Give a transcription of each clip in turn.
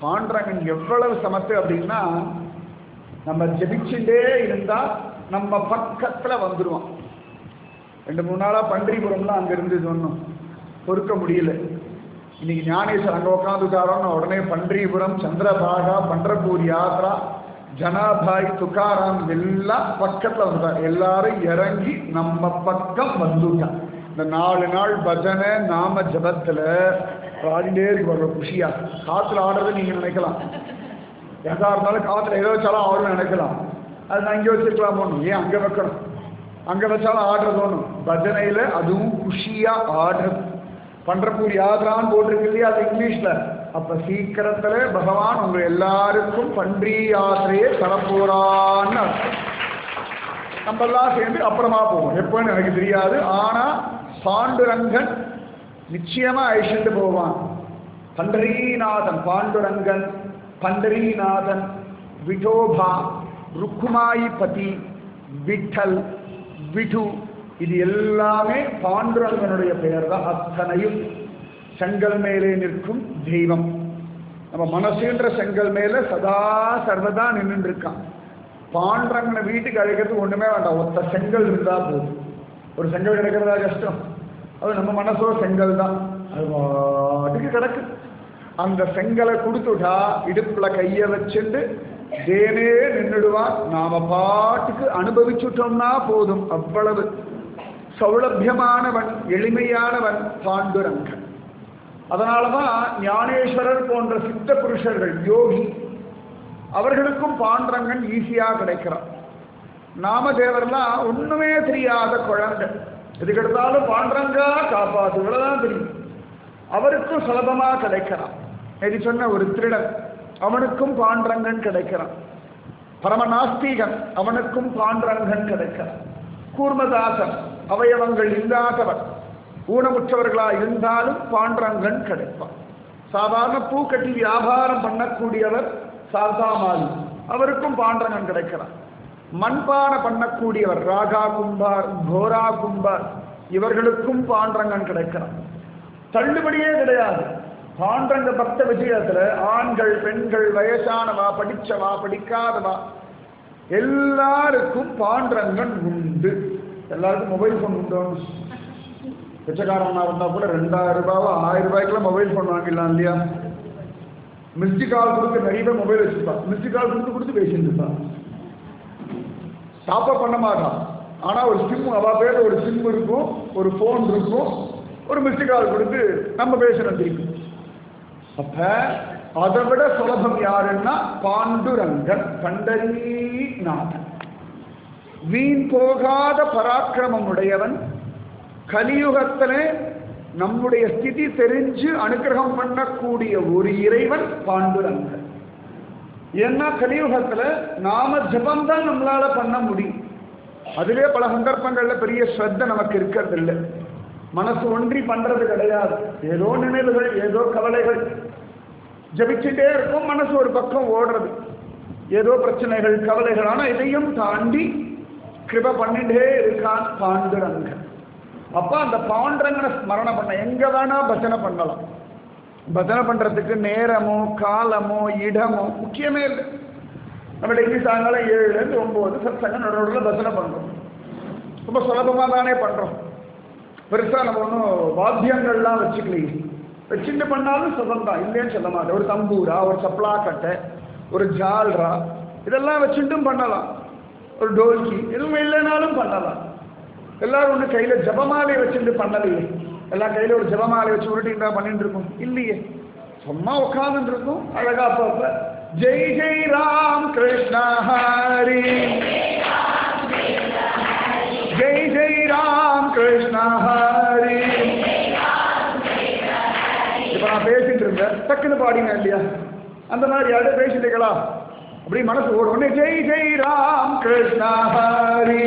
பாண்டரங்கன் எவ்வளவு சமத்து அப்படின்னா நம்ம ஜெபிச்சுட்டே இருந்தா நம்ம பக்கத்துல வந்துடுவான் ரெண்டு மூணு நாளா பன்றிபுரம்லாம் அங்க இருந்து சொன்னோம் பொறுக்க முடியல இன்னைக்கு ஞானேஸ்வர் அங்க உட்காந்துட்டாரோன்னு உடனே பன்றிபுரம் சந்திரபாகா பண்டரபூர் யாத்ரா ஜனாபாய் துக்காராம் எல்லாம் பக்கத்துல வந்துட்டார் எல்லாரும் இறங்கி நம்ம பக்கம் வந்துட்டான் இந்த நாலு நாள் பஜனை நாம ஜபத்துல ஆடிண்டே இருக்கு ஒரு குஷியா காத்துல ஆடுறது நீங்க நினைக்கலாம் எதா இருந்தாலும் காத்துல எதை வச்சாலும் ஆடுன்னு நினைக்கலாம் அது நான் இங்கே வச்சிருக்கலாம் ஒன்றும் ஏன் அங்க வைக்கணும் அங்க வச்சாலும் ஆடுறது ஒன்றும் பஜனையில அதுவும் குஷியா ஆடுறது பண்றப்பூர் யாத்ரான்னு போட்டிருக்கு இல்லையா அது இங்கிலீஷ்ல அப்ப சீக்கிரத்துல பகவான் உங்க எல்லாருக்கும் பன்றி யாத்திரையை தரப்போறான்னு அர்த்தம். நம்ம எல்லாம் சேர்ந்து அப்புறமா போவோம் எப்போன்னு எனக்கு தெரியாது ஆனா பாண்டுரங்கன் நிச்சயமா அழிச்சுட்டு போவான் பண்டரீநாதன் பாண்டுரங்கன் பண்டரீநாதன் விட்டோபா ருக்குமாயிபதி விட்டல் விடு இது எல்லாமே பாண்டுரங்கனுடைய பெயர் தான் அத்தனையும் செங்கல் மேலே நிற்கும் தெய்வம் நம்ம மனசுன்ற செங்கல் மேல சதா சர்வதா நின்றுட்டு இருக்கான் பாண்டரங்கனை வீட்டுக்கு அழைக்கிறதுக்கு ஒண்ணுமே வேண்டாம் ஒத்த செங்கல் இருந்தா போதும் ஒரு செங்கல் கிடைக்கிறதா கஷ்டம் அது நம்ம மனசோ செங்கல் தான் அது பாட்டுக்கு கிடக்கு அந்த செங்கலை கொடுத்துட்டா இடுப்புல கைய வச்சுட்டு தேனே நின்றுடுவான் நாம பாட்டுக்கு அனுபவிச்சுட்டோம்னா போதும் அவ்வளவு சௌலபியமானவன் எளிமையானவன் பாண்டுரங்கன் அதனாலதான் ஞானேஸ்வரர் போன்ற சித்த புருஷர்கள் யோகி அவர்களுக்கும் பாண்டரங்கன் ஈஸியா கிடைக்கிறான் நாமதேவர்லாம் ஒண்ணுமே தெரியாத குழந்தை எதுக்கு எடுத்தாலும் பாண்டரங்கா காப்பாத்து இவ்வளவுதான் தெரியும் அவருக்கும் சுலபமா கிடைக்கிறான் இது சொன்ன ஒரு திருடன் அவனுக்கும் பாண்டரங்கன் கிடைக்கிறான் பரம நாஸ்தீகன் அவனுக்கும் பாண்டரங்கன் கிடைக்கிறான் கூர்மதாசன் அவயவங்கள் இல்லாதவன் ஊனமுற்றவர்களா இருந்தாலும் பாண்டரங்கன் கிடைப்பான் சாதாரண பூக்கட்டி வியாபாரம் பண்ணக்கூடியவர் சார்தாமாலி அவருக்கும் பாண்டரங்கன் கிடைக்கிறான் மண்பான பண்ணக்கூடியவர் ராகா கும்பார் கோரா கும்பார் இவர்களுக்கும் பாண்டரங்கன் கிடைக்கிறான் தள்ளுபடியே கிடையாது பாண்டரங்க பக்த விஜயத்துல ஆண்கள் பெண்கள் வயசானவா படிச்சவா படிக்காதவா எல்லாருக்கும் பாண்டரங்கன் உண்டு எல்லாருக்கும் மொபைல் ஃபோன் உண்டு பிச்சைக்காரனா இருந்தா கூட ரெண்டாயிரம் ரூபாவோ ஆயிரம் ரூபாய்க்குலாம் மொபைல் ஃபோன் வாங்கிடலாம் இல்லையா மிஸ்டு கால் கொடுத்து நிறைய பேர் மொபைல் வச்சிருப்பா மிஸ்டு கால் கொடுத்து கொடுத்து பேசிட்டு இருப்பா டாப்அப் பண்ண மாட்டான் ஆனா ஒரு சிம் அவ பேர்ல ஒரு சிம் இருக்கும் ஒரு ஃபோன் இருக்கும் ஒரு மிஸ்டு கால் கொடுத்து நம்ம பேசுறோம் திருப்பி அப்ப அதை விட சுலபம் யாருன்னா பாண்டுரங்கன் பண்டரீநாதன் வீண் போகாத பராக்கிரமம் உடையவன் கலியுகத்திலே நம்முடைய ஸ்திதி தெரிஞ்சு அனுகிரகம் பண்ணக்கூடிய ஒரு இறைவன் பாண்டுரங்கன் ஏன்னா கலியுகத்துல நாம ஜபம் தான் நம்மளால பண்ண முடியும் அதுவே பல சந்தர்ப்பங்கள்ல பெரிய ஸ்ரத்த நமக்கு இருக்கிறது இல்லை மனசு ஒன்றி பண்றது கிடையாது ஏதோ நினைவுகள் ஏதோ கவலைகள் ஜபிச்சுட்டே இருக்கும் மனசு ஒரு பக்கம் ஓடுறது ஏதோ பிரச்சனைகள் கவலைகள் ஆனா இதையும் தாண்டி கிருப பண்ணிட்டே இருக்கான் பாண்டுரங்கன் அப்ப அந்த பாண்டரங்கனை ஸ்மரணம் பண்ண எங்க வேணா பஜனை பண்ணலாம் பஜனை பண்றதுக்கு நேரமோ காலமோ இடமோ முக்கியமே இல்லை நம்ம டெய்லி சாயங்காலம் ஏழுலேருந்து ஒம்பது சத்சங்கம் நடுவில் பஜனை பண்றோம் ரொம்ப சுலபமா தானே பண்றோம் பெருசா நம்ம ஒன்றும் வாத்தியங்கள்லாம் வச்சுக்கலையே வச்சுட்டு பண்ணாலும் சுகம் தான் இல்லைன்னு சொல்ல மாட்டேன் ஒரு தம்பூரா ஒரு சப்ளா கட்டை ஒரு ஜால்ரா இதெல்லாம் வச்சுட்டும் பண்ணலாம் ஒரு டோல்கி எதுவும் இல்லைனாலும் பண்ணலாம் எல்லாரும் ஒன்று கையில் ஜபமாலை வச்சுட்டு பண்ணலையே எல்லாம் கையில் ஒரு ஜபமாலை வச்சு உருட்டிட்டு தான் பண்ணிட்டு இருக்கோம் இல்லையே சும்மா உட்காந்துட்டு இருக்கும் அழகா அப்பப்ப ஜெய் ஜெய் ராம் கிருஷ்ணா ஹரி ஜெய் ஜெய் ராம் கிருஷ்ணா ஹரி இப்ப நான் பேசிட்டு இருந்தேன் டக்குன்னு பாடினேன் இல்லையா அந்த மாதிரி யாரும் பேசிட்டீங்களா அப்படி மனசு ஓடும் உடனே ஜெய் ஜெய் ராம் கிருஷ்ணா ஹரி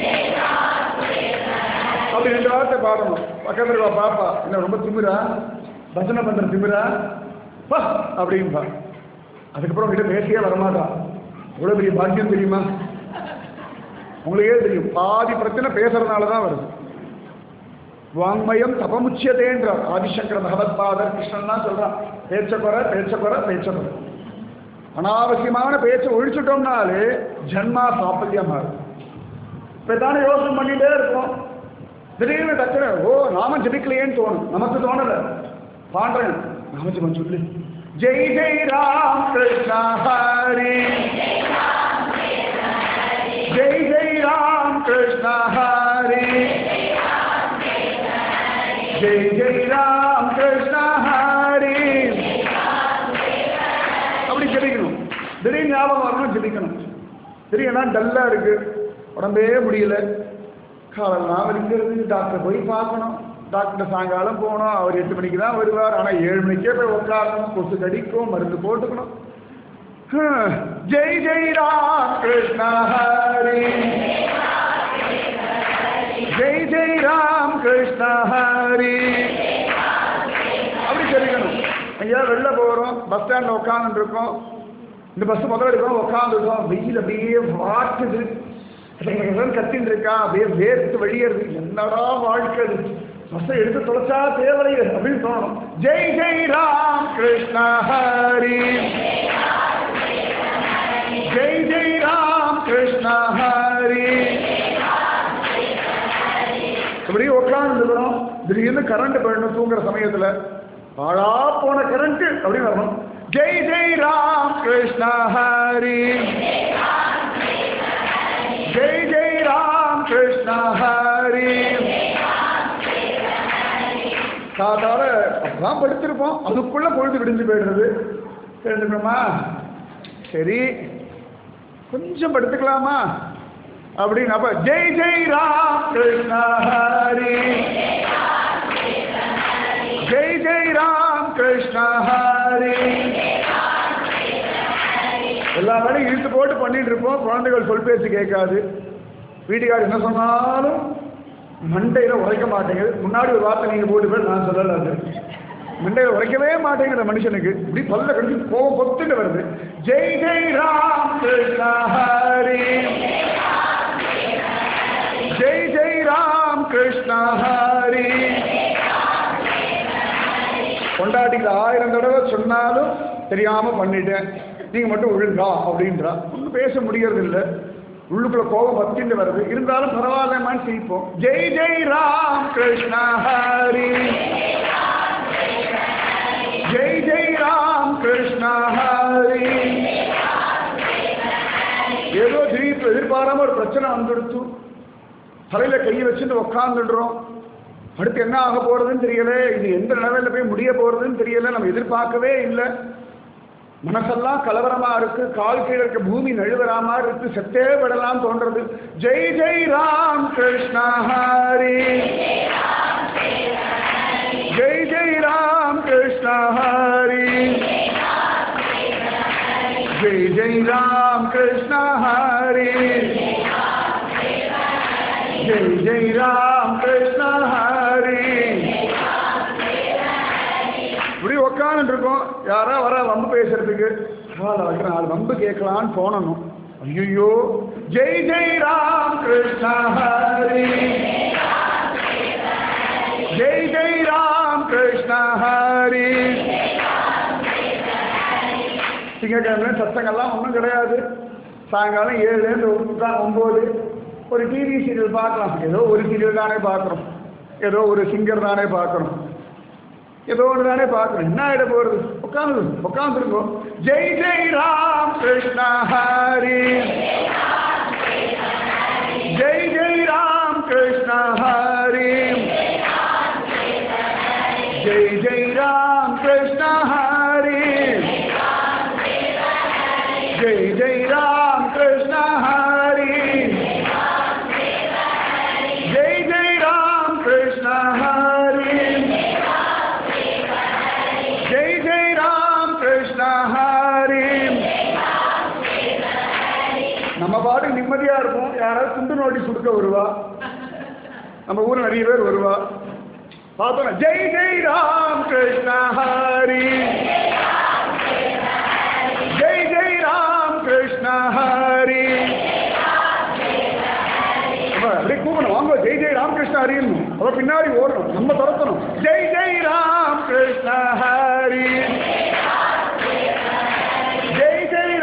அப்படி ரெண்டு வார்த்தை பாடணும் பக்கத்துல இருக்கா பாப்பா என்ன ரொம்ப திமிரா பஜனை பண்ற திமிரா பா அப்படின்பா அதுக்கப்புறம் உங்ககிட்ட பேசியே வரமாட்டா எவ்வளவு பெரிய பாக்கியம் தெரியுமா உங்களுக்கே தெரியும் பாதி பிரச்சனை பேசுறதுனால தான் வருது வாங்மயம் தபமுச்சியதேன்றார் ஆதிசங்கர பகவத்பாதர் கிருஷ்ணன் தான் சொல்றான் பேச்ச குறை பேச்ச குறை பேச்ச குறை அனாவசியமான பேச்சை ஒழிச்சுட்டோம்னாலே ஜன்மா சாப்பல்யமாகும் இப்போ தானே யோசனை பண்ணிட்டே இருக்கோம் திடீர்னு டக்குனு ஓ நாம ஜபிக்கலையேன்னு தோணும் நமக்கு தோணல பாடுறேன் நாம ஜபம் சொல்லு ஜெய் ஜெய் ராம் கிருஷ்ணா ஹரி ஜெய் ஜெய் ராம் கிருஷ்ணா ஹரி ஜெய் ஜெய் ராம் கிருஷ்ணா ஹரி அப்படி ஜெபிக்கணும் திடீர்னு ஞாபகம் வரணும் ஜெபிக்கணும் திடீர்னா டல்லா இருக்கு உடம்பே முடியல காலெல்லாம் வலிக்கிறது டாக்டர் போய் பார்க்கணும் டாக்டர் சாயங்காலம் போகணும் அவர் எட்டு மணிக்கு தான் வருவார் ஆனால் ஏழு மணிக்கே போய் உட்காரணும் கொசு கடிக்கும் மருந்து போட்டுக்கணும் ஹம், ஜெய் ஜெய் ராம் கிருஷ்ணா ஹரி ஜெய் ஜெய் ராம் கிருஷ்ணா ஹரி அப்படி தெரிவிக்கணும் ஐயா வெளில போகிறோம் பஸ் ஸ்டாண்டில் உட்காந்துட்டு இருக்கோம் இந்த பஸ் முதல்ல எடுக்கிறோம் உட்காந்துருக்கோம் வெயில் அப்படியே வாட்டுது கத்தின்னு இருக்கா அப்படியே வேர்த்து வெளியேறுது என்னடா வாழ்க்கை இது பஸ்ஸை எடுத்து தொலைச்சா தேவையில்லை அப்படின்னு தோணும் ஜெய் ஜெய் ராம் கிருஷ்ணா ஹரி ஜெய் ஜெய் ராம் கிருஷ்ணா ஹரி இப்படி உட்காந்துருக்கிறோம் திடீர்னு கரண்ட் போயிடணும் தூங்குற சமயத்துல பாழா போன கரண்ட் அப்படின்னு வரணும் ஜெய் ஜெய் ராம் கிருஷ்ணா ஹரி ஜெய் ஜெய் ராம் கிருஷ்ணா ஹரி காதால அப்பதான் படுத்திருப்போம் அதுக்குள்ள பொழுது விடிஞ்சு போயிடுறது தெரிஞ்சுக்கணுமா சரி கொஞ்சம் படுத்துக்கலாமா அப்படின்னு அப்ப ஜெய் ஜெய் ராம் கிருஷ்ணா ஹரி ஜெய் ஜெய் ராம் கிருஷ்ணா ஹரி எல்லா வேலையும் இழுத்து போட்டு பண்ணிட்டு இருப்போம் குழந்தைகள் சொல் பேச்சு கேட்காது வீட்டுக்காரர் என்ன சொன்னாலும் மண்டையில உரைக்க மாட்டேங்குது முன்னாடி ஒரு வார்த்தை நீங்க போட்டு போய் நான் சொல்லல அது மண்டையில உரைக்கவே மாட்டேங்குது மனுஷனுக்கு இப்படி பல்ல கடிச்சு கோவம் பொத்துட்டு வருது ஜெய் ஜெய் ராம் கிருஷ்ணா ஹரி ஜெய் ஜெய் ராம் கிருஷ்ணா ஹரி கொண்டாட்டிக்கு ஆயிரம் தடவை சொன்னாலும் தெரியாம பண்ணிட்டேன் நீங்க மட்டும் ஒழுங்கா அப்படின்றா ஒன்றும் பேச முடியறது இல்லை உள்ளுக்குள்ள கோபம் பத்திட்டு வருது இருந்தாலும் பரவாயில்லமான்னு சிரிப்போம் ஜெய் ஜெய் ராம் கிருஷ்ணா ஹரி ஜெய் ஜெய் ராம் கிருஷ்ணா ஹரி ஏதோ திடீர்னு எதிர்பாராம ஒரு பிரச்சனை வந்துடுச்சு தலையில கையை வச்சுட்டு உக்காந்துடுறோம் அடுத்து என்ன ஆக போறதுன்னு தெரியல இது எந்த நிலைமையில போய் முடிய போறதுன்னு தெரியல நம்ம எதிர்பார்க்கவே இல்லை மனசெல்லாம் கலவரமா இருக்கு கால் கீழே இருக்க பூமி நழுவுற மாதிரி இருக்கு செத்தே விடலாம் தோன்றது ஜெய் ஜெய் ராம் கிருஷ்ணா ஹரி ஜெய் ஜெய் ராம் கிருஷ்ணா ஹரி ஜெய் ஜெய் ராம் கிருஷ்ணா ஹரி ஜெய் ஜெய் ராம் கிருஷ்ணா ஹரி இப்படி உக்காந்துட்டு இருக்கோம் யாரா வர வம்பு பேசுறதுக்கு பரவாயில்ல வைக்கிற நாலு வம்பு கேட்கலான்னு தோணணும் ஐயோ ஜெய் ஜெய் ராம் கிருஷ்ணா ஹரி ஜெய் ஜெய் ராம் கிருஷ்ணா ஹரி திங்கக்கிழமை சத்தங்கள்லாம் ஒன்றும் கிடையாது சாயங்காலம் ஏழுலேருந்து ஒரு முக்கால் ஒம்பது ஒரு டிவி சீரியல் பார்க்கலாம் ஏதோ ஒரு சீரியல் தானே பார்க்குறோம் ஏதோ ஒரு சிங்கர் தானே பார்க்குறோம் ஏதோ ஒன்று தானே பார்க்கணும் என்ன ஆகிட போகிறது உட்காந்து உட்காந்துருக்கோம் ஜெய் ஜெய் ராம் கிருஷ்ணா ஹரி ஜெய் ஜெய் ராம் கிருஷ்ணா ஹரி ஜெய் ஜெய் ராம் கிருஷ்ணா ஹரி ஜெய் ஜெய் ராம் கிருஷ்ணா ஹரி ஜெய் ஜெய் ராம் கிருஷ்ணா ஹரி ஜெய் ஜெய் ராம் கிருஷ்ணா ஹரி நம்ம பாட்டு நிம்மதியா இருப்போம் யாராவது துண்டு நோட்டீஸ் கொடுக்க வருவா நம்ம ஊர்ல நிறைய பேர் வருவா பார்த்தோம் ஜெய் ஜெய் ராம் கிருஷ்ணா ஹரி ஜெய் ஜெய் ராம் கிருஷ்ணா ஹரி அப்ப அப்படியே கூப்பிடணும் வாங்க ஜெய் ஜெய் ராம் கிருஷ்ணா ஹரின்னு அப்ப பின்னாடி ஓடணும் நம்ம துரத்தணும் ஜெய் ஜெய் ராம் கிருஷ்ணா ஹரி ஜெய் ஜெய்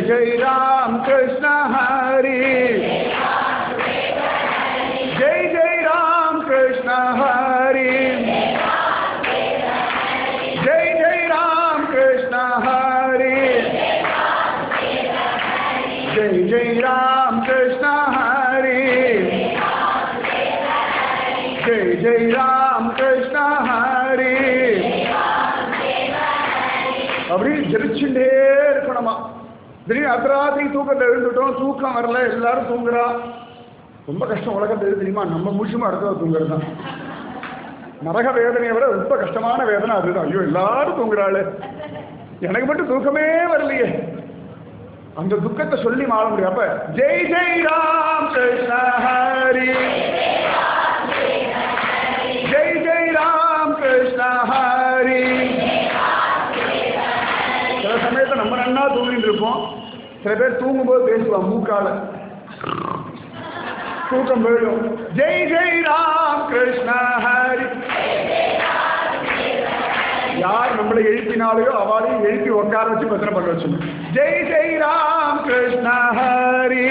जय राम कृष्ण हरि जय जय राम कृष्ण हरि जय जय राम कृष्ण हरि जय जय राम कृष्ण हरि जय जय राम कृष्ण हरि அப்படி ஜெபிச்சுட்டே இருக்கணுமா திடீர்னு அர்த்தராத்திரி தூக்கத்தை எழுந்துட்டோம் தூக்கம் வரல எல்லாரும் தூங்குறா ரொம்ப கஷ்டம் உலகத்தில் எது தெரியுமா நம்ம முழுசுமா அடுத்தவங்க தூங்குறது தான் நரக வேதனையை விட ரொம்ப கஷ்டமான வேதனை அதுதான் ஐயோ எல்லாரும் தூங்குறாளு எனக்கு மட்டும் தூக்கமே வரலையே அந்த துக்கத்தை சொல்லி மாற முடியும் அப்ப ஜெய் ஜெய் ராம் கிருஷ்ண ஹரி ஜெய் ஜெய் ராம் கிருஷ்ண ஹரி சில சமயத்தை நம்ம நன்னா தூங்கிட்டு இருப்போம் சில பேர் தூங்கும்போது பேசுவான் மூக்கால தூக்கம் போயிடும் ஜெய் ஜெய் ராம் கிருஷ்ண ஹரி யார் நம்மளை எழுப்பினாலையோ அவளையும் எழுப்பி உட்கார வச்சு பத்திர பண்ண வச்சுக்கணும் ஜெய் ஜெய் ராம் கிருஷ்ண ஹரி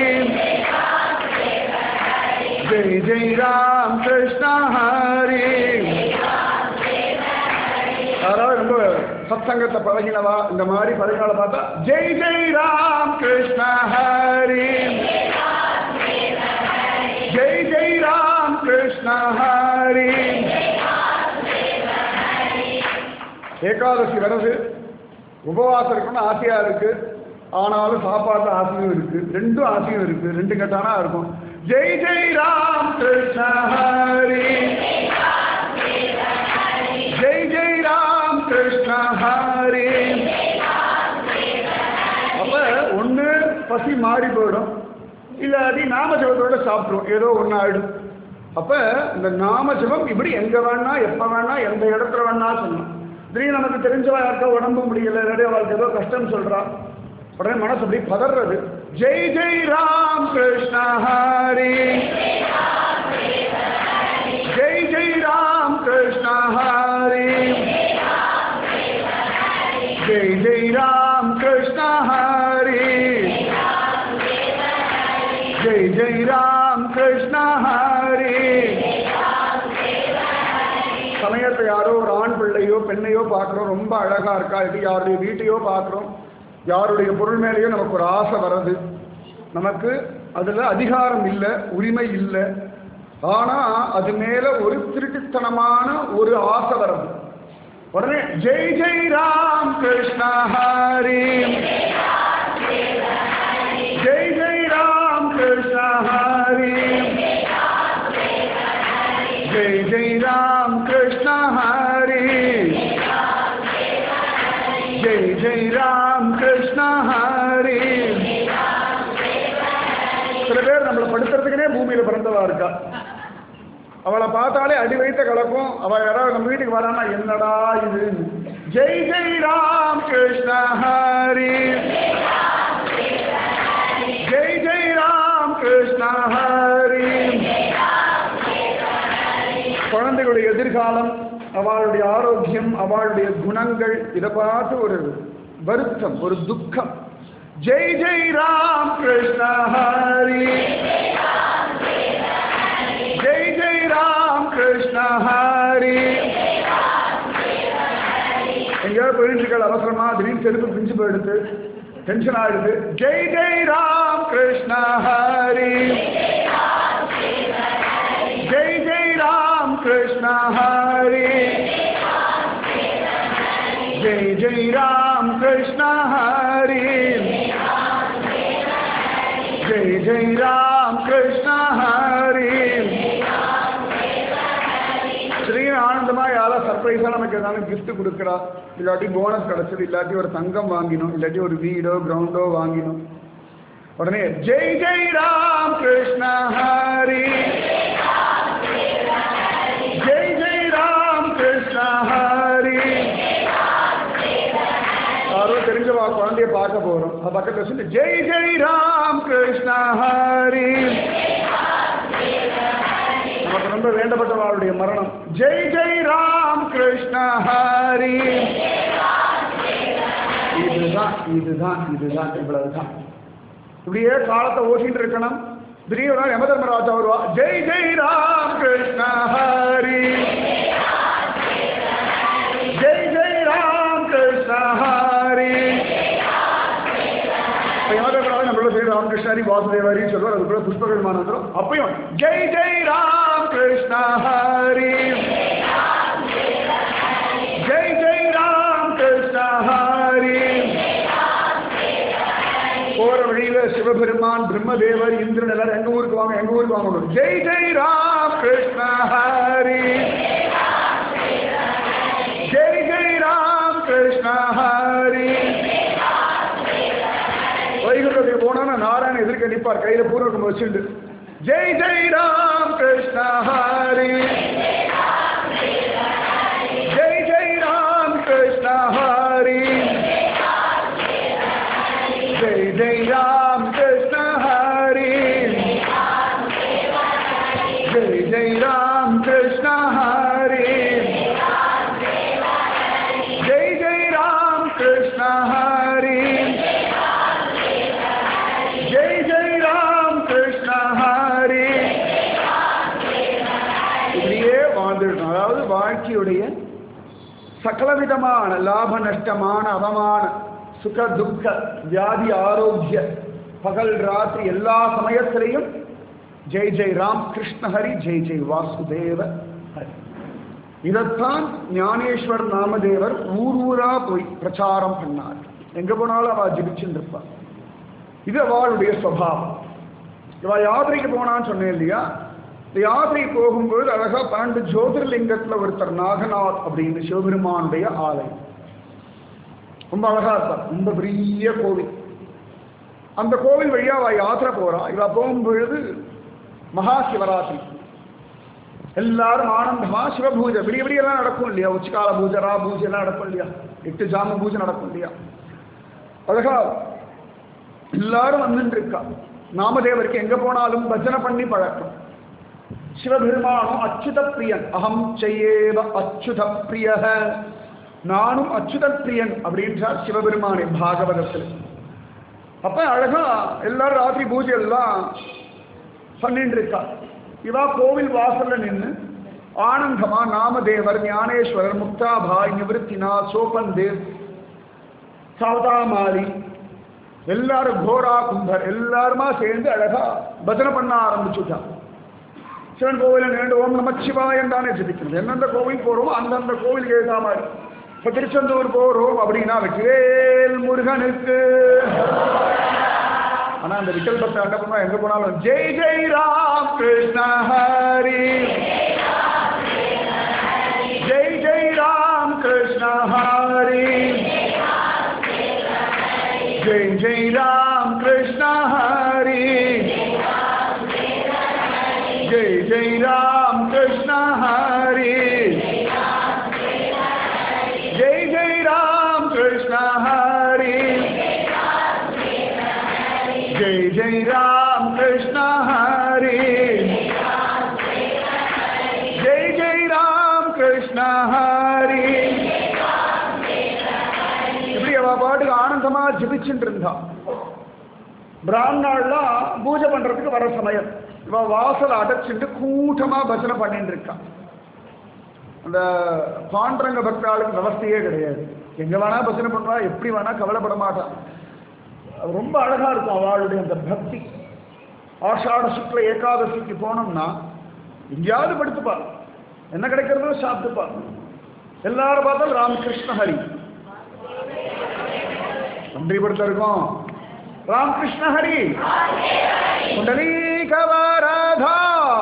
ஜெய் ஜெய் ராம் கிருஷ்ண ஹரி யாராவது ரொம்ப சத்சங்கத்தை பழகினவா இந்த மாதிரி பழகினால பார்த்தா ஜெய் ஜெய் ராம் கிருஷ்ண ஹரி ஜெய் ஜெய் ராம் கிருஷ்ண ஹரி ஏகாதசி வருது உபவாசம் இருக்கணும்னு ஆசையா இருக்கு ஆனாலும் சாப்பாடு ஆசையும் இருக்கு ரெண்டும் ஆசையும் இருக்கு ரெண்டு கட்டானா இருக்கும் ஜெய் ஜெய் ராம் கிருஷ்ண ஹரி ஜெய் ஜெய் ராம் கிருஷ்ண ஹரி அப்ப ஒண்ணு பசி மாறி போயிடும் இல்லாட்டி நாம ஜபத்தோட சாப்பிடுவோம் ஏதோ ஒண்ணு ஆயிடும் அப்ப இந்த நாம ஜபம் இப்படி எங்க வேணா எப்ப வேணா எந்த இடத்துல வேணா சொல்லணும் திடீர்னு நமக்கு தெரிஞ்சவா யாருக்கா உடம்பு முடியல இல்லாட்டி அவளுக்கு ஏதோ கஷ்டம் சொல்றா உடனே மனசு அப்படி பதறது ஜெய் ஜெய் ராம் கிருஷ்ண ஹரி ஜெய் ஜெய் ராம் கிருஷ்ண ஹரி ஜெய் ஜெய் ராம் கிருஷ்ண ஹரி ஜெய் ஜெய் ராம் கிருஷ்ண ஹரி சமயத்தை யாரோ ஒரு ஆண் பிள்ளையோ பெண்ணையோ பார்க்குறோம் ரொம்ப அழகா இருக்கா இது யாருடைய வீட்டையோ பார்க்குறோம் யாருடைய பொருள் மேலேயோ நமக்கு ஒரு ஆசை வர்றது நமக்கு அதில் அதிகாரம் இல்லை உரிமை இல்லை ஆனால் அது மேலே ஒரு திருட்டுத்தனமான ஒரு ஆசை வர்றது உடனே ஜெய் ஜெய் ராம் கிருஷ்ண ஹரி ஜெய் ஜெய் ராம் கிருஷ்ண ஹரி ஜெய் ஜெய் ராம் கிருஷ்ண ஹரி ஜெய் ஜெய் ராம் கிருஷ்ண ஹரி சில பேர் நம்மளை படுத்துறதுக்குனே பூமியில பிறந்தவா இருக்கா அவளை பார்த்தாலே அடி வைத்த கலக்கும் அவ யாராவது நம்ம வீட்டுக்கு வரானா என்னடா இது ஜெய் ஜெய் ராம் கிருஷ்ண ஹரி ஜெய் ஜெய் ராம் கிருஷ்ண ஹரி குழந்தைகளுடைய எதிர்காலம் அவளுடைய ஆரோக்கியம் அவளுடைய குணங்கள் இதை பார்த்து ஒரு வருத்தம் ஒரு துக்கம் ஜெய் ஜெய் ராம் கிருஷ்ண ஹரி ஜெய் ஜெய் ராம் கிருஷ்ண ஹரி எங்கேயாவது போயிட்டு இருக்காள் அவசரமா திடீர்னு செருப்பு பிஞ்சு போயிடுது டென்ஷன் ஆயிடுது ஜெய் ஜெய் ராம் கிருஷ்ண ஹரி ஜெய் ஜெய் ராம் கிருஷ்ண ஹரி ஜெய் ஜெய் ராம் கிருஷ்ண ஹரி ஜெய் ஜெய் ராம் கிருஷ்ண ஹரி திடீர்னு ஆனந்தமா யாரோ சர்ப்ரைஸா நமக்கு ஏதாவது gift கொடுக்குறா இல்லாட்டி போனஸ் கிடைச்சது இல்லாட்டி ஒரு தங்கம் வாங்கினோம் இல்லாட்டி ஒரு வீடோ கிரவுண்டோ வாங்கினோம் உடனே ஜெய் ஜெய் ராம் கிருஷ்ண ஹரி ஜெய் ஜெய் ராம் கிருஷ்ண ஹரி யாரோ தெரிஞ்சவா குழந்தைய பார்க்க போறோம் அது பக்கத்துல சொல்லி ஜெய் ஜெய் ராம் கிருஷ்ண ஹரி நமக்கு ரொம்ப வேண்டப்பட்டவாளுடைய மரணம் ஜெய் ஜெய் ராம் கிருஷ்ண ஹரி இதுதான் இதுதான் இதுதான் இவ்வளவுதான் இப்படியே காலத்தை ஓட்டிட்டு இருக்கணும் திடீர் ஒரு நாள் யம தர்மராஜா வருவா ஜெய் ஜெய் ராம் கிருஷ்ண ஹரி ஜெய் ஜெய் ராம் கிருஷ்ண ஹரி இப்ப யம தர்மராஜா நம்மளோட ஜெய் ராம் கிருஷ்ணரி வாசுதேவரி சொல்லுவார் அதுக்குள்ள புஷ்பகள் மானந்திரம் அப்பயும் ஜெய் ஜெய் ராம் கிருஷ்ண ஹரி ஜெய் ஜெய் ராம் கிருஷ்ண ஹரி போற வழியில சிவபெருமான் பிரம்மதேவர் இந்திரன் எல்லாரும் எங்க ஊருக்கு வாங்க எங்க ஊருக்கு வாங்க ஜெய் ஜெய் ராம் கிருஷ்ண ஹரி ஜெய் ஜெய் ராம் கிருஷ்ண ஹரி வைகுண்டத்துக்கு போனா நாராயண எதிர்க்க நிற்பார் கையில பூர்வகம் வச்சுண்டு ஜெய் ஜெய் ராம் கிருஷ்ண ஹரி ஜெய் ஜெய் ராம் கிருஷ்ண ஹரி ஜெய் ஜெய் ராம் கிருஷ்ண ஹரி ஜெய் ஜெய் ராம் கிருஷ்ண ஹரி ஜெய் ஜெய் ராம் கிருஷ்ண ஹரி ஜெய் ஜெய் ராம் கிருஷ்ண ஹரி இப்படியே வாழ்ந்துருக்கணும் அதாவது வாழ்க்கையுடைய சகலவிதமான லாப நஷ்டமான அவமான சுக துக்க வியாதி ஆரோக்கிய பகல் ராத்திரி எல்லா சமயத்திலையும் ஜெய் ஜெய் ராம் கிருஷ்ண ஹரி ஜெய் ஜெய் வாசுதேவ ஹரி இதைத்தான் ஞானேஸ்வர் நாமதேவர் ஊர் ஊரா போய் பிரச்சாரம் பண்ணார் எங்க போனாலும் அவ ஜிபிச்சுட்டு இருப்பார் இது அவளுடைய சுவாவம் இவ யாத்திரைக்கு போனான்னு சொன்னேன் இல்லையா இந்த யாத்திரை போகும்போது அழகா பன்னெண்டு ஜோதிர்லிங்கத்துல ஒருத்தர் நாகநாத் அப்படின்னு சிவபெருமானுடைய ஆலயம் ரொம்ப அழகா இருப்பார் ரொம்ப பெரிய கோவில் அந்த கோவில் வழியா அவ யாத்திரை போறா இவ போகும்பொழுது மகா சிவராத்திரி எல்லாரும் ஆனந்தமா சிவபூஜை விடிய விடியெல்லாம் நடக்கும் இல்லையா உச்சிகால பூஜை ரா பூஜை எல்லாம் நடக்கும் இல்லையா எட்டு ஜாம பூஜை நடக்கும் இல்லையா அழகா எல்லாரும் வந்துட்டு இருக்கா நாமதேவருக்கு எங்க போனாலும் பஜனை பண்ணி பழக்கம் சிவபெருமானும் அச்சுத பிரியன் அகம் செய்யேவ அச்சுத பிரியக நானும் அச்சுத பிரியன் அப்படின்றார் சிவபெருமானே பாகவதத்தில் அப்ப அழகா எல்லாரும் ராத்திரி பூஜை எல்லாம் பண்ணிட்டு இருக்கா இவா கோவில் வாசல்ல நின்று ஆனந்தமா நாமதேவர் ஞானேஸ்வரர் முக்தாபாய் நிவர்த்தினா சோபன் தேவ் சவதாமாலி எல்லாரும் கோரா கும்பர் எல்லாருமா சேர்ந்து அழகா பஜனை பண்ண ஆரம்பிச்சுட்டான் சிவன் கோவிலில் நின்று ஓம் நமச்சிவாயன் தானே ஜபிக்கணும் எந்தெந்த கோவில் போறோமோ அந்தந்த கோவிலுக்கு ஏதா மாதிரி இப்ப திருச்செந்தூர் போறோம் அப்படின்னா வெற்றிவேல் முருகனுக்கு ஆனா அந்த விக்கல் பக்த என்ன பண்ணுவா எங்க போனாலும் ஜெய் ஜெய் ராம் கிருஷ்ண ஹரி ஜெய் ஜெய் ராம் கிருஷ்ண ஹரி ஜெய் ஜெய் ராம் கிருஷ்ண ஹரி ஜெய் ஜெய் ராம் கிருஷ்ண ஹரி ஜெய் ஜெய் ராம் கிருஷ்ண ஹரி ஜெய் ஜெய் ராம் கிருஷ்ண ஹரி ஜெய் ஜெய் ராம் கிருஷ்ண ஹரி இப்படி அவ பாட்டுக்கு ஆனந்தமா ஜிபிச்சுட்டு இருந்தா பிராமணாலாம் பூஜை பண்றதுக்கு வர சமயம் இவ வாசல் அடைச்சிட்டு கூட்டமா பஜனை பண்ணிட்டு இருக்கா அந்த பாண்டரங்க பக்தாளுக்கு விவஸ்தையே கிடையாது எங்க வேணா பஜனை பண்ணுவா எப்படி வேணா கவலைப்பட மாட்டா ரொம்ப அழகா இருக்கும் அவளுடைய அந்த பக்தி ஆஷாட சுக்ல ஏகாதசிக்கு போனோம்னா எங்கேயாவது படுத்துப்பா என்ன கிடைக்கிறதோ சாப்பிட்டுப்பா எல்லாரும் பார்த்தாலும் ராமகிருஷ்ண ஹரி நன்றி படுத்த இருக்கோம் ராமகிருஷ்ண ஹரி குண்டலீகவாராதா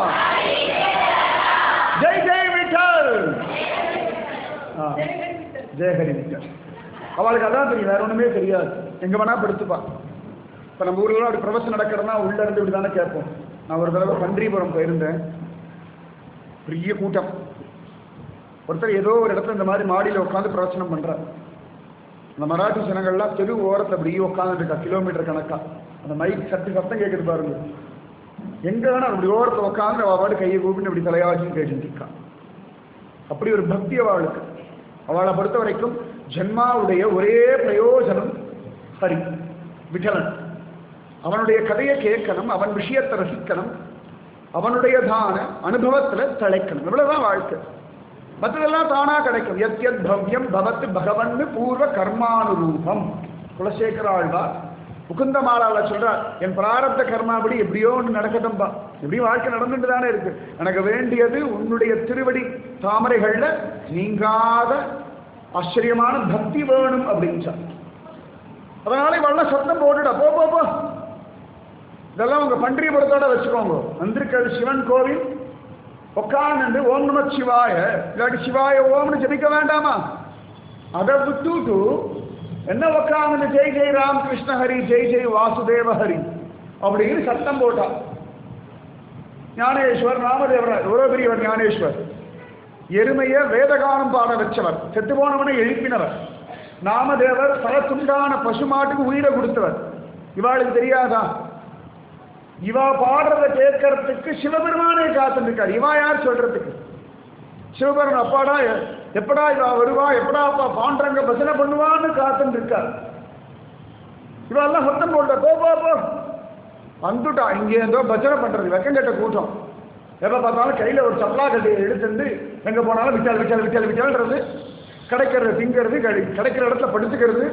ஜெய் ஜெய் விட்டல் ஆ, ஜெய் ஹரி விட்டல் அவளுக்கு அதான் தெரியும் வேற ஒண்ணுமே தெரியாது எங்க வேணா படுத்துப்பா இப்ப நம்ம ஊர்ல அப்படி பிரவசம் நடக்கிறதுனா உள்ள இருந்து இப்படி தானே கேட்போம் நான் ஒரு தடவை பன்றிபுரம் போயிருந்தேன் பெரிய கூட்டம் ஒருத்தர் ஏதோ ஒரு இடத்துல இந்த மாதிரி மாடியில உட்காந்து பிரவச்சனம் பண்றார் அந்த மராட்டி ஜனங்கள்லாம் தெரு ஓரத்துல அப்படியே உட்காந்துட்டு இருக்கா கிலோமீட்டர் கணக்கா அந்த மைக் சட்டு சத்தம் கேட்குது பாருங்க எங்க வேணா அப்படி ஓரத்துல உட்காந்து அவள் பாட்டு கையை கூப்பிட்டு இப்படி தலையாச்சுன்னு கேட்டுட்டு இருக்கா அப்படி ஒரு பக்தி அவளுக்கு அவளை பொறுத்த வரைக்கும் ஜென்மாவுடைய ஒரே பிரயோஜனம் ஹரி விட்டலன் அவனுடைய கதையை கேட்கணும் அவன் விஷயத்தை ரசிக்கணும் அவனுடைய தான அனுபவத்துல தழைக்கணும் இவ்வளவுதான் வாழ்க்கை மற்றதெல்லாம் தானா கிடைக்கும் எத் எத் பவ்யம் பவத் பகவன்னு பூர்வ கர்மானுரூபம் குலசேகர ஆழ்வார் முகுந்த மாலாவில் சொல்றார் என் பிராரப்த கர்மாபடி எப்படியோ ஒன்று நடக்கட்டும்பா எப்படியும் வாழ்க்கை நடந்துட்டு தானே இருக்கு எனக்கு வேண்டியது உன்னுடைய திருவடி தாமரைகள்ல நீங்காத ஆச்சரியமான பக்தி வேணும் அப்படின்னு சொன்னார். அதனால இவெல்லாம் சத்தம் போட்டுடா போ போ போ இதெல்லாம் உங்க பன்றியபுரத்தோட வச்சுக்கோங்க வந்திருக்கிறது சிவன் கோவில் உட்காந்து ஓம் நம சிவாய இல்லாட்டி சிவாய ஓம்னு ஜபிக்க வேண்டாமா அதை விட்டுட்டு என்ன உட்காந்து ஜெய் ஜெய் ராம் கிருஷ்ண ஹரி ஜெய் ஜெய் வாசுதேவ ஹரி அப்படின்னு சத்தம் போட்டா ஞானேஸ்வர் ராமதேவரார் எவ்வளவு பெரியவர் ஞானேஸ்வர் எருமைய வேதகானம் பாட வச்சவர் செத்து போனவனை எழுப்பினவர் நாமதேவர் பலத்துண்டான பசுமாட்டுக்கு உயிரை கொடுத்தவர் இவாளுக்கு தெரியாதா இவா பாடுறத கேட்கறதுக்கு சிவபெருமானே காத்துருக்கார் இவா யார் சொல்றதுக்கு சிவபெருமன் அப்பாடா எ- எப்படா இவா வருவா எப்படா அப்பா பாண்டரங்க பஜனை பண்ணுவான்னு காத்துட்டு இருக்கார் இவெல்லாம் சத்தம் போட்ட போ போ போ வந்துட்டா இங்கே ஏதோ பஜனை பண்றது வெக்கங்கட்ட கூட்டம் எப்ப பார்த்தாலும் கையில ஒரு சப்ளா கட்டையை எடுத்துட்டு எங்க போனாலும் விட்டால் விட்டால் விட்டால் விட்டால்ன்றது கிடைக்கிறது திங்கிறது கிடை- கிடைக்கிற இடத்துல படுத்துக்கிறது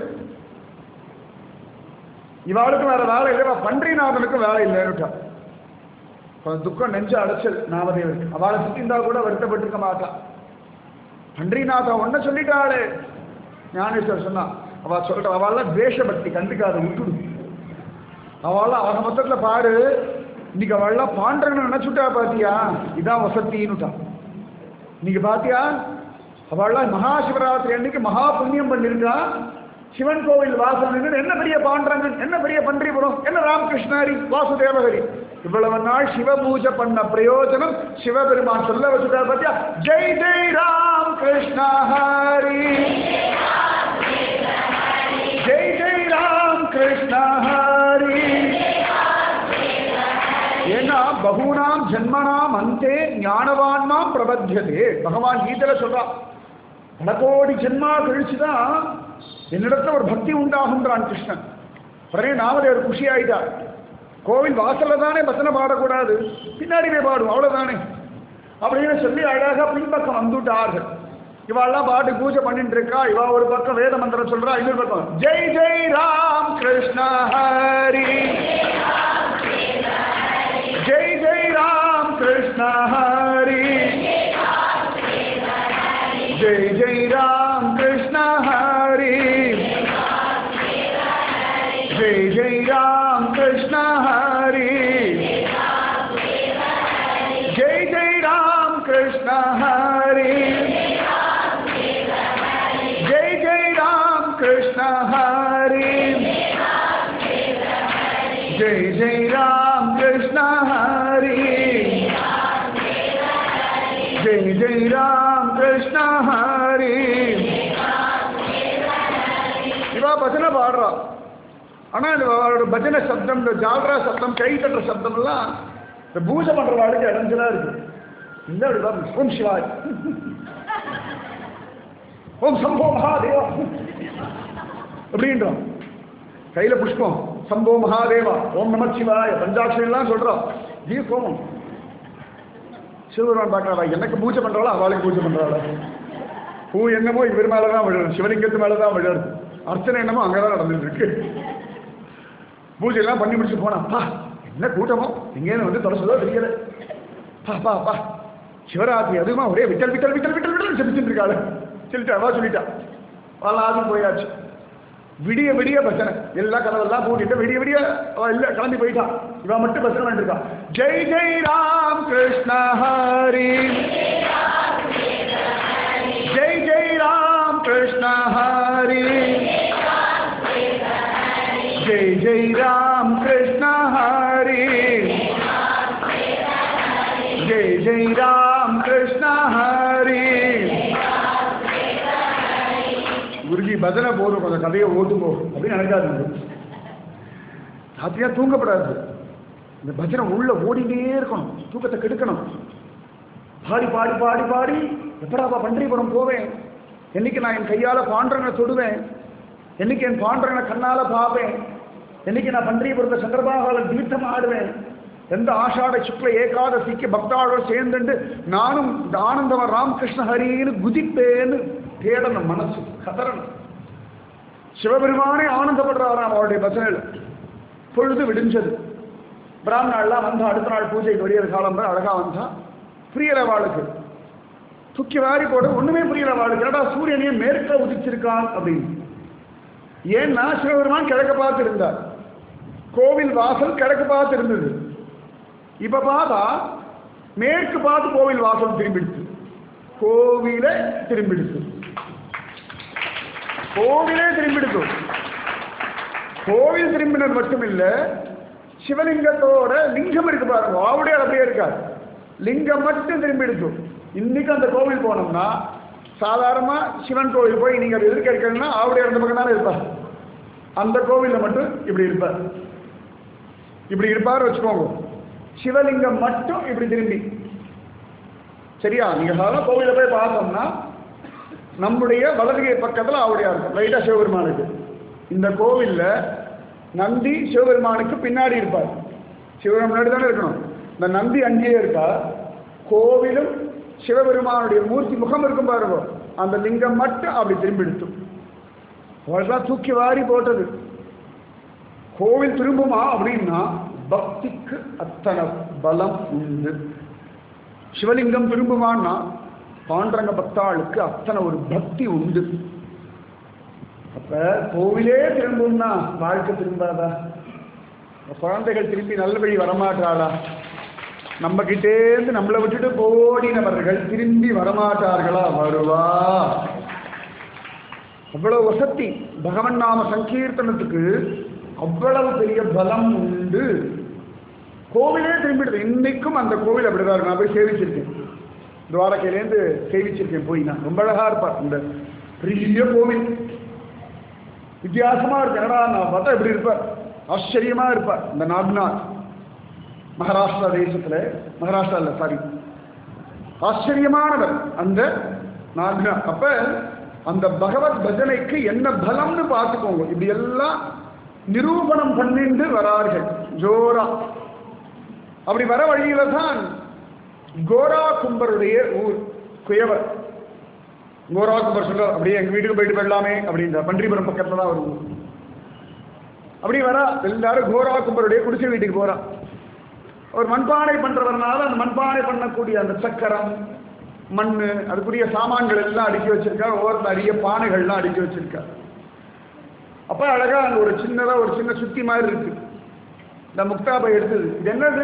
இவாளுக்கும் வேற வேலை இல்லை இவ பன்றிநாதனுக்கும் வேலை இல்லைன்னுட்டா கொஞ்சம் துக்கம் நெஞ்சு அடைச்சல் நாமதேவருக்கு அவளை சுத்தி இருந்தா கூட வருத்தப்பட்டிருக்க மாட்டா பன்றிநாதா ஒன்ன சொல்லிட்டாளே ஞானேஸ்வர் சொன்னா அவ சொல்ற அவள்லாம் தேசபக்தி கண்டுக்காத விட்டுடு அவள்லாம் அவக மொத்தத்துல பாரு இன்னைக்கு அவள்லாம் பாண்டவனை நினைச்சுட்டா பாத்தியா இதான் வசத்தின்னுட்டா இன்னைக்கு பாத்தியா அவள்லாம் மகா சிவராத்திரி அன்னைக்கு மகா புண்ணியம் பண்ணிருக்கா சிவன் கோவில் வாசம் நின்று என்ன பெரிய பாண்டரங்கன் என்ன பெரிய பன்றிபுரம் என்ன ராமகிருஷ்ணாரி வாசுதேவஹரி இவ்வளவு நாள் சிவ பூஜை பண்ண பிரயோஜனம் சிவபெருமான் சொல்ல வச்சுட்டா பாத்தியா ஜெய் ஜெய் ராம் கிருஷ்ணா ஹரி ஜெய் ஜெய் ராம் கிருஷ்ணா ஹரி ஏன்னா பகூனாம் ஜென்மனாம் அந்தே ஞானவான்மாம் பிரபத்தியதே பகவான் கீதையில சொல்றான் பல கோடி ஜென்மா கழிச்சுதான் என்னிடத்துல ஒரு பக்தி உண்டாகுன்றான் கிருஷ்ணன் உடனே நாமதேவர் குஷி ஆயிட்டார் கோவில் வாசல்ல தானே பசனை பாடக்கூடாது பின்னாடி போய் பாடும் அவ்வளவுதானே அப்படின்னு சொல்லி அழகா பின்பக்கம் வந்துட்டார்கள் இவாள்லாம் பாட்டு பூஜை பண்ணிட்டு இருக்கா இவா ஒரு பக்கம் வேத மந்திரம் சொல்றா இன்னொரு பக்கம் ஜெய் ஜெய் ராம் கிருஷ்ண ஹரி ஜெய் ஜெய் ராம் கிருஷ்ண ஹரி ஜெய் ஜெய் ராம் கிருஷ்ண ஹரி ஜெய் ஜெய் ராம் கிருஷ்ண ஹரி ஜெய் ஜெய் ராம் கிருஷ்ண ஹரி ஜெய் ஜெய் ராம் கிருஷ்ண ஹரி ஜெய் ஜெய் ராம் கிருஷ்ண ஹரி ஜெய் ஜெய் ராம் கிருஷ்ண ஹரி இவா பஜனை பாடுறா ஆனா இந்த அவரோட பஜனை சப்தம் இந்த ஜால்ரா சப்தம் கை தட்டுற சப்தம் எல்லாம் இந்த பூஜை பண்ற வாழ்க்கை இடைஞ்சலா இருக்கு இந்த அப்படிதான் ஓம் சிவாய் ஓம் சம்போ மகாதேவா அப்படின்றோம் கையில புஷ்பம் சம்போ மகாதேவா ஓம் நம சிவாய பஞ்சாட்சரி எல்லாம் சொல்றோம் ஜீ கோமம் சிவபெருமான் பார்க்கறா எனக்கு பூஜை பண்றாளோ அவளுக்கு பூஜை பண்றாளோ பூ என்னமோ இவர் மேலதான் விழுது சிவலிங்கத்து மேலதான் விழுது அர்ச்சனை என்னமோ அங்கதான் நடந்துட்டு இருக்கு பூஜை எல்லாம் பண்ணி முடிச்சு போனா பா என்ன கூட்டமோ எங்கேன்னு வந்து தொலைச்சதோ தெரியல பா பா பா சிவராத்திரி அதுமா ஒரே விட்டல் விட்டல் விட்டல் விட்டல் விட்டல் செபிச்சுட்டு இருக்காளு சொல்லிட்டு அவா சொல்லிட்டா வாழாது போயாச்சு விடிய விடிய பசனை எல்லா கதவெல்லாம் பூட்டிட்டு விடிய விடிய அவ இல்ல கிளம்பி போயிட்டா இவ மட்டும் பசனை பண்ணிருக்கா ஜெய் ஜெய் ராம் கிருஷ்ண ஹரி ஜெய் ஜெய் ராம் கிருஷ்ண ஹரி ஜெய் ஜெய் ராம் கிருஷ்ண ஹரி ஜெய் ஜெய் ராம் கிருஷ்ண ஹரி குருஜி பஜனை போதும் கொஞ்சம் கதையை ஓட்டுங்கோ அப்படின்னு நினைக்காது ராத்திரியா தூங்கப்படாது இந்த பஜனை உள்ள ஓடிட்டே இருக்கணும் தூக்கத்தை கெடுக்கணும் பாடி பாடி பாடி பாடி எப்படாப்பா பன்றிபுரம் போவேன் என்னைக்கு நான் என் கையால பாண்டரனை தொடுவேன் என்னைக்கு என் பாண்டரனை கண்ணால பார்ப்பேன் என்னைக்கு நான் பன்றியபுரத்தை சந்திரபாகால தீர்த்தம் ஆடுவேன் எந்த ஆஷாட சுக்ல ஏகாதசிக்கு பக்தாளோட சேர்ந்துண்டு நானும் இந்த ஆனந்தவன் ராமகிருஷ்ண ஹரின்னு குதிப்பேன்னு தேடணும் மனசு கதறணும் சிவபெருமானே ஆனந்தப்படுறாராம் அவருடைய பசனையில் பொழுது விடிஞ்சது பிராமணாலாம் வந்தா அடுத்த நாள் பூஜைக்கு வெளியே காலம் அழகா வந்தா புரியல வாளுக்கு தூக்கி வாரி போட ஒண்ணுமே புரியல வாளுக்கு ஏடா சூரியனையே மேற்க உதிச்சிருக்கான் அப்படின்னு ஏன்னா சிவபெருமான் கிழக்க பார்த்து இருந்தார் கோவில் வாசல் கிழக்கு பார்த்து இருந்தது இப்ப பார்த்தா மேற்கு பார்த்து கோவில் வாசல் திரும்பிடுச்சு கோவிலே திரும்பிடுச்சு கோவிலே திரும்பிடுச்சு கோவில் திரும்பினது மட்டும் இல்ல சிவலிங்கத்தோட லிங்கம் இருக்கு பாருங்க ஆவுடைய அப்படியே இருக்காது லிங்கம் மட்டும் திரும்பிடுச்சு இன்னைக்கு அந்த கோவில் போனோம்னா சாதாரணமா சிவன் கோவில் போய் நீங்க அதை எதிர்க்க இருக்கணும்னா ஆவுடைய இருந்த பக்கம் தானே இருப்பார் அந்த கோவில்ல மட்டும் இப்படி இருப்பார் இப்படி இருப்பார் வச்சுக்கோங்க சிவலிங்கம் மட்டும் இப்படி திரும்பி சரியா நீங்க சாதாரண கோவில போய் பார்த்தோம்னா நம்முடைய வலதுகை பக்கத்துல ஆவுடையா இருக்கும் லைட்டா சிவபெருமானுக்கு இந்த கோவில்ல நந்தி சிவபெருமானுக்கு பின்னாடி இருப்பார் சிவபெருமான் முன்னாடி தானே இருக்கணும் இந்த நந்தி அங்கேயே இருக்கா கோவிலும் சிவபெருமானுடைய மூர்த்தி முகம் இருக்கும் பாருங்க அந்த லிங்கம் மட்டும் அப்படி திரும்பி எடுத்தும் அவள்தான் தூக்கி வாரி போட்டது கோவில் திரும்புமா அப்படின்னா பக்திக்கு அத்தனை பலம் உண்டு சிவலிங்கம் திரும்புமான்னா பாண்டரங்க பக்தாளுக்கு அத்தனை ஒரு பக்தி உண்டு அப்ப கோவிலே திரும்பும்னா வாழ்க்கை திரும்பாதா குழந்தைகள் திரும்பி நல்ல வழி வரமாட்டாளா நம்ம கிட்டேந்து நம்மளை விட்டுட்டு போடினவர்கள் திரும்பி வரமாட்டார்களா வருவா அவ்வளவு வசதி பகவன் நாம சங்கீர்த்தனத்துக்கு அவ்வளவு பெரிய பலம் உண்டு கோவிலே திரும்பிடுது இன்னைக்கும் அந்த கோவில் அப்படிதான் இருக்கு நான் போய் சேவிச்சிருக்கேன் துவாரகையிலேருந்து சேவிச்சிருக்கேன் போய் நான் ரொம்ப அழகா இருப்பார் இந்த பெரிய கோவில் வித்தியாசமா இருக்கு என்னடா நான் பார்த்தா இப்படி இருப்பார் ஆச்சரியமா இருப்பார் இந்த நாக்நாத் மகாராஷ்டிரா தேசத்துல மகாராஷ்டிரா இல்ல சாரி ஆச்சரியமானவர் அந்த நாக்நாத் அப்ப அந்த பகவத் பஜனைக்கு என்ன பலம்னு பார்த்துக்கோங்க இப்படி எல்லாம் நிரூபணம் பண்ணிண்டு வரார்கள் ஜோரா அப்படி வர வழியில தான் கோரா கும்பருடைய ஊர் குயவர் கோரா கும்பர் சொல்றார் அப்படியே எங்க வீட்டுக்கு போயிட்டு போயிடலாமே அப்படின்ற பன்றிபுரம் பக்கத்துல தான் ஒரு ஊர் அப்படி வரா எல்லாரும் கோரா கும்பருடைய குடிசை வீட்டுக்கு போறா ஒரு மண்பானை பண்றவர்னால அந்த மண்பானை பண்ணக்கூடிய அந்த சக்கரம் மண் அதுக்குரிய சாமான்கள் எல்லாம் அடுக்கி வச்சிருக்கார் ஒவ்வொரு அரிய பானைகள்லாம் அடுக்கி வச்சிருக்கார் அப்ப அழகா அங்க ஒரு சின்னதா ஒரு சின்ன சுத்தி மாதிரி இருக்கு இந்த முக்தாபை எடுத்தது இது என்னது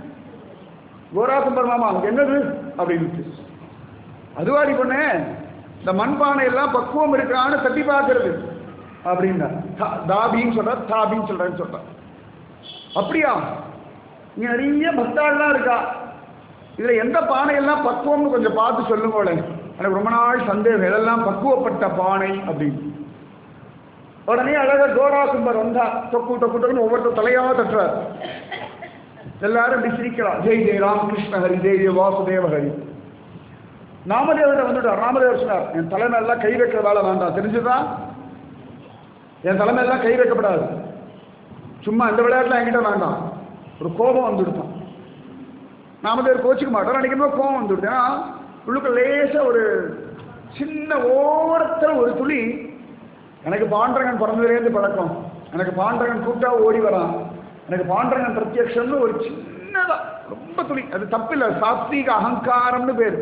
கோரா கும்பர் மாமா அங்க என்னது அப்படின்னு அதுவாடி பொண்ணே இந்த மண்பானை எல்லாம் பக்குவம் இருக்கான்னு தட்டி பார்க்கறது அப்படின்னா தா- தாபின்னு சொல்ற தாபின்னு சொல்றேன்னு சொல்றேன் அப்படியா இங்க நிறைய பக்தாள்லாம் இருக்கா இதுல எந்த பானையெல்லாம் பக்குவம்னு கொஞ்சம் பார்த்து சொல்லுங்களேன் எனக்கு ரொம்ப நாள் சந்தேகம் இதெல்லாம் பக்குவப்பட்ட பானை அப்படின்னு உடனே அழகா கோரா கும்பர் வந்தா தொக்கு தொக்கு தொக்குன்னு ஒவ்வொருத்தர் தலையா தட்டுறார் எல்லாரும் இப்படி சிரிக்கலாம் ஜெய் ஜெய் ராமகிருஷ்ண ஹரி ஜெய் ஜெய் வாசுதேவ ஹரி நாமதேவர்கிட்ட வந்துட்டார் ராமதேவர் சொன்னார் என் தலைமை எல்லாம் கை வைக்கிற வேலை வேண்டாம் தெரிஞ்சுதா என் தலைமை எல்லாம் கை வைக்கப்படாது சும்மா இந்த விளையாட்டுல என்கிட்ட வேண்டாம் ஒரு கோபம் வந்துடுதான் நாமதேவர் கோச்சிக்க மாட்டோம் நினைக்கிறோம் கோபம் வந்துடுது ஏன்னா உள்ளுக்கு லேசா ஒரு சின்ன ஓரத்தில் ஒரு துளி எனக்கு பாண்டரங்கன் பிறந்ததுலேருந்து பழக்கம் எனக்கு பாண்டரங்கன் கூட்டா ஓடி வரான் எனக்கு பாண்டரங்கன் பிரத்யக்ஷம்னு ஒரு சின்னதா ரொம்ப துளி அது தப்பில்லை சாத்வீக அகங்காரம்னு பேர்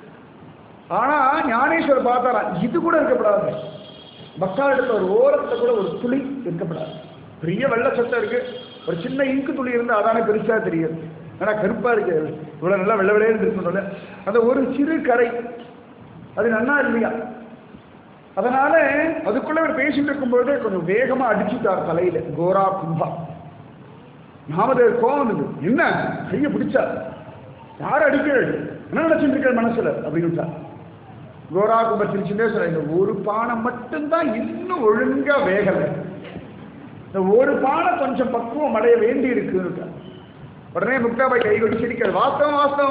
ஆனா ஞானேஸ்வர் பார்த்தாராம் இது கூட இருக்கப்படாது பக்தாளிடத்துல ஒரு ஓரத்துல கூட ஒரு துளி இருக்கப்படாது பெரிய வெள்ளை சட்டை இருக்கு ஒரு சின்ன இங்கு துளி இருந்தா அதானே பெருசா தெரியாது ஆனா கருப்பா இருக்கு இவ்வளவு நல்லா வெள்ளை வெள்ளையே இருக்குன்னு அந்த ஒரு சிறு கரை அது நன்னா இல்லையா அதனால அதுக்குள்ள இவர் பேசிட்டு இருக்கும்போதே கொஞ்சம் வேகமா அடிச்சுட்டார் தலையில கோரா கும்பா நாமதேவர் கோவம் வந்தது என்ன கையை பிடிச்சா யார் அடிக்கிறாள் என்ன நினைச்சிட்டு இருக்க மனசுல அப்படின்னு விட்டார். கோரா கும்பர் சிரிச்சுட்டே சொல்ல இந்த ஒரு பானை மட்டும்தான் இன்னும் ஒழுங்கா வேகலை இந்த ஒரு பானை கொஞ்சம் பக்குவம் அடைய வேண்டி இருக்குன்னு உடனே முக்தாபாய் கை கொட்டி சிரிக்கிறது வாஸ்தவம் வாஸ்தவம் வாஸ்தவம் வாஸ்தவம் நான் நினைச்சேன் நீங்க சொல்லிட்டே அப்படின்னு விடுச்சு. உடனே நாமதேவர் சொன்னார் என் தலைமை எல்லாம் கை வைக்கிற வேலை வேண்டாம் தெரிஞ்சுதா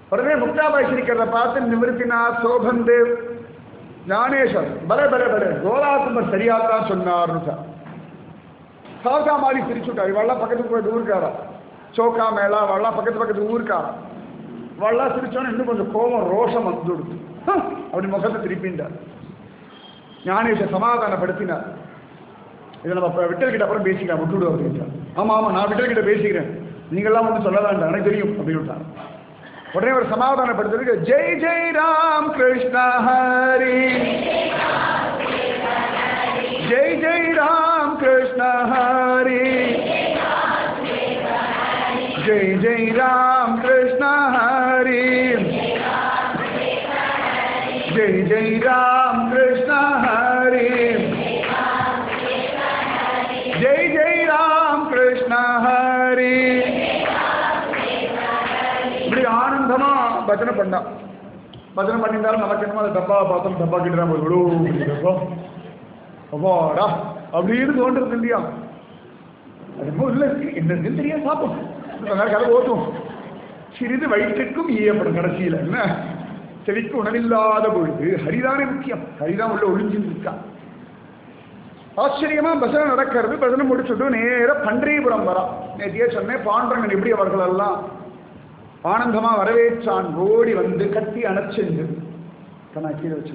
உடனே முக்தாபாய் சிரிக்கிறத பார்த்து நிவர்த்தினார் சோபந்தேவ் ஞானேஸ்வர் பல பல பல கோலாகுமர் சரியாத்தான் சொன்னார்னு சார் சாதா மாதிரி சிரிச்சு விட்டார் இவெல்லாம் பக்கத்து பக்கத்து ஊருக்காரா சோக்கா மேளா அவெல்லாம் பக்கத்து பக்கத்து ஊருக்காரா இவெல்லாம் சிரிச்சோன்னு இன்னும் கொஞ்சம் கோபம் ரோஷம் வந்து கொடுத்து அப்படி முகத்தை திருப்பின்றார் ஞானேஸ்வர் சமாதானப்படுத்தினார் இதை நம்ம அப்ப விட்டல் கிட்ட அப்புறம் பேசிக்கலாம் விட்டுவிடு அப்படின்றார் ஆமா ஆமா நான் விட்டல் கிட்ட பேசிக்கிறேன் நீங்கெல்லாம் ஒன்றும் சொல்ல வேண்டாம் எனக்கு தெரியும் அப்படின்னு விட்டார் உடனே ஒரு சமாதானப்படுத்துறதுக்கு ஜெய் ஜெய் ராம் கிருஷ்ண ஹரி ஜெய் ஜெய் ராம் கிருஷ்ண ஹரி ஜெய் ஜெய் ராம் கிருஷ்ண ஹரி ஜெய் ஜெய் ராம் கிருஷ்ண ஹரி ஜெய் ஜெய் ராம் கிருஷ்ண ஹரி இப்படி ஆனந்தமா பஜனை பண்ணான் பஜனை பண்ணியிருந்தாலும் நமக்கு என்னமோ அந்த டப்பாவை பார்த்தோம் டப்பா கிட்ட நம்ம இவ்வளோ டப்பா அப்பாடா அப்படின்னு தோன்றது இல்லையா அது என்னமோ இல்லை என்ன இருக்குன்னு தெரியாது பார்ப்போம் கொஞ்ச நேரம் கதை ஓட்டும் சிறிது வயிற்றுக்கும் ஈயப்படும் கடைசியில் என்ன செவிக்கு உணவில்லாத பொழுது ஹரிதானே முக்கியம் ஹரிதான் உள்ள ஒளிஞ்சுன்னு இருக்கான் ஆச்சரியமா பஜனை நடக்கிறது பஜனை முடிச்சுட்டு நேர பன்றிபுரம் வரா நேத்தியே சொன்னேன் பாண்டரங்கன் எப்படி அவர்கள் எல்லாம் ஆனந்தமா வரவேற்றான் ஓடி வந்து கட்டி அணைச்சிருந்து கண்ணா கீழே வச்சு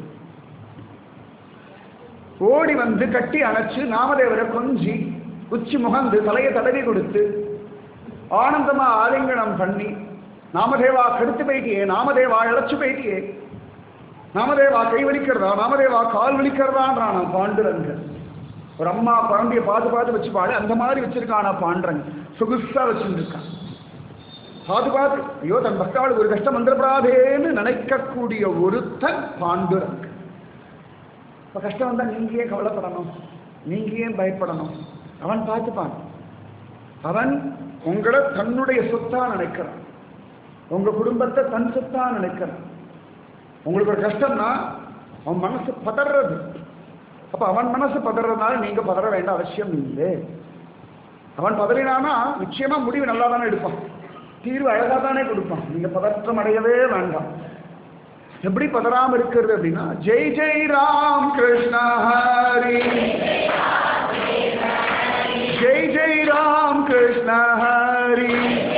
ஓடி வந்து கட்டி அணைச்சு நாமதேவரை கொஞ்சி உச்சி முகந்து தலையை தடவி கொடுத்து ஆனந்தமா ஆலிங்கனம் பண்ணி நாமதேவா கடுத்து போயிட்டியே நாமதேவா இழைச்சு போயிட்டியே நாமதேவா கை வலிக்கிறதா நாமதேவா கால் வலிக்கிறதான்றான் பாண்டுரங்க ஒரு அம்மா குழந்தைய பார்த்து பார்த்து வச்சுப்பாடு அந்த மாதிரி வச்சிருக்கானா பாண்டுரங்க சொகுசா வச்சுருக்கான் பார்த்து பார்த்து ஐயோ தன் பக்தாளுக்கு ஒரு கஷ்டம் வந்துடப்படாதேன்னு நினைக்கக்கூடிய ஒருத்தன் பாண்டுரங்க இப்போ கஷ்டம் வந்தா நீங்க ஏன் கவலைப்படணும் நீங்க ஏன் பயப்படணும் அவன் பார்த்துப்பான் அவன் உங்களை தன்னுடைய சொத்தா நினைக்கிறான் உங்க குடும்பத்தை தன் சொத்தா நினைக்கிறான் உங்களுக்கு ஒரு கஷ்டம்னா அவன் மனசு பதறது அப்ப அவன் மனசு பதறதுனால நீங்க பதற வேண்ட அவசியம் இல்லை அவன் பதறினானா நிச்சயமா முடிவு நல்லா தானே எடுப்பான் தீர்வு அழகா தானே கொடுப்பான் நீங்க பதற்றம் அடையவே வேண்டாம் எப்படி பதறாம இருக்கிறது அப்படின்னா ஜெய் ஜெய் ராம் கிருஷ்ண ஹரி ஜெய் ஜெய் ராம் கிருஷ்ண ஹரி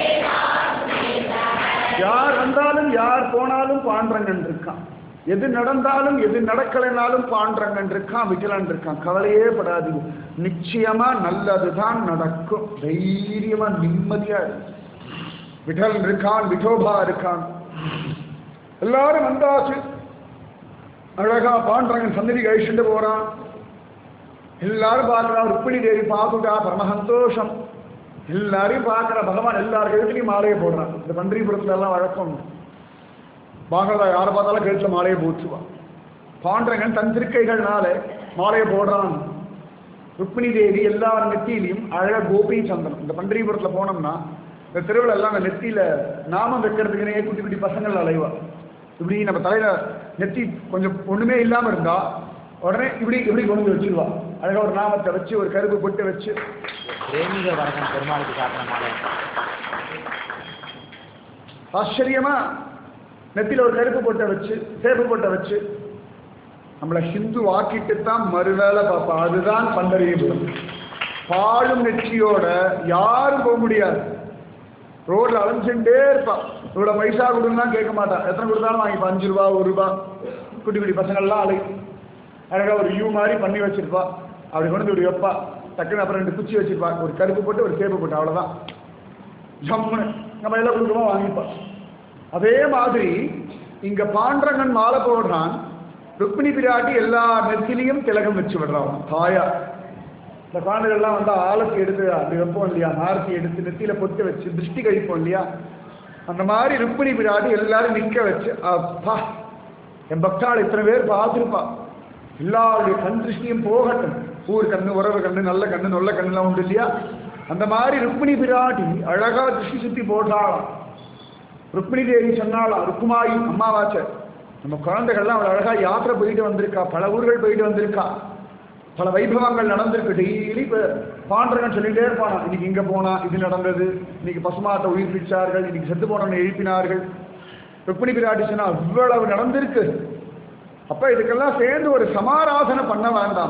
யார் வந்தாலும் யார் போனாலும் பாண்டரங்கன் இருக்கான் எது நடந்தாலும் எது நடக்கலைனாலும் பாண்டரங்கன் இருக்கான் விட்டலன் இருக்கான் கவலையே படாதீங்க நிச்சயமா நல்லதுதான் நடக்கும் தைரியமா நிம்மதியா இருக்கு விட்டலன் இருக்கான் விட்டோபா இருக்கான் எல்லாரும் வந்தாச்சு அழகா பாண்டரங்கன் சந்நிதி கழிச்சுட்டு போறான் எல்லாரும் பார்க்கறான் ருக்மிணி தேவி பார்த்துட்டா பரம சந்தோஷம் எல்லாரையும் பார்க்கற பகவான் எல்லார் கழுத்துலையும் மாலையை போடுறான் இந்த பன்றிபுரத்துல எல்லாம் வழக்கம் உண்டு. பாகவதா யாரை பார்த்தாலும் கழுத்துல மாலையை போச்சுவான் பாண்டரங்கன் தன் திருக்கைகள்னால மாலையை போடுறான் ருக்மிணி தேவி எல்லார் நெத்தியிலையும் அழகா கோபி சந்தனம் இந்த பன்றிபுரத்துல போனோம்னா இந்த தெருவில் எல்லாம் அந்த நெத்தியில நாமம் வைக்கிறதுக்குனே குட்டி குட்டி பசங்கள் அலைவா இப்படி நம்ம தலையில நெத்தி கொஞ்சம் ஒண்ணுமே இல்லாம இருந்தா உடனே இப்படி இப்படி கொண்டு வந்து வச்சிருவா அழகா ஒரு நாமத்தை வச்சு ஒரு கருப்பு பொட்டு வச்சு பிரேமிக வரகன் பெருமாளுக்கு சாத்தின மாலை ஆச்சரியமா நெத்தியில ஒரு கருப்பு பொட்டை வச்சு சேப்பு பொட்டை வச்சு நம்மளை ஹிந்து ஆக்கிட்டு தான் மறுவேளை பார்ப்பா அதுதான் பண்டரிபுரம் பாழும் நெற்றியோட யாரும் போக முடியாது ரோட்ல அலைஞ்சுட்டே இருப்பா இவ்வளோ பைசா கொடுன்னா கேட்க மாட்டா எத்தனை கொடுத்தாலும் வாங்கிப்பா அஞ்சு ரூபா ஒரு ரூபா குட்டி குட்டி பசங்கள்லாம் அலை அழகா ஒரு யூ மாதிரி பண்ணி வச்சிருப்பா அப்படி கொண்டு வந்து இப்படி வைப்பா டக்குன்னு அப்புறம் ரெண்டு குச்சி வச்சிருப்பா ஒரு கருப்பு போட்டு ஒரு சேப்பு போட்டு அவ்வளோதான் ஜம்முன்னு நம்ம எல்லாம் கொடுக்குறோமோ வாங்கிப்பா அதே மாதிரி இங்க பாண்டரங்கன் மாலை போடுறான் ருக்மிணி பிராட்டி எல்லா நெத்திலையும் திலகம் வச்சு விடுறான் தாயா இந்த குழந்தைகள்லாம் வந்து ஆலத்தி எடுத்து அப்படி வைப்போம் இல்லையா ஆரத்தி எடுத்து நெத்தியில பொட்டு வச்சு திருஷ்டி கழிப்போம் இல்லையா அந்த மாதிரி ருக்மிணி பிராட்டி எல்லாரும் நிக்க வச்சு அப்பா என் பக்தாள் இத்தனை பேர் பார்த்துருப்பா எல்லாருடைய கண் திருஷ்டியும் போகட்டும் ஊர் கண்ணு உறவு கண்ணு நல்ல கண்ணு நல்ல கண்ணுலாம் உண்டு இல்லையா அந்த மாதிரி ருக்மிணி பிராட்டி அழகா திருஷ்டி சுத்தி போட்டாளாம் ருக்மிணி தேவி சொன்னாலாம் ருக்குமாயி அம்மாவாச்ச நம்ம குழந்தைகள்லாம் அவள் அழகா யாத்திரை போயிட்டு வந்திருக்கா பல ஊர்கள் போயிட்டு வந்திருக்கா பல வைபவங்கள் நடந்திருக்கு டெய்லி இப்போ பாண்டரங்கன் சொல்லிட்டே இருப்பானா இன்னைக்கு இங்க போனா இது நடந்தது இன்னைக்கு பசுமாட்டை உயிர்ப்பிச்சார்கள் இன்னைக்கு செத்து போனவனை எழுப்பினார்கள் ருக்மிணி பிராட்டி சொன்னா இவ்வளவு நடந்திருக்கு அப்ப இதுக்கெல்லாம் சேர்ந்து ஒரு சமாராதனை பண்ண வேண்டாம்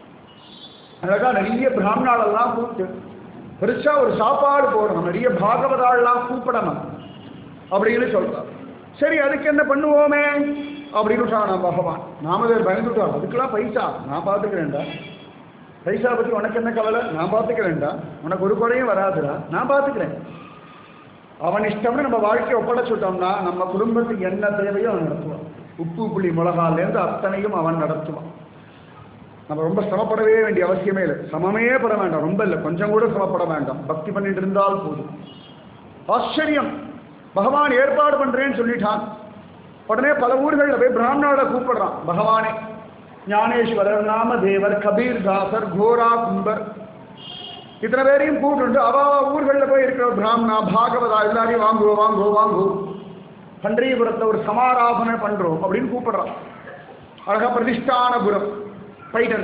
அழகா நிறைய பிராமணாலெல்லாம் கூப்பிட்டு பெருசா ஒரு சாப்பாடு போடணும் நிறைய பாகவதாள்லாம் கூப்பிடணும் அப்படின்னு சொல்றார் சரி அதுக்கு என்ன பண்ணுவோமே அப்படின்னு விட்டான் பகவான் நாமதேவர் பயந்துட்டார் அதுக்கெல்லாம் பைசா நான் பார்த்துக்கிறேன்டா பைசா பத்தி உனக்கு என்ன கவலை நான் பார்த்துக்கிறேன்டா உனக்கு ஒரு குறையும் வராதுடா நான் பார்த்துக்கிறேன் அவன் இஷ்டம்னு நம்ம வாழ்க்கையை ஒப்படைச்சுட்டோம்னா நம்ம குடும்பத்துக்கு என்ன தேவையோ அவன் நடத்துவான் உப்பு புளி மிளகாலேருந்து அத்தனையும் அவன் நடத்துவான் நம்ம ரொம்ப சிரமப்படவே வேண்டிய அவசியமே இல்லை சமமே பட வேண்டாம் ரொம்ப இல்லை கொஞ்சம் கூட சிரமப்பட வேண்டாம் பக்தி பண்ணிட்டு இருந்தால் போதும் ஆச்சரியம் பகவான் ஏற்பாடு பண்றேன்னு சொல்லிட்டான் உடனே பல ஊர்களில் போய் பிராமணாவை கூப்பிடுறான் பகவானே ஞானேஸ்வரர் நாமதேவர் கபீர் தாசர் கோரா கும்பர் இத்தனை பேரையும் கூப்பிட்டு அவ ஊர்களில் போய் இருக்கிற பிராமணா பாகவதா எல்லாரையும் வாங்குவோ வாங்குவோ வாங்குவோ பண்டரிபுரத்தை ஒரு சமாராதனை பண்றோம் அப்படின்னு கூப்பிடுறான் அழகா பிரதிஷ்டானபுரம் பைடன்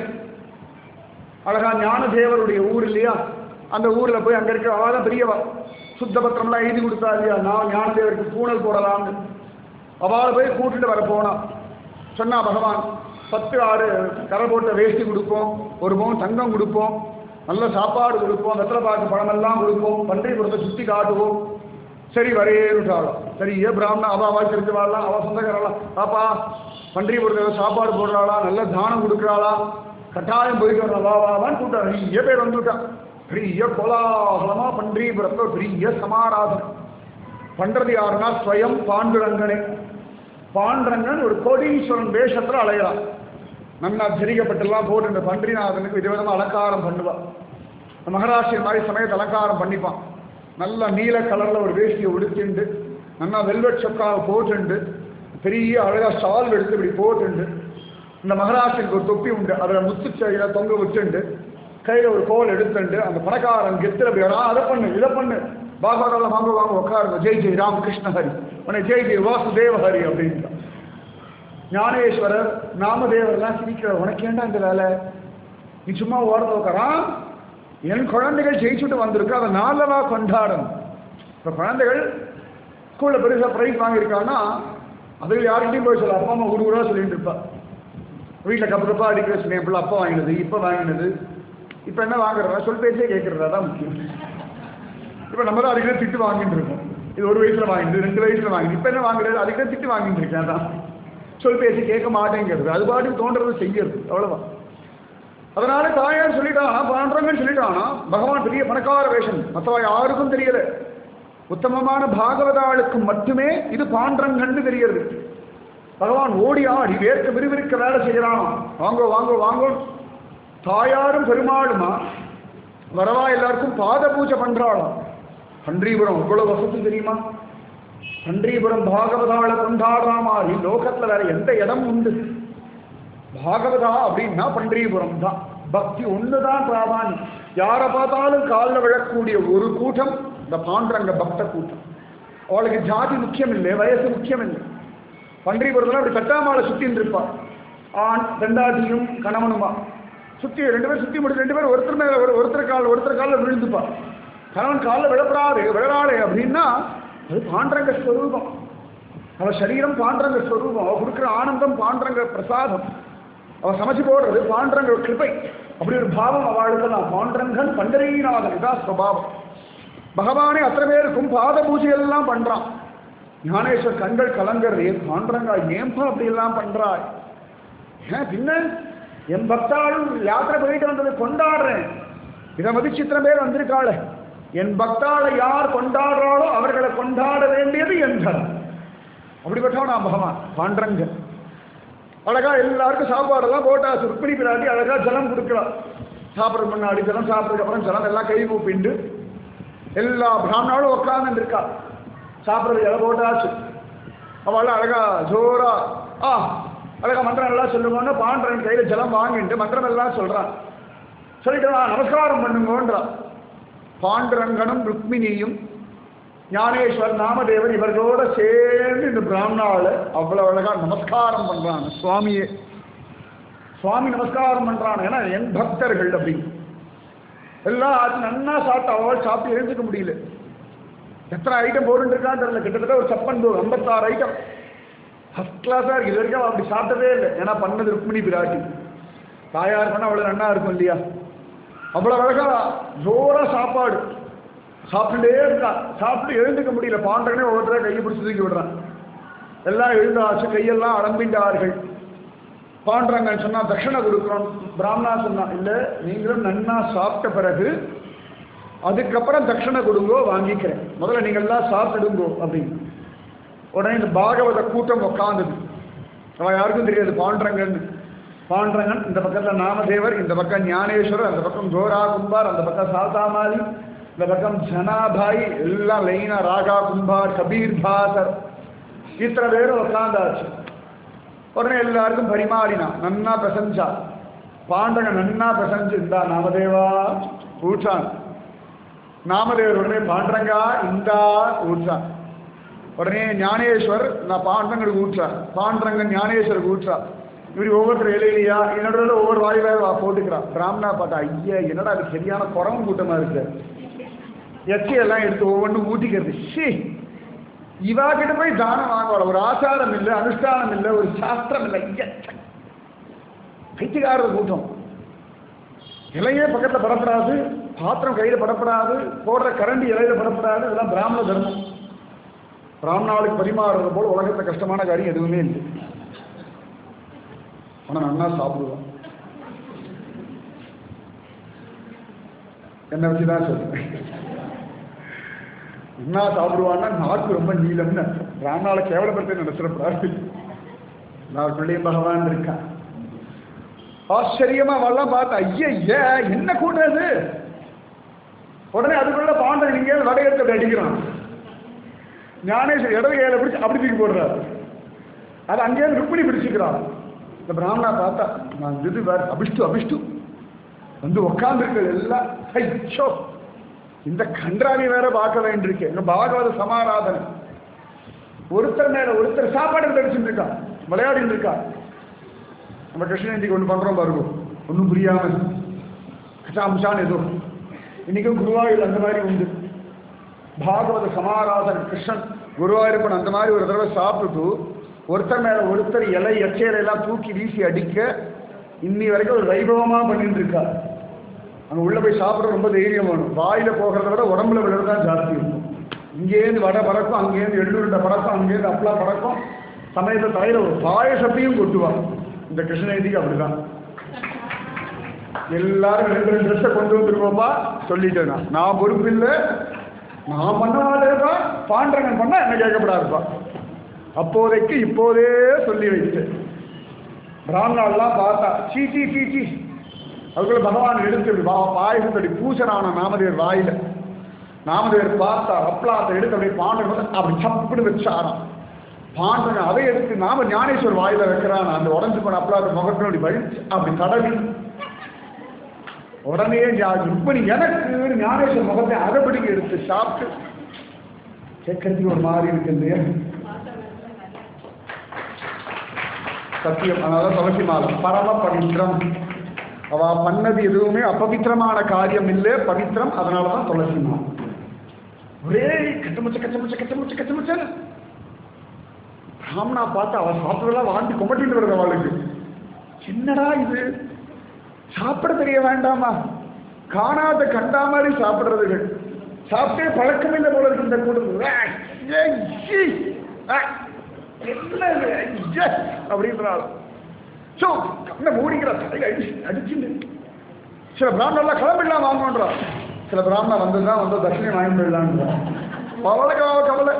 அழகா ஞானதேவருடைய ஊர் இல்லையா அந்த ஊர்ல போய் அங்க இருக்கிற அவா தான் பெரியவா சுத்த பத்திரம்லாம் எழுதி கொடுத்தா இல்லையா நான் ஞானதேவருக்கு பூணல் போடலாம்னு அவளை போய் கூட்டிட்டு வர போனா சொன்னா பகவான் பத்து ஆறு கரை போட்ட வேஷ்டி கொடுப்போம் ஒரு பவுன் தங்கம் கொடுப்போம் நல்ல சாப்பாடு கொடுப்போம் வெத்தலை பாக்கு பழமெல்லாம் கொடுப்போம் பன்றிபுரத்தை சுத்தி காட்டுவோம் சரி வரேன்னுட்டாலும் சரி ஏ பிராமணா அவ அவா தெரிஞ்சு வாழலாம் அவ சொந்தக்காரலாம் பாப்பா பன்றிபுரத்தில் சாப்பாடு போடுறாளா நல்ல தானம் கொடுக்குறாளா கட்டாயம் போயிட்டு வரலாம் வா வாவான்னு கூட்டா நிறைய பேர் வந்துட்டான் பெரிய கோலாகலமா பன்றிபுரத்தில் பெரிய சமாராதனை பண்றது யாருன்னா ஸ்வயம் பாண்டுரங்கனே பாண்டுரங்கன் ஒரு கோடீஸ்வரன் வேஷத்துல அலையலாம் நன்னா ஜரிகப்பட்டெல்லாம் போட்டு இந்த பன்றிநாதனுக்கு விதவிதமா அலங்காரம் பண்ணுவா இந்த மகாராஷ்டிரன் மாதிரி சமயத்தை அலங்காரம் பண்ணிப்பான் நல்ல நீல கலர்ல ஒரு வேஷ்டியை உடுத்திண்டு நல்லா வெல்வெட் சொக்காவை போட்டுண்டு பெரிய அழகா ஷால் எடுத்து இப்படி போட்டுண்டு இந்த மகாராஷ்டிரனுக்கு ஒரு தொப்பி உண்டு அதில் முத்துச்சையில தொங்க விட்டுண்டு கையில ஒரு கோல் எடுத்துண்டு அந்த பணக்காரன் கெத்துல போய் அதை பண்ணு இதை பண்ணு பாகவதால வாங்க வாங்க உட்காருங்க ஜெய் ஜெய் ராமகிருஷ்ண ஹரி உன்னை ஜெய் ஜெய் வாசுதேவ ஹரி அப்படின்ட்டு ஞானேஸ்வரர் நாமதேவர்லாம் சிரிக்கிற உனக்கு ஏன்டா இந்த வேலை நீ சும்மா ஓரத்தில் உட்காரான் என் குழந்தைகள் ஜெயிச்சுட்டு வந்திருக்கு அதை நாளவா கொண்டாடணும் இப்போ குழந்தைகள் ஸ்கூலில் பெருசாக ப்ரைஸ் வாங்கியிருக்காங்கன்னா அதில் யார்கிட்டையும் போய் சொல்ல அப்பா அம்மா ஒரு ஊராக சொல்லிட்டு இருப்பா வீட்டில் கப்பு கப்பா அடிக்கிற வச்சு என் பிள்ளை அப்பா வாங்கினது இப்போ வாங்கினது இப்போ என்ன வாங்குறதா சொல் பேச்சே கேட்குறதா தான் முக்கியம் இப்போ நம்ம தான் அதுக்கிட்ட திட்டு வாங்கிட்டு இருக்கோம் இது ஒரு வயசுல வாங்கிட்டு ரெண்டு வயசுல வாங்கிட்டு இப்போ என்ன வாங்குறது அதுக்கிட்ட திட்டு வாங்கிட்டு இருக்கேன் அதான் சொல் பேசி கேட்க மாட்டேங்கிறது அது பாட்டுக்கு தோன்றது செய்யறது அவ்வளவுதான் அதனால தாயார் சொல்லிட்டானா பாண்டவங்கன்னு சொல்லிட்டானா பகவான் பெரிய பணக்கார வேஷம் மற்றவா யாருக்கும் தெரியல உத்தமமான பாகவதாளுக்கு மட்டுமே இது பாண்டங்கன்னு தெரியறது பகவான் ஓடி ஆடி வேர்க்க விறுவிறுக்க வேலை செய்யறானா வாங்கோ வாங்கோ வாங்கோ தாயாரும் பெருமாளுமா வரவா எல்லாருக்கும் பாத பூஜை பண்றாளாம் பன்றிபுரம் இவ்வளவு வசதி தெரியுமா பன்றிபுரம் பாகவதாளை கொண்டாடுற மாதிரி லோகத்துல வேற எந்த இடம் உண்டு பாகவதா அப்படின்னா பன்றிபுரம் தான் பக்தி ஒண்ணுதான் பிராதானி யாரை பார்த்தாலும் காலில் விழக்கூடிய ஒரு கூட்டம் இந்த பாண்டரங்க பக்த கூட்டம் அவளுக்கு ஜாதி முக்கியம் இல்லை வயசு முக்கியம் இல்லை பன்றிபுரத்தில் அப்படி கட்டாமாலை சுத்தின்னு இருப்பா ஆண் ரெண்டாட்டியும் கணவனுமா சுத்தி ரெண்டு பேரும் சுத்தி முடிச்சு ரெண்டு பேரும் ஒருத்தர் மேல ஒரு- ஒருத்தர் கால் ஒருத்தர் காலில் விழுந்துப்பா கணவன் காலில் விழப்படாது விழறாளே அப்படின்னா அது பாண்டரங்க ஸ்வரூபம் அவ சரீரம் பாண்டரங்க ஸ்வரூபம் அவ கொடுக்குற ஆனந்தம் பாண்டரங்க பிரசாதம் அவ சமைச்சு போடுறது பாண்டரங்க கிருபை அப்படி ஒரு பாவம் அவளுக்கு நான் பாண்டரங்கன் பண்டரீநாதன் இதான் ஸ்வபாவம் பகவானே அத்தனை பேருக்கும் பாத பூஜை எல்லாம் பண்றான் ஞானேஸ்வர் கண்கள் கலங்கிறது பாண்டரங்கா ஏன்பா அப்படி எல்லாம் பண்றாய் ஏன் பின்ன என் பக்தாளும் யாத்திரை போயிட்டு வந்ததை கொண்டாடுறேன் இதை மதிச்சு இத்தனை பேர் வந்திருக்காளே என் பக்தாளை யார் கொண்டாடுறாளோ அவர்களை கொண்டாட வேண்டியது என் தரம் அப்படிப்பட்டவன் நான் பகவான் பாண்டரங்க அழகா எல்லாருக்கும் சாப்பாடெல்லாம் போட்டாச்சு ருக்மிணி பிராட்டி அழகா ஜலம் கொடுக்கலாம் சாப்பிட்ற முன்னாடி ஜலம் சாப்பிட்றதுக்கு அப்புறம் ஜலம் எல்லாம் கை கூப்பிண்டு எல்லா பிராமணாலும் உட்கார்ந்து இருக்கா சாப்பிட்றது இலை போட்டாச்சு அவள் அழகா ஜோரா ஆ அழகா மந்திரம் எல்லாம் சொல்லுவோன்னு பாண்டரன் கையில ஜலம் வாங்கிட்டு மந்திரம் எல்லாம் சொல்றான் சொல்லிட்டு "ஆ, நமஸ்காரம் பண்ணுங்கன்றான் பாண்டுரங்கனும் ருக்மிணியும் ஞானேஸ்வர் நாமதேவர் இவர்களோட சேர்ந்து இந்த பிராமணால அவ்வளவு அழகா நமஸ்காரம் பண்றாங்க சுவாமியே சுவாமி நமஸ்காரம் பண்றாங்க ஏன்னா என் பக்தர்கள் அப்படின்னு எல்லாம் அது நன்னா சாப்பிட்டு அவள் சாப்பிட்டு எழுந்துக்க முடியல எத்தனை ஐட்டம் போட்டு இருக்கான்னு தெரியல கிட்டத்தட்ட ஒரு சப்பன் போகும் ஐம்பத்தாறு ஐட்டம் ஃபர்ஸ்ட் கிளாஸாக இருக்கு இது வரைக்கும் அவ அப்படி சாப்பிட்டதே இல்லை ஏன்னா பண்ணது ருக்மிணி பிராட்டி தாயார் பண்ண அவ்வளோ நன்னா இருக்கும் இல்லையா அவ்வளோ அழகா ஜோரா சாப்பாடு சாப்பிட்டுட்டே இருக்கா சாப்பிட்டு எழுந்துக்க முடியல பாண்டகனே ஒவ்வொருத்தர கையை பிடிச்சி தூக்கி விடுறான் எல்லாம் எழுந்தாச்சு கையெல்லாம் அடம்பிண்டார்கள் பாண்டரங்கன் சொன்னா தட்சணை கொடுக்குறோம் பிராமணா சொன்னா இல்ல நீங்களும் நன்னா சாப்பிட்ட பிறகு அதுக்கப்புறம் தட்சணை கொடுங்கோ வாங்கிக்கிறேன் முதல்ல நீங்கள்லாம் சாப்பிடுங்கோ அப்படின்னு உடனே இந்த பாகவத கூட்டம் உட்காந்துது அவன் யாருக்கும் தெரியாது பாண்டரங்கன் பாண்டரங்கன் இந்த பக்கத்தில் நாமதேவர் இந்த பக்கம் ஞானேஸ்வரர் அந்த பக்கம் கோரா கும்பார் அந்த பக்கம் சாத்தாமாலி இந்த பக்கம் ஜனாபாய் எல்லாம் லைனா ராகா கும்பார் கபீர் பாசர் இத்தனை பேரும் உட்காந்தாச்சு உடனே எல்லாருக்கும் பரிமாறினா நன்னா பிரசஞ்சா பாண்டங்க நன்னா பிரசஞ்சு இந்தா நாமதேவா ஊற்றான் நாமதேவர் உடனே பாண்டரங்கா இந்தா ஊற்றான் உடனே ஞானேஸ்வர் நான் பாண்டங்களுக்கு ஊற்றார் பாண்டரங்கன் ஞானேஸ்வருக்கு ஊற்றா இவர் ஒவ்வொருத்தர் இலையிலையா என்னோட ஒவ்வொரு வாயில வா போட்டுக்கிறான் பிராமணா பார்த்தா ஐயா என்னடா அது சரியான குறவன் கூட்டமா இருக்கு எச்சையெல்லாம் எடுத்து ஒவ்வொன்றும் ஊட்டிக்கிறது ஷீ இவா கிட்ட போய் தானம் வாங்கலாம் ஒரு ஆச்சாரம் இல்லை அனுஷ்டானம் இல்லை ஒரு சாஸ்திரம் இல்லை ஐயா பைத்தியக்காரர் கூட்டம் இலையே பக்கத்தில் படப்படாது பாத்திரம் கையில் படப்படாது போடுற கரண்டி இலையில படப்படாது இதெல்லாம் பிராமண தர்மம் பிராமணாளுக்கு பரிமாறுறது போல உலகத்துல கஷ்டமான காரியம் எதுவுமே இல்லை ஆனா நன்னா சாப்பிடுவான் என்னை வச்சுதான் சொல்றேன் என்ன சாப்பிடுவான்னா நாக்கு ரொம்ப நீளம்னு அர்த்தம். பிராமணால கேவலப்படுத்த நினைச்சிடப்படாது நான் பிள்ளையும் பகவான் இருக்கான் ஆச்சரியமா வரலாம் பார்த்தா ஐயா என்ன கூடாது உடனே அதுக்குள்ள பாண்டவன் நீங்க வடை எடுத்து அப்படி அடிக்கிறான் ஞானேஸ்வர் இடது கையில பிடிச்சு அப்படி தூக்கி போடுறாரு அது அங்கேயிருந்து ருக்மிணி பிடிச்சிக்கிறான் இந்த பிராமணா பார்த்தா நான் இது வேற அபிஷ்டு அபிஷ்டு வந்து உட்காந்துருக்கிறது எல்லாம் ஐயோ இந்த கன்றாவி வேற பார்க்க வேண்டியிருக்கு எங்க பாகவத சமாராதனை ஒருத்தர் மேல ஒருத்தர் சாப்பாடு எடுத்து அடிச்சுட்டு இருக்கா விளையாடிட்டு இருக்கா நம்ம கிருஷ்ணஜெயந்திக்கு ஒன்று பண்றோம் பாருங்க ஒன்றும் புரியாம கச்சாமுச்சான்னு ஏதோ இன்னைக்கும் குருவாயூர் அந்த மாதிரி உண்டு பாகவத சமாராதன் கிருஷ்ணன் குருவாயூரப்பன் அந்த மாதிரி ஒரு தடவை சாப்பிட்டுட்டு ஒருத்தர் மேல ஒருத்தர் இலை எச்சையில எல்லாம் தூக்கி வீசி அடிக்க இன்னி வரைக்கும் ஒரு வைபவமா பண்ணிட்டு இருக்கா அங்க உள்ள போய் சாப்பிட ரொம்ப தைரியம் வேணும் வாயில போகிறத விட உடம்புல விழுறது தான் ஜாஸ்தி இருக்கும் இங்கேருந்து வடை பறக்கும் அங்கேருந்து எள்ளூருண்ட பறக்கும் அங்கேருந்து அப்பளா பறக்கும் சமயத்தை தலையில ஒரு பாயசத்தையும் கொட்டுவான் இந்த கிருஷ்ணஜெயந்திக்கு அப்படிதான் எல்லாரும் ரெண்டு ரெண்டு ட்ரெஸ்ஸை கொண்டு வந்துருக்கோப்பா சொல்லிட்டேன் நான் நான் பொறுப்பு இல்லை நான் பண்ணாதேப்பா பாண்டரங்கன் பண்ணா என்ன கேட்கப்படாதுப்பா அப்போதைக்கு இப்போதே சொல்லி வைத்தேன் பிராமணாலாம் பார்த்தா சீ சீ சீ சீ அதுக்குள்ள பகவான் எடுத்து வா பாயசத்தடி பூசனான நாமதேவர் வாயில நாமதேவர் பார்த்தா அப்பளாத்தை எடுத்து அப்படியே பாண்டவன் வந்து அப்படி சப்புன்னு வச்சாராம் பாண்டவன் அதை எடுத்து நாம ஞானேஸ்வர் வாயில வைக்கிறான் அந்த உடஞ்சு போன அப்பளாத்தை முகத்தில் அப்படி வழிச்சு அப்படி தடவி உடனே ருக்மணி எனக்கு ஞானேஸ்வர் முகத்தை அரைபடிக்கு எடுத்து சாப்பிட்டு கேட்கறதுக்கு ஒரு மாதிரி இருக்கு இல்லையா சத்தியம் அதனால துளசி மாலை பரம பவித்ரம் அவ பண்ணது எதுவுமே அபவித்திரமான காரியம் இல்லை பவித்ரம் அதனால தான் துளசி மாலை ஒரே கச்சமுச்ச கச்சமுச்ச கச்சமுச்ச கச்சமுச்சன்னு பிராமணா பார்த்து அவ சாப்பிட்றதெல்லாம் வாண்டி குமட்டிட்டு வருது அவளுக்கு என்னடா இது சாப்பிட தெரிய வேண்டாமா காணாத கண்டா மாதிரி சாப்பிடுறதுகள் சாப்பிட்டே பழக்கம் இல்லை போல இருக்கு இந்த கூட்டம் என்னது ஐயா! அப்படின்றாள் ஸோ கண்ணை மூடிக்கிற தலையை அடிச்சு அடிச்சுட்டு சில பிராமணர்லாம் கிளம்பிடலாம் வாங்கன்றா சில பிராமணர் வந்து தான் வந்து தட்சிணை வாங்கி போயிடலான்றா கவலை கவலை கவலை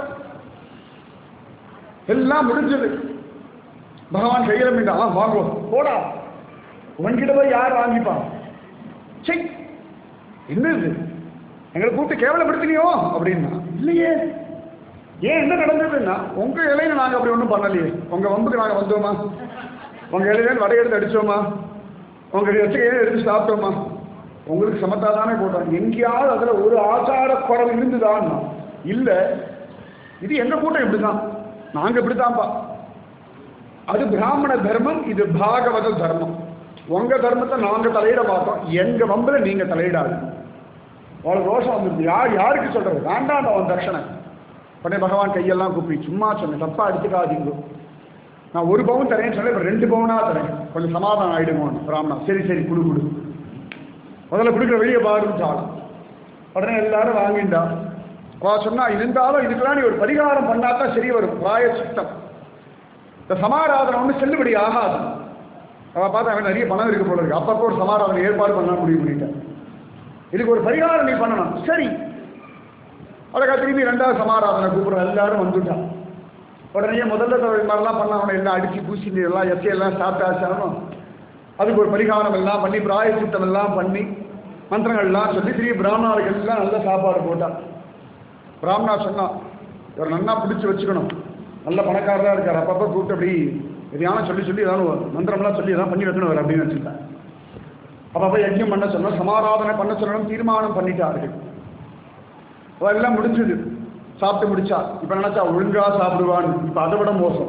எல்லாம் முடிஞ்சது பகவான் கையில மீண்டா ஆ வாங்குவோம் போடா உன்கிட்ட போய் யார் வாங்கிப்பான் சை என்ன இது எங்களை கூப்பிட்டு கேவலப்படுத்தினியோ அப்படின்னா இல்லையே ஏன் என்ன நடந்ததுன்னா உங்க இலையில நாங்க அப்படி ஒன்றும் பண்ணலையே உங்க வம்புக்கு நாங்க வந்தோமா உங்க இலையில வடை எடுத்து அடிச்சோமா உங்க எச்சகையை எடுத்து சாப்பிட்டோமா உங்களுக்கு சமத்தா தானே போட்டோம் எங்கேயாவது அதுல ஒரு ஆச்சார குறவு இருந்துதான் இல்ல இது எங்க கூட்டம் இப்படிதான் நாங்க இப்படித்தான்ப்பா அது பிராமண தர்மம் இது பாகவத தர்மம் உங்க தர்மத்தை நாங்க தலையிட மாட்டோம் எங்க வம்புல நீங்க தலையிடாது அவளுக்கு ரோஷம் வந்துருது யார் யாருக்கு சொல்றது வேண்டாம் அவன் தட்சணை உடனே பகவான் கையெல்லாம் கூப்பி சும்மா சொன்னேன் தப்பா எடுத்துக்காதீங்க நான் ஒரு பவுன் தரேன்னு சொன்னேன் இப்ப ரெண்டு பவுனா தரேன் கொஞ்சம் சமாதானம் ஆயிடுமோன்னு பிராமணா சரி சரி குடு குடு முதல்ல கொடுக்குற வெளியே பாருச்சாலும் உடனே எல்லாரும் வாங்கிண்டா அவ சொன்னா இருந்தாலும் இதுக்கெல்லாம் நீ ஒரு பரிகாரம் பண்ணாதான் சரி வரும் பிராய சித்தம் இந்த சமாராதனை ஒன்று செல்லுபடி ஆகாது அவ பார்த்தா அவன் நிறைய பணம் இருக்கு போல இருக்கு அப்பப்போ ஒரு சமாராதனை ஏற்பாடு பண்ண முடியும் பண்ணிட்டேன் இதுக்கு ஒரு பரிகாரம் நீ பண்ணணும் சரி அழகா திரும்பி ரெண்டாவது சமாராதனை கூப்பிடுற எல்லாரும் வந்துட்டான் உடனே முதல்ல தடவை மாதிரிலாம் பண்ண அவனை எல்லாம் அடிச்சு பூசிட்டு எல்லாம் எச்சையெல்லாம் சாப்பிட்டாச்சாலும் அதுக்கு ஒரு பரிகாரம் எல்லாம் பண்ணி பிராயசித்தம் எல்லாம் பண்ணி மந்திரங்கள்லாம் சொல்லி திரும்பி பிராமணர்கள் எல்லாம் நல்ல சாப்பாடு போட்டான் பிராமணா சொன்னான் இவர் நன்னா பிடிச்சி வச்சுக்கணும் நல்ல பணக்காரராக இருக்கார் அப்பப்போ கூப்பிட்டு அப்படி எதையான சொல்லி சொல்லி ஏதாவது ஒரு மந்திரம்லாம் சொல்லி எதாவது பண்ணி வைக்கணும் அவர் அப்படின்னு வச்சுருந்தேன் அப்பப்போ யஜ்யம் பண்ண சொன்னோம் சமாராதனை பண்ண சொல்லணும் தீர்மானம் பண்ணிட்டார்கள் அவ எல்லாம் முடிஞ்சது சாப்பிட்டு முடிச்சா இப்ப நினைச்சா ஒழுங்கா சாப்பிடுவான்னு இப்ப அதை விட மோசம்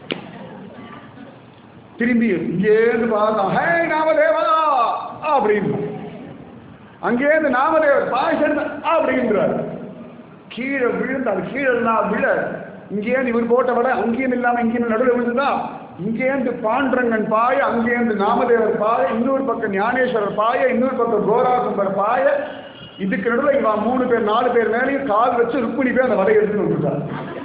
திரும்பி இங்கேருந்து பார்த்தா ஹே நாமதேவா அப்படின்னு அங்கேருந்து நாமதேவர் பாயசம் அப்படின்றார் கீழே விழுந்து அது கீழே எல்லாம் விழ இங்கேருந்து இவர் போட்ட விட அங்கேயும் இல்லாம இங்கேயும் நடுவில் விழுந்துதா இங்கேருந்து பாண்டரங்கன் பாய அங்கேருந்து நாமதேவர் பாய இன்னொரு பக்கம் ஞானேஸ்வரர் பாய இன்னொரு பக்கம் கோராகும்பர் பாய இதுக்கு நடுவில் இவன் மூணு பேர் நாலு பேர் மேலேயும் கால் வச்சு ருக்மிணி பேர் அந்த வலையை எடுத்துன்னு வந்துட்டார்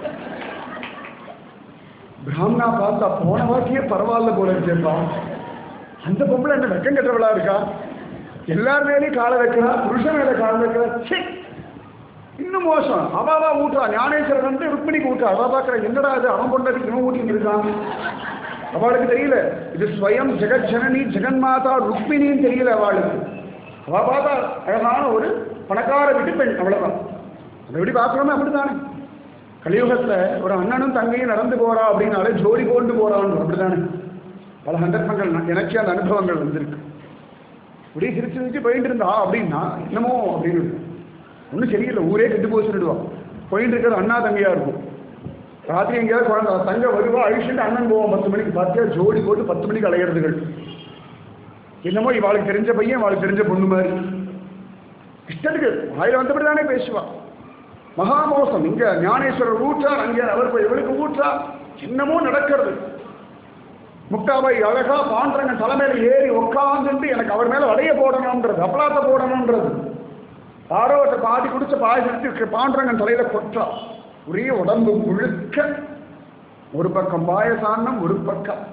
பிராமணா பார்த்தா போன வாட்டியே பரவாயில்ல போல இருக்கேப்பா அந்த பொம்பளை என்ன வெக்கம் கட்டுறவளா இருக்கா எல்லார் மேலேயும் காலை வைக்கிறா புருஷன் மேல காலை வைக்கிறா ச்சே! இன்னும் மோசம் அவாவா ஊட்டா ஞானேஸ்வரர் வந்து ருக்மிணிக்கு ஊட்டா அவ பாக்குற என்னடா இது அவன் கொண்டதுக்கு இவன் ஊட்டிட்டு இருக்கான் அவளுக்கு தெரியல இது ஸ்வயம் ஜெகத் ஜனனி ஜெகன்மாதா ருக்மிணின்னு தெரியல அவளுக்கு அவ பார்த்தா அழகான ஒரு பணக்கார வீட்டு பெண் அவ்வளவுதான் அதை எப்படி பார்க்கணுமே அப்படித்தானே கலியுகத்துல ஒரு அண்ணனும் தங்கையும் நடந்து போறா அப்படின்னாலே ஜோடி போட்டு போறான்னு அப்படிதானே பல சந்தர்ப்பங்கள் நான் எனக்கே அந்த அனுபவங்கள் வந்திருக்கு இப்படியே சிரிச்சு சிரிச்சு போயிட்டு இருந்தா அப்படின்னா என்னமோ அப்படின்னு ஒன்றும் சரியில்லை ஊரே கெட்டு போய் சொல்லிடுவான் போயிட்டு இருக்கிறது அண்ணா தங்கையா இருக்கும் ராத்திரி எங்கேயாவது குழந்தை தங்க வருவா அழிச்சுட்டு அண்ணன் போவான் பத்து மணிக்கு பார்த்தியா ஜோடி போட்டு பத்து மணிக்கு அலையிறதுகள் என்னமோ இவாளுக்கு தெரிஞ்ச பையன் இவாளுக்கு தெரிஞ்ச பொண்ணு மாதிரி இஷ்டத்துக்கு வாயில வந்தபடி தானே பேசுவா மகா மோசம் இங்க ஞானேஸ்வரர் ஊற்றார் அங்கே அவர் போய் இவளுக்கு ஊற்றார் என்னமோ நடக்கிறது முக்தாபாய் அழகா பாண்டரங்க தலைமையில ஏறி உட்காந்துட்டு எனக்கு அவர் மேல வடைய போடணும்ன்றது அப்பளாத்த போடணும்ன்றது யாரோ ஒருத்தர் பாதி குடிச்ச பாயசத்துக்கு பாண்டரங்கன் தலையில கொற்றா ஒரே உடம்பு முழுக்க ஒரு பக்கம் பாயசான்னம் ஒரு பக்கம்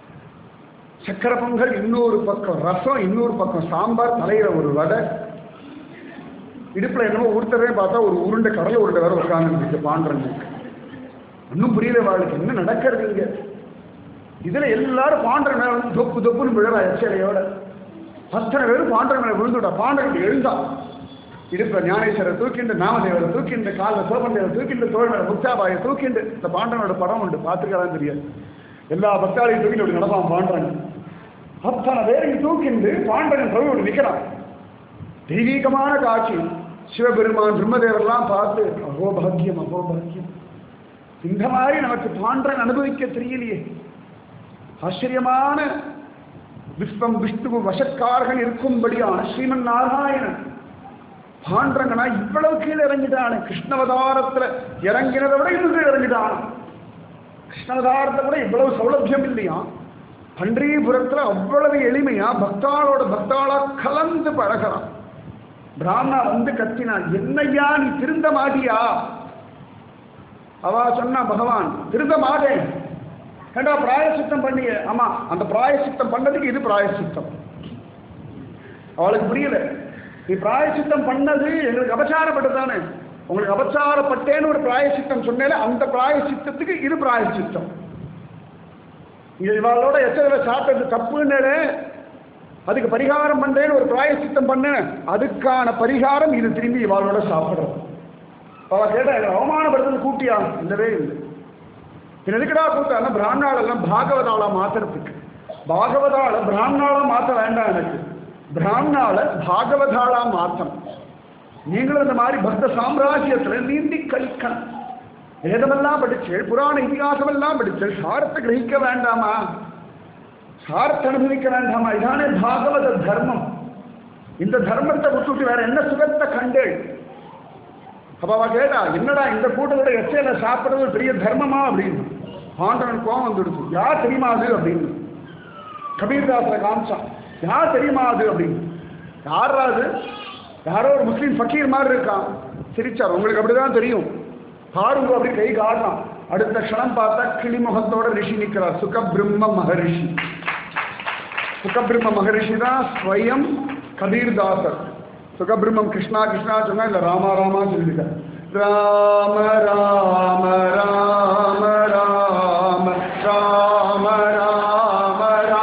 சக்கரை பொங்கல் இன்னொரு பக்கம் ரசம் இன்னொரு பக்கம் சாம்பார் தலையில ஒரு வடை இடுப்புல என்னமோ ஒருத்தரே பார்த்தா ஒரு உருண்டை கடலை உருண்டை வேற உட்காந்துருக்கு பாண்டரங்க இன்னும் புரியல வாழ்க்கை என்ன நடக்கிறது இங்க இதுல எல்லாரும் பாண்டரன் மேல வந்து தொப்பு தொப்புன்னு விழறா எச்சலையோட அத்தனை பேரும் பாண்டரன் மேல விழுந்துட்டா பாண்டரன் எழுந்தா இடுப்புல ஞானேஸ்வரர் தூக்கிண்டு நாமதேவரை தூக்கிண்டு காலில் சோபந்தேவரை தூக்கிண்டு தோல் மேல முக்தாபாயை தூக்கிண்டு இந்த பாண்டவனோட படம் உண்டு பார்த்துக்கலாம் தெரியாது எல்லா பக்தாளையும் தூக்கிட்டு அப்படி நடப்பான் பாண்டரன் அத்தனை பேரையும் தூக்கிண்டு பாண்டவன் பிரபு நிற்கிறான் தெய்வீகமான காட்சி சிவபெருமான் பிரம்மதேவர்லாம் பார்த்து அகோபாக்கியம் அகோபாக்கியம் இந்த மாதிரி நமக்கு பாண்டரன் அனுபவிக்க தெரியலையே ஆச்சரியமான விஸ்வம் விஷ்ணுவு வசக்காரகன் இருக்கும்படியான ஸ்ரீமன் நாராயணன் பாண்டரங்கனா இவ்வளவு கீழே இறங்கிட்டானே கிருஷ்ணவதாரத்துல இறங்கினதை விட இன்னும் கீழே இறங்கிட்டான் கிருஷ்ணவதாரத்தை விட இவ்வளவு சௌலபியம் இல்லையா பண்டீபுரத்துல அவ்வளவு எளிமையா பக்தாளோட பக்தாளா கலந்து பழகிறான் பிராமணா வந்து கத்தினான் என்னையா நீ திருந்த மாட்டியா அவ சொன்னா பகவான் திருந்த மாட்டேன் ஏண்டா பிராயசித்தம் பண்ணிய ஆமா அந்த பிராயசித்தம் பண்ணதுக்கு இது பிராயசித்தம் அவளுக்கு புரியல நீ பிராயசித்தம் பண்ணது எங்களுக்கு அபச்சாரப்பட்டதானே உங்களுக்கு அபச்சாரப்பட்டேன்னு ஒரு பிராயசித்தம் சொன்னேல அந்த பிராயசித்தத்துக்கு இது பிராயசித்தம் இங்க இவளோட எச்சரிக்கை சாப்பிட்டது தப்புன்னு அதுக்கு பரிகாரம் பண்றேன்னு ஒரு பிராயசித்தம் பண்ணேன் அதுக்கான பரிகாரம் இது திரும்பி இவளோட சாப்பிடுறது அவ கேட்டா எங்களை அவமானப்படுறது கூட்டியா இல்லவே இல்லை பின்ன எதுக்குடா கூட்டான பிராமணாளெல்லாம் பாகவதாளா மாத்துறதுக்கு பாகவதாள பிராமணாளா மாத்த வேண்டாம் எனக்கு பிராமணால பாகவதாளா மாத்தணும் நீங்களும் இந்த மாதிரி பக்த சாம்ராஜ்யத்துல நீந்தி கழிக்கணும் வேதமெல்லாம் படிச்சேள் புராண இதிகாசம் எல்லாம் படிச்சேள் சாரத்தை கிரகிக்க வேண்டாமா சாரத்தை அனுபவிக்க வேண்டாமா இதானே பாகவத தர்மம் இந்த தர்மத்தை விட்டுட்டு வேற என்ன சுகத்தை கண்டேள் அப்ப அவ கேட்டா என்னடா இந்த கூட்டத்தோட எச்சையில சாப்பிடுறது ஒரு பெரிய தர்மமா அப்படின்னு பாண்டவன் கோவம் வந்துடுச்சு யார் தெரியுமா அது அப்படின்னு கபீர்தாசரை காமிச்சான் யார் தெரியுமா அது அப்படின்னு யாரா அது யாரோ ஒரு முஸ்லீம் ஃபக்கீர் மாதிரி இருக்கான் சிரிச்சார் உங்களுக்கு அப்படிதான் தெரியும் பாருங்க அப்படி கை காட்டலாம் அடுத்த க்ஷணம் பார்த்தா கிளிமுகத்தோட ரிஷி நிற்கிறார் சுகபிரம்ம மகரிஷி சுகபிரம்ம மகரிஷி தான் ஸ்வயம் கபீர்தாசர் சுகபிரம்மம் கிருஷ்ணா கிருஷ்ணா சொன்னா இல்ல ராமா ராமா சொல்லிருக்க ராம ராம ராம ராம ராம ராம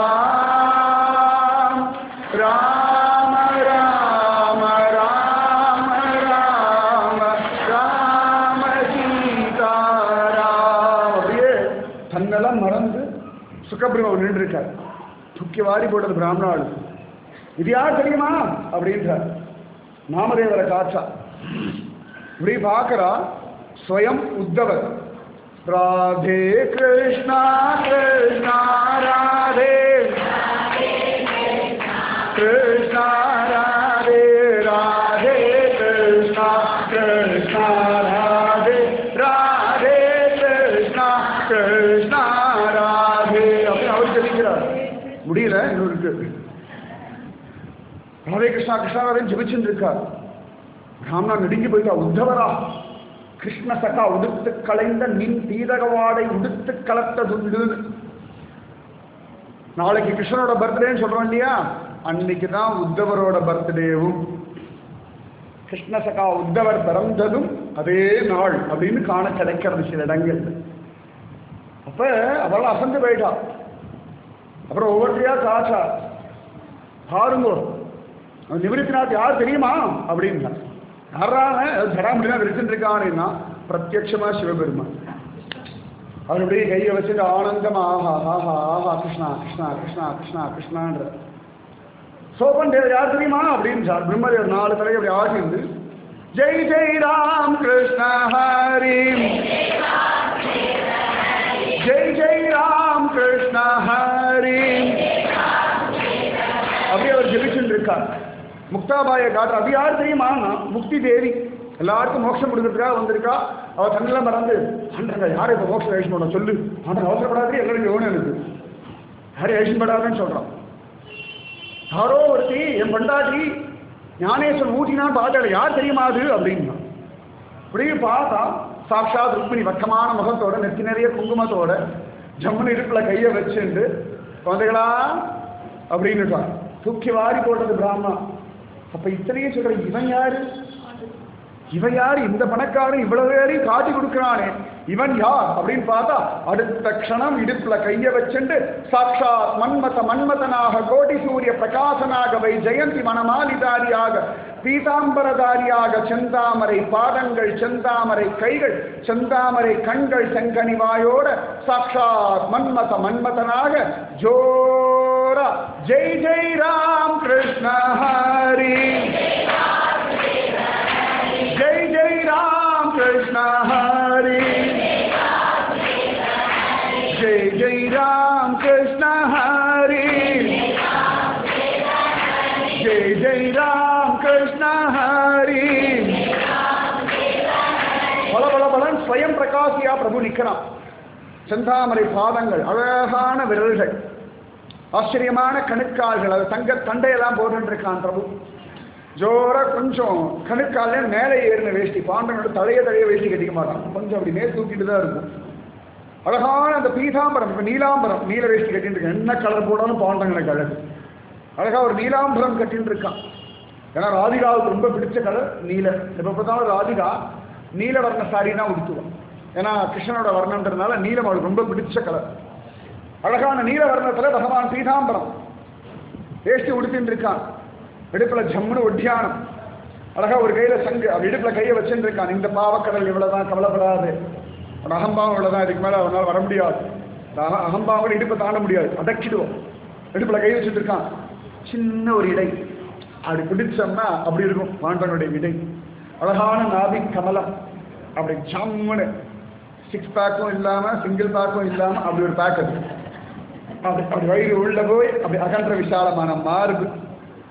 ராம் ராம ராம ராம ராம ராம சீதாராம் அப்படியே தன்னெல்லாம் மறந்து சுகபிரம்மம் நின்று இருக்கார் தூக்கி வாரி போட்டது பிராமணாள் இது யார் தெரியுமா அப்படின்றார் நாமதேவரை காற்றா இப்படி பார்க்கிறா ஸ்வயம் உத்தவர் ராதே கிருஷ்ணா கிருஷ்ணா ராதே கிருஷ்ணா ராதே ராதே கிருஷ்ணா கிருஷ்ணா ராதே ராதே கிருஷ்ணா கிருஷ்ணா ராதே அப்படின்னு அவர் தெரிவிக்கிறார் முடியல இன்னும் இருக்கு ராதே கிருஷ்ணா கிருஷ்ணா ராதே ஜபிச்சுட்டு இருக்கார் பிராமணா நடுங்கி போயிட்டா உத்தவரா கிருஷ்ண சகா உடுத்து களைந்த நின் தீரகவாடை உடுத்து கலத்ததுண்டு நாளைக்கு கிருஷ்ணனோட பர்த்டேன்னு சொல்றோம் இல்லையா அன்னைக்கு தான் உத்தவரோட பர்த்டேவும் கிருஷ்ண சகா உத்தவர் பிறந்ததும் அதே நாள் அப்படின்னு காண கிடைக்கிறது சில இடங்கள் அப்ப அவள் அசந்து போயிட்டா அப்புறம் ஒவ்வொருத்தையா காச்சா பாருங்கோ அவன் நிவர்த்திநாத் யார் தெரியுமா அப்படின்னா யாரான ஜடாமுடினா விரிச்சுட்டு இருக்கான்னா பிரத்யட்சமா சிவபெருமான் அவர் அப்படியே கையை வச்சுட்டு ஆனந்தமா ஆஹா ஆஹா ஆஹா கிருஷ்ணா கிருஷ்ணா கிருஷ்ணா கிருஷ்ணா கிருஷ்ணான்ற சோபன் தேவர் யார் தெரியுமா அப்படின்னு சார் பிரம்மதேவர் நாலு தலையை அப்படி ஆகிருந்து ஜெய் ஜெய் ராம் கிருஷ்ண ஹரி ஜெய் ஜெய் ராம் கிருஷ்ண ஹரி அப்படியே அவர் ஜெபிச்சுட்டு இருக்கார் முக்தாபாய காட்டுற அது யார் தெரியுமா முக்தி தேவி எல்லாருக்கும் மோட்சம் கொடுக்கறதுக்காக வந்திருக்கா அவ தன்னெல்லாம் மறந்து ஆண்டங்க யாரை இப்போ மோட்சம் ஏஷன் பண்ண சொல்லு ஆண்டர் அவசரப்படாதே எல்லாரும் எவனும் எனக்கு யாரும் ஏஷன் படாதுன்னு சொல்றான் யாரோ ஒருத்தி என் பண்டாட்டி ஞானேஸ்வரன் ஊட்டினான்னு பார்த்தால யார் தெரியுமா அது அப்படின்னா அப்படியே பார்த்தா சாட்சாத் ருக்மிணி வக்கமான முகத்தோட நெத்தி நிறைய குங்குமத்தோட ஜம்முன்னு இடுப்புல கையை வச்சுண்டு குழந்தைகளா அப்படின்னு தூக்கி வாரி போட்டது பிராமணா அப்ப இத்தனையும் சொல்ற இவன் யாரு இவன் யாரு இந்த பணக்காரன் இவ்வளவு பேரையும் காட்டி கொடுக்கிறானே இவன் யார் அப்படின்னு பார்த்தா அடுத்த க்ஷணம் இடுப்புல கைய வச்சுண்டு சாட்சாத் மன்மத மன்மதனாக கோடி சூரிய பிரகாசனாக வை ஜெயந்தி மணமாலிதாரியாக பீதாம்பரதாரியாக செந்தாமரை பாதங்கள் செந்தாமரை கைகள் செந்தாமரை கண்கள் செங்கனிவாயோட சாட்சாத் மன்மத மன்மதனாக ஜோரா ஜெய் ஜெய் ராம் கிருஷ்ண ஹரி ஜெய் ஜெய் ராம் கிருஷ்ண ஹரி ஜெய் ஜெய் ராம் கிருஷ்ண ஹரி ஜெய் ஜெய் ராம் கிருஷ்ண ஹரி பல பல பலன் ஸ்வயம் பிரகாசியா பிரபு நிற்கிறான் செந்தாமரை பாதங்கள் அழகான விரல்கள் ஆச்சரியமான கணுக்கால்கள் அது தங்க தண்டையெல்லாம் போட்டுட்டு இருக்கான் பிரபு ஜோரா கொஞ்சம் கணுக்கால மேலே ஏறின வேஷ்டி பாண்டனோட தலைய தலைய வேஷ்டி கட்டிக்க மாட்டான் கொஞ்சம் அப்படி மேல் தூக்கிட்டு தான் இருக்கும் அழகான அந்த பீதாம்பரம் இப்போ நீலாம்பரம் நீல வேஷ்டி கட்டிட்டு இருக்கேன் என்ன கலர் போடாலும் பாண்டங்களை கலர் அழகா ஒரு நீலாம்பரம் கட்டிட்டு இருக்கான் ஏன்னா ராதிகாவுக்கு ரொம்ப பிடிச்ச கலர் நீல எப்போ பார்த்தாலும் ராதிகா நீல வர்ண சாரி தான் உடுத்துவான் ஏன்னா கிருஷ்ணனோட வர்ணன்றதுனால நீலம் அவளுக்கு ரொம்ப பிடிச்ச கலர் அழகான நீல வர்ணத்துல பகவான் பீதாம்பரம் வேஷ்டி உடுத்தின்னு இருக்கான் இடுப்புல ஜம்முன்னு ஒட்டியானம் அழகா ஒரு கையில சங்கு அவன் இடுப்புல கையை வச்சுட்டு இருக்கான் இந்த பாவக்கடல் இவ்வளவுதான் கவலைப்படாது அவன் அகம்பாவம் இவ்வளவுதான் இதுக்கு மேல அவனால் வர முடியாது இந்த அக- அகம்பாவம் இடுப்பை தாண்ட முடியாது அடக்கிடுவோம் இடுப்புல கை வச்சுட்டு இருக்கான் சின்ன ஒரு இடை அப்படி பிடிச்சோம்னா அப்படி இருக்கும் பாண்டவனுடைய இடை அழகான நாபி கமலம் அப்படி ஜம்முன்னு சிக்ஸ் பேக்கும் இல்லாம சிங்கிள் பேக்கும் இல்லாம அப்படி ஒரு பேக் அது அப்படி அப்படி வயிறு உள்ள போய் அப்படி அகன்ற விசாலமான மார்பு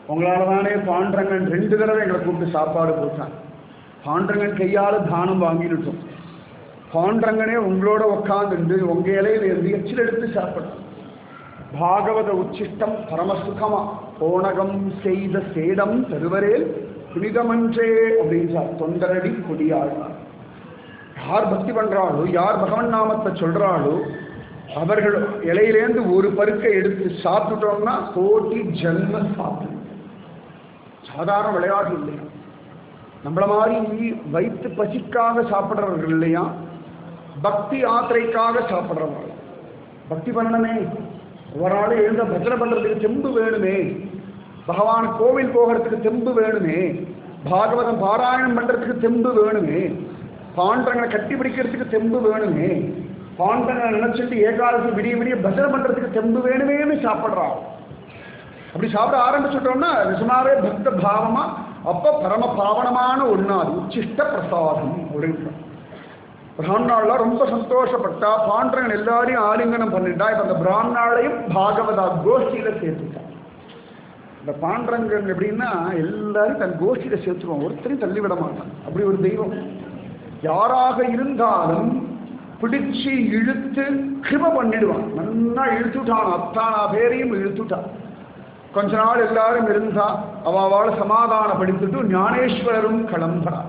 உங்களால தானே பாண்டரங்கன் ரெண்டு தடவை எங்களை கூப்பிட்டு சாப்பாடு போட்டான் பாண்டரங்கன் கையால் தானம் வாங்கிட்டோம் பாண்டரங்கனே உங்களோட உட்காந்துண்டு உங்க இலையில இருந்து எச்சில் எடுத்து சாப்பிடும் பாகவத உச்சிஷ்டம் பரமசுகமா போனகம் செய்த சேடம் தருவரேல் புனிதமன்றே அப்படின்னு தொண்டரடி கொடியாழ்வார் யார் பக்தி பண்றாளோ யார் பகவன் நாமத்தை சொல்றாளோ அவர்கள் இலையிலேருந்து ஒரு பருக்கை எடுத்து சாப்பிட்டுட்டோம்னா கோட்டி ஜென்ம சாப்பிடும் சாதாரண விளையாட்டு இல்லையா நம்மள மாதிரி வயிற்று பசிக்காக சாப்பிட்றவர்கள் இல்லையா பக்தி யாத்திரைக்காக சாப்பிட்றவங்க பக்தி பண்ணணுமே ஒரு ஆள் எழுந்த பஜனை பண்றதுக்கு தெம்பு வேணுமே பகவான் கோவில் போகிறதுக்கு தெம்பு வேணுமே பாகவதம் பாராயணம் பண்றதுக்கு தெம்பு வேணுமே பாண்டங்களை கட்டி பிடிக்கிறதுக்கு தெம்பு வேணுமே பாண்டங்களை நினைச்சிட்டு ஏகாதசி விடிய விடிய பஜனை பண்றதுக்கு தெம்பு வேணுமேன்னு சாப்பிட்றான் அப்படி சாப்பிட ஆரம்பிச்சுட்டோம்னா நிஜமாவே பக்த பாவமா அப்ப பரம பாவனமான ஒண்ணு அது உச்சிஷ்ட பிரசாதம் அப்படின்னு பிராமணாலாம் ரொம்ப சந்தோஷப்பட்டா பாண்டவன் எல்லாரையும் ஆலிங்கனம் பண்ணிட்டா இப்ப அந்த பிராமணாலையும் பாகவதா கோஷ்டியில சேர்த்துட்டா இந்த பாண்டரங்கன் எப்படின்னா எல்லாரும் தன் கோஷ்டியில சேர்த்துருவான் ஒருத்தரையும் தள்ளிவிட மாட்டான் அப்படி ஒரு தெய்வம் யாராக இருந்தாலும் பிடிச்சு இழுத்து கிருப பண்ணிடுவான் நன்னா இழுத்துட்டான் அத்தானா பேரையும் இழுத்துட்டான் கொஞ்ச நாள் எல்லாரும் இருந்தா அவாவால் சமாதானப்படுத்திட்டு ஞானேஸ்வரரும் கிளம்புறார்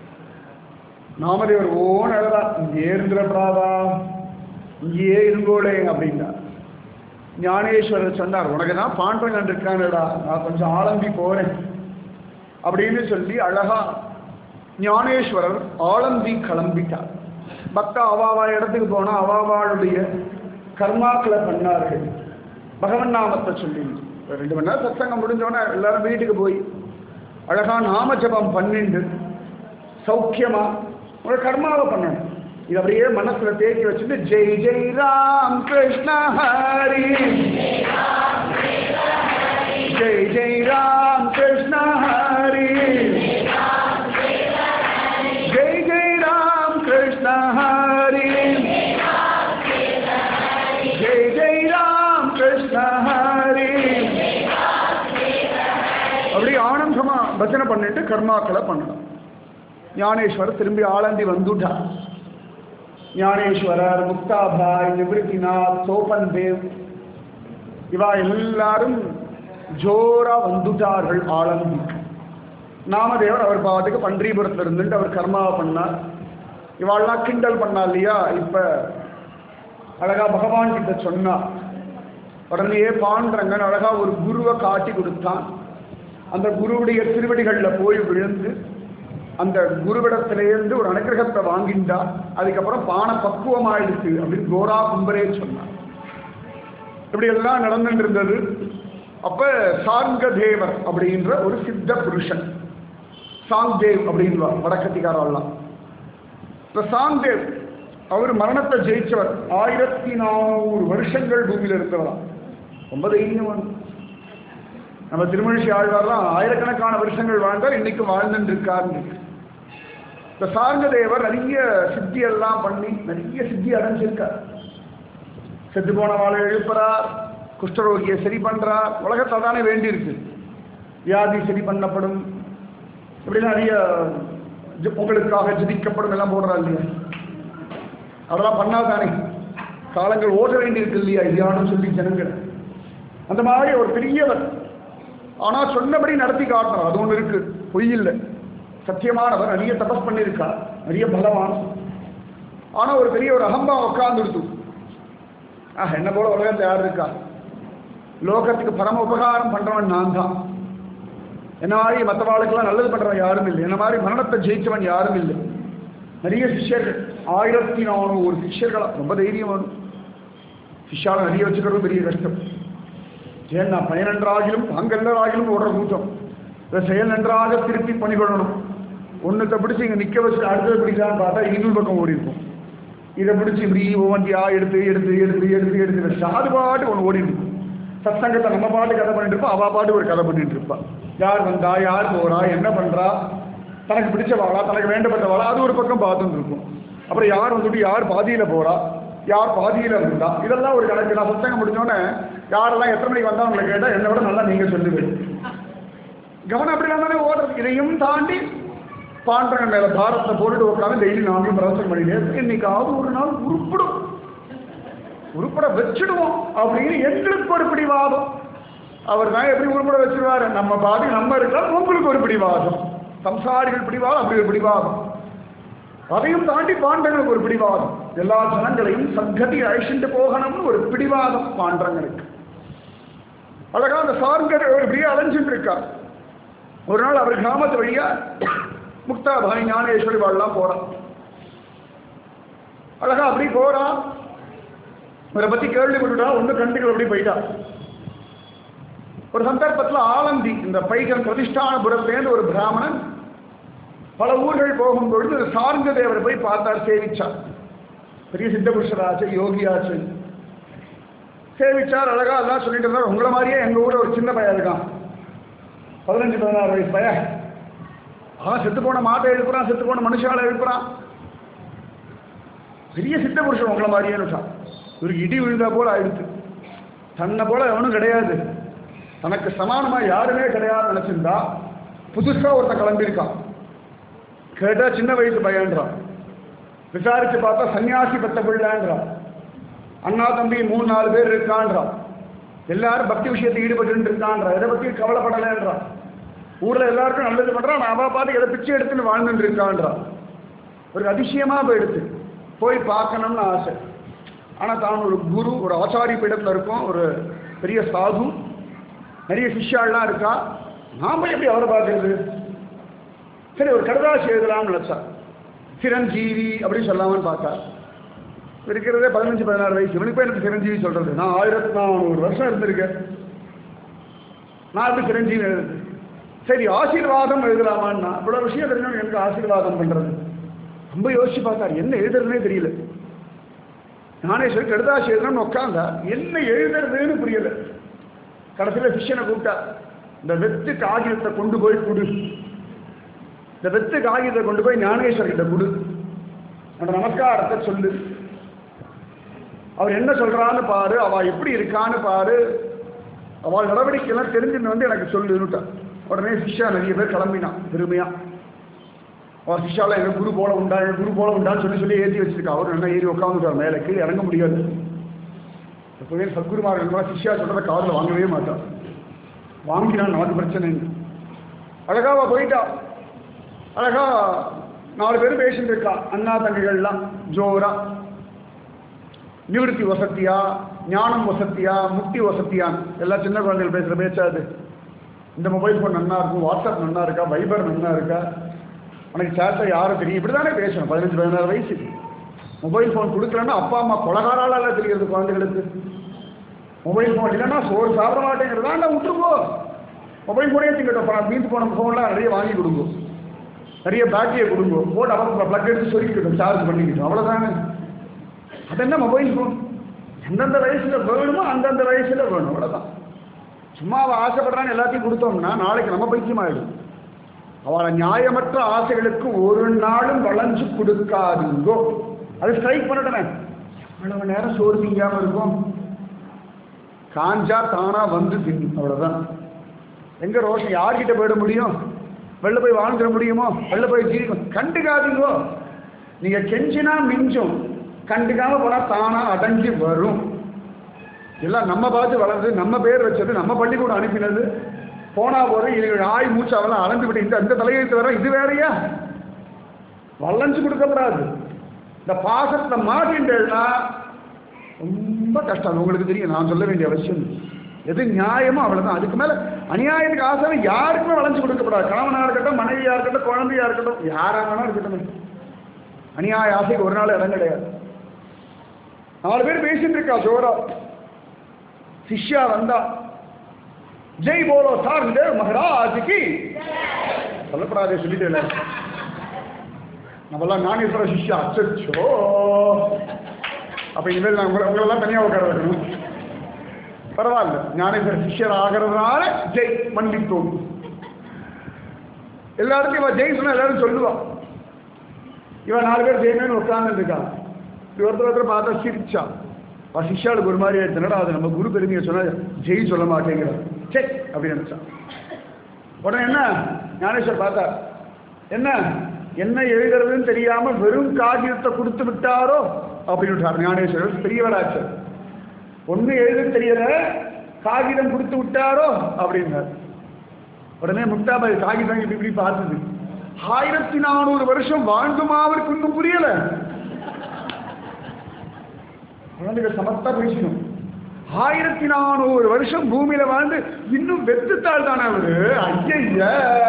நாமதேவர் ஓன் அழகா இங்கே இருந்துடப்படாதா இங்கேயே இருங்கோளே அப்படின்னா ஞானேஸ்வரர் சொன்னார் உனக்கு தான் பாண்டவன் இருக்கானடா நான் கொஞ்சம் ஆலம்பி போறேன் அப்படின்னு சொல்லி அழகா ஞானேஸ்வரர் ஆலம்பி கிளம்பிட்டார் பக்தா அவாவா இடத்துக்கு போனா அவாவாளுடைய கர்மாக்களை பண்ணார்கள் பகவன் நாமத்தை சொல்லி ரெண்டு மணி நேரம் சத்சங்கம் முடிஞ்சோடனே எல்லாரும் வீட்டுக்கு போய் அழகா நாம ஜபம் பண்ணிண்டு சௌக்கியமா ஒரு கர்மாவை பண்ணணும் இது அப்படியே மனசுல தேக்கி வச்சுட்டு ஜெய் ஜெய் ராம் கிருஷ்ண ஹரி ஜெய் ஜெய் ராம் கிருஷ்ண ஹரி ஜெய் ஜெய் ராம் கிருஷ்ண ஹரி ஜெய் ஜெய் ராம் கிருஷ்ண ஹரி அப்படி ஆனந்தமா பஜனை பண்ணிட்டு கர்மாக்களை பண்ணணும் ஞானேஸ்வரர் திரும்பி ஆலந்தி வந்துட்டார் ஞானேஸ்வரர் முக்தாபாய் நிவൃத்திநாத் சோபன் தேவ் இவா எல்லாரும் ஜோரா வந்துட்டார்கள் ஆலந்திக்கு நாமதேவர் அவர் பாட்டுக்கு பன்றிபுரத்தில் இருந்துட்டு அவர் கர்மாவை பண்ணார் இவாள்லாம் கிண்டல் பண்ணா இல்லையா இப்ப அழகா பகவான் கிட்ட சொன்னா உடனே பாண்டரங்கன் அழகா ஒரு குருவை காட்டி கொடுத்தான் அந்த குருவுடைய திருவடிகளில் போய் விழுந்து அந்த குருவிடத்திலேருந்து ஒரு அனுகிரகத்தை வாங்கிண்டா அதுக்கப்புறம் பானை பக்குவமாயிடுச்சு அப்படின்னு கோரா கும்பரே சொன்னார் இப்படி எல்லாம் நடந்துட்டு இருந்தது அப்ப சாங்க தேவர் அப்படின்ற ஒரு சித்த புருஷன் சாங்தேவ் அப்படின்வா வடக்கத்திகாரெல்லாம் இந்த சாங்தேவ் அவர் மரணத்தை ஜெயிச்சவர் ஆயிரத்தி நானூறு வருஷங்கள் பூமியில இருந்தவரா ரொம்ப தைரியமான நம்ம திருமழிசை ஆழ்வார்லாம் ஆயிரக்கணக்கான வருஷங்கள் வாழ்ந்தார் இன்னைக்கு வாழ்ந்துட்டு இருக்காருன்னு இந்த சார்ங்கதேவர் நிறைய சித்தி எல்லாம் பண்ணி நிறைய சித்தி அடைஞ்சிருக்கார் செத்து போனவாளை எழுப்புறார் குஷ்டரோகியை சரி பண்றார் உலகத்தில் தானே வேண்டியிருக்கு வியாதி சரி பண்ணப்படும் இப்படி நிறைய ஜ- உங்களுக்காக ஜிதிக்கப்படும் எல்லாம் போடுறா இல்லையா அதெல்லாம் பண்ணாதானே காலங்கள் ஓட வேண்டியிருக்கு இல்லையா இல்லையான்னு சொல்லி ஜனங்கள் அந்த மாதிரி ஒரு பெரியவர் ஆனா சொன்னபடி நடத்தி காட்டுறார் அது ஒண்ணு இருக்கு பொய் இல்லை சத்தியமானவர் நிறைய தபஸ் பண்ணியிருக்கார் நிறைய பலவான் ஆனா ஒரு பெரிய ஒரு அகம்பா உட்கார்ந்துடுத்து ஆஹ் என்ன போல உலகத்தில் யார் இருக்கா லோகத்துக்கு பரம உபகாரம் பண்றவன் நான் தான் என்ன மாதிரி மற்றவாளுக்கெல்லாம் நல்லது பண்றவன் யாரும் இல்லை என்ன மாதிரி மரணத்தை ஜெயிச்சவன் யாரும் இல்லை நிறைய சிஷ்யர்கள் ஆயிரத்தி நானூறு சிஷ்யர்களா ரொம்ப தைரியம் வேணும் சிஷ்யாவை நிறைய வச்சுக்கிறது பெரிய கஷ்டம் ஏன்னா பயனன்றாகிலும் பங்கல்லராகிலும் ஓடுற கூட்டம் இதை செயல் நன்றாக திருப்பி பண்ணிக்கொள்ளணும் ஒன்றுத்தை பிடிச்சி இங்கே நிற்க வச்சு அடுத்தது பிடிக்கலான்னு பார்த்தா இன்னொரு பக்கம் ஓடி இருக்கும் இதை பிடிச்சி இப்படி ஒவ்வொன்றியா எடுத்து எடுத்து எடுத்து எடுத்து எடுத்து வச்சு அது பாட்டு ஒன்று ஓடிட்டு இருக்கும் சத்சங்கத்தை நம்ம பாட்டு கதை பண்ணிட்டு இருப்போம் அவ பாட்டு ஒரு கதை பண்ணிட்டு இருப்பா யார் வந்தா யார் போறா என்ன பண்றா தனக்கு பிடிச்சவாளா தனக்கு வேண்டப்பட்டவாளா அது ஒரு பக்கம் பார்த்துட்டு இருக்கும் அப்புறம் யார் வந்துட்டு யார் பாதியில போறா யார் பாதியில இருந்தா இதெல்லாம் ஒரு கணக்கு நான் சத்தங்கம் முடிஞ்சோடனே யாரெல்லாம் எத்தனை மணிக்கு வந்தா உங்களை கேட்டா என்னை விட நல்லா நீங்க சொல்லுவீங்க கவனம் அப்படி தானே ஓடுறது இதையும் தாண்டி பாண்டவன் மேல பாரத்தை போட்டுட்டு உட்காந்து டெய்லி நானும் பிரவசனம் பண்ணிட்டே இன்னைக்காவது ஒரு நாள் உருப்பிடும் உருப்பட வச்சிடுவோம் அப்படின்னு எங்களுக்கு ஒரு பிடிவாதம் அவர் தான் எப்படி உருப்பட வச்சிருவாரு நம்ம பாதி நம்ம இருக்கலாம் உங்களுக்கு ஒரு பிடிவாதம் சம்சாரிகள் பிடிவாதம் அப்படி ஒரு பிடிவாதம் அதையும் தாண்டி பாண்டங்களுக்கு ஒரு பிடிவாதம் எல்லா ஜனங்களையும் சங்கதி அழிச்சுட்டு போகணும்னு ஒரு பிடிவாதம் பாண்டங்களுக்கு அழகா அந்த சார்கர் இப்படியே அலைஞ்சுட்டு இருக்கார் ஒரு நாள் அவர் கிராமத்து வழியா முக்தாபாய் ஞானேஸ்வரி வாழலாம் போறான் அழகா அப்படி போறான் இவரை பத்தி கேள்விப்பட்டுட்டா ஒண்ணு கண்டுகள் அப்படி போயிட்டா ஒரு சந்தர்ப்பத்தில் ஆலந்தி இந்த பைகன் பிரதிஷ்டானபுரத்துலேருந்து ஒரு பிராமணன் பல ஊர்கள் போகும்பொழுது சார்ந்த தேவரை போய் பார்த்தார் சேவிச்சார் பெரிய சித்த புருஷராச்சு யோகியாச்சு சேவிச்சார் அழகா எல்லாம் சொல்லிட்டு இருந்தார் உங்களை மாதிரியே எங்க ஊர்ல ஒரு சின்ன பையன் இருக்கான் பதினஞ்சு பதினாறு வயசு பையன் அவன் செத்து போன மாட்டை எழுப்புறான் செத்து போன மனுஷாலை எழுப்புறான் பெரிய சித்த புருஷன் உங்களை மாதிரியே இருக்கான் இவருக்கு இடி விழுந்தா போல ஆயிடுச்சு தன்னை போல எவனும் கிடையாது தனக்கு சமானமா யாருமே கிடையாது நினைச்சிருந்தா புதுசா ஒருத்தன் கிளம்பியிருக்கான் கேட்டா சின்ன வயசு பையன்றான் விசாரிச்சு பார்த்தா சன்னியாசி பெத்த பிள்ளைன்றான் அண்ணா தம்பி மூணு நாலு பேர் இருக்கான்றான் எல்லாரும் பக்தி விஷயத்தை ஈடுபட்டு இருக்கான்றான் எதை பத்தி கவலைப்படலைன்றான் ஊர்ல எல்லாருக்கும் நல்லது பண்றான் நான் அவ பார்த்து எதை பிச்சை எடுத்துன்னு வாழ்ந்துட்டு இருக்கான்றான் ஒரு அதிசயமா போயிடுச்சு போய் பார்க்கணும்னு ஆசை ஆனா தான் ஒரு குரு ஒரு ஆச்சாரி பீடத்துல இருக்கும் ஒரு பெரிய சாது நிறைய சிஷ்யாள்லாம் இருக்கா நாம எப்படி அவரை பார்க்கறது சரி ஒரு கடுதாசி எழுதலாம்னு நினைச்சா சிரஞ்சீவி அப்படின்னு சொல்லாமன்னு பார்த்தா இருக்கிறதே பதினஞ்சு பதினாறு வயசு இவனுக்கு போய் எனக்கு சிரஞ்சீவி சொல்றது நான் ஆயிரத்தி நானூறு வருஷம் இருந்திருக்கேன் நான் எப்படி சிரஞ்சீவி எழுதுது சரி ஆசீர்வாதம் எழுதலாமான்னா இவ்வளோ விஷயம் தெரிஞ்சவங்க எனக்கு ஆசீர்வாதம் பண்றது ரொம்ப யோசிச்சு பார்த்தாரு என்ன எழுதுறதுனே தெரியல நானே சொல்லி கடுதாசி எழுதணும்னு உட்காந்தா என்ன எழுதுறதுன்னு புரியல கடைசியில் சிஷ்யனை கூப்பிட்டா இந்த வெத்து காகிதத்தை கொண்டு போய் கொடு இந்த வெத்து காகிதத்தை கொண்டு போய் ஞானேஸ்வர்கிட்ட கொடு அந்த நமஸ்காரத்தை சொல்லு அவர் என்ன சொல்றான்னு பாரு அவ எப்படி இருக்கான்னு பாரு அவள் நடவடிக்கைலாம் தெரிஞ்சுன்னு வந்து எனக்கு சொல்லுன்னுட்டான் உடனே சிஷ்யா நிறைய பேர் கிளம்பினான் பெருமையா அவர் சிஷ்யாவில் எங்க குரு போல உண்டா எங்க குரு போல உண்டான்னு சொல்லி சொல்லி ஏற்றி வச்சிருக்கா அவர் என்ன ஏறி உட்காந்துட்டார் மேலே கீழே இறங்க முடியாது எப்பவுமே சத்குருமார்கள் கூட சிஷ்யா சொல்றத காதில் வாங்கவே மாட்டான் வாங்கினான் நமக்கு பிரச்சனை இல்லை அழகாவா போயிட்டா அழகா நாலு பேர் பேசிட்டு இருக்கா அண்ணா தங்கைகள்லாம் ஜோரா நிவிருத்தி வசத்தியா ஞானம் வசத்தியா முக்தி வசத்தியான் எல்லாம் சின்ன குழந்தைகள் பேசுகிற பேச்சா அது இந்த மொபைல் ஃபோன் நன்னா இருக்கும் வாட்ஸ்அப் நன்னா இருக்கா வைபர் நன்னா இருக்கா உனக்கு சேட்டை யாரும் தெரியும் இப்படி தானே பேசணும் பதினஞ்சு பதினாறு வயசு மொபைல் ஃபோன் கொடுக்கலன்னா அப்பா அம்மா கொலகாரால தெரிகிறது குழந்தைகளுக்கு மொபைல் ஃபோன் இல்லைன்னா சோறு சாப்பிட மாட்டேங்கிறதா இல்லை விட்டுருக்கோ மொபைல் ஃபோனே திங்கட்டும் மீந்து போன ஃபோன்லாம் நிறைய வாங்கி கொடுங்க நிறைய பேட்டரியை கொடுங்க போட்டு அப்புறம் ப்ளக் எடுத்து சொருக்கிட்டோம் சார்ஜ் பண்ணிக்கிட்டோம் அவ்வளோதானே அது என்ன மொபைல் ஃபோன் எந்தெந்த வயசில் வேணுமோ அந்தந்த வயசில் வேணும் அவ்வளோதான் சும்மா அவள் ஆசைப்படுறான்னு எல்லாத்தையும் கொடுத்தோம்னா நாளைக்கு நம்ம பைத்தியமாயிடும் அவளை நியாயமற்ற ஆசைகளுக்கு ஒரு நாளும் வளைஞ்சு கொடுக்காதீங்கோ அது ஸ்ட்ரைக் பண்ணட்டனே இவ்வளவு நேரம் சோறு திங்காம இருக்கும் காஞ்சா தானா வந்து திங்கும் அவ்வளவுதான் எங்க ரோஷம் யார்கிட்ட போயிட முடியும் வெளில போய் வாழ்ந்துட முடியுமோ வெளில போய் ஜீவிக்கும் கண்டுக்காதீங்கோ நீங்க கெஞ்சினா மிஞ்சும் கண்டுக்காம போனா தானா அடைஞ்சு வரும் எல்லாம் நம்ம பார்த்து வளர்ந்து நம்ம பேர் வச்சது நம்ம பள்ளிக்கூடம் அனுப்பினது போனா போற இது ஆய் மூச்சு அவெல்லாம் அளந்து விட்டு இந்த இந்த தலையெழுத்து வர இது வேறையா வளைஞ்சு கொடுக்கப்படாது இந்த பாசத்தை மாட்டின்றா ரொம்ப கஷ்டம் அது உங்களுக்கு தெரியும் நான் சொல்ல வேண்டிய அவசியம் இல்லை. எது நியாயமோ அவ்வளவுதான் அதுக்கு மேல அநியாயத்துக்கு ஆசை யாருக்குமே வளைஞ்சு கொடுக்கப்படாது கணவனா இருக்கட்டும் மனைவியா இருக்கட்டும் குழந்தையா இருக்கட்டும் யாரா வேணா இருக்கட்டும் அநியாய ஆசைக்கு ஒரு நாள் இடம் கிடையாது நாலு பேர் பேசிட்டு இருக்கா ஜோரா சிஷ்யா வந்தா ஜெய் போலோ சார் தேவ் மகராஜுக்கு சொல்லப்படாதே சொல்லிட்டேன் நம்மளாம் ஞானேஸ்வர சிஷ்யா அச்சோ அப்ப இனிமேல் நான் உங்களை உங்களெல்லாம் தனியாக உட்கார வைக்கணும் பரவாயில்ல ஞானேஸ்வர சிஷ்யர் ஆகிறதுனால ஜெய் மன்னித்தோம் எல்லாருக்கும் இவன் ஜெய் சொன்னா எல்லாரும் சொல்லுவா இவன் நாலு பேர் ஜெயமேன்னு உட்கார்ந்து இருக்கான் இப்படி ஒருத்தர் ஒருத்தர் பார்த்தா சிரிச்சா அவன் சிஷ்யாளுக்கு ஒரு மாதிரி ஆயிடுச்சுனடா அது நம்ம குரு பெருமையை சொன்னா ஜெய் சொல்ல மாட்டேங்கிறார் சே அப்படின்னு நினைச்சான் உடனே என்ன ஞானேஸ்வர் பார்த்தார் என்ன என்ன எழுதுறதுன்னு தெரியாம வெறும் காகிதத்தை கொடுத்து விட்டாரோ அப்படின்னு விட்டார் ஞானேஸ்வரர் பெரியவராச்சு ஒண்ணு எழுத தெரியல காகிதம் கொடுத்து விட்டாரோ அப்படின்னார் உடனே முக்தாபாய் காகிதம் இப்படி இப்படி பார்த்தது ஆயிரத்தி நானூறு வருஷம் வாழ்ந்துமா அவருக்கு இன்னும் புரியல குழந்தைகள் சமத்தா பேசணும் ஆயிரத்தி நானூறு வருஷம் பூமியில வாழ்ந்து இன்னும் வெத்துத்தாள் தானே அவரு ஐய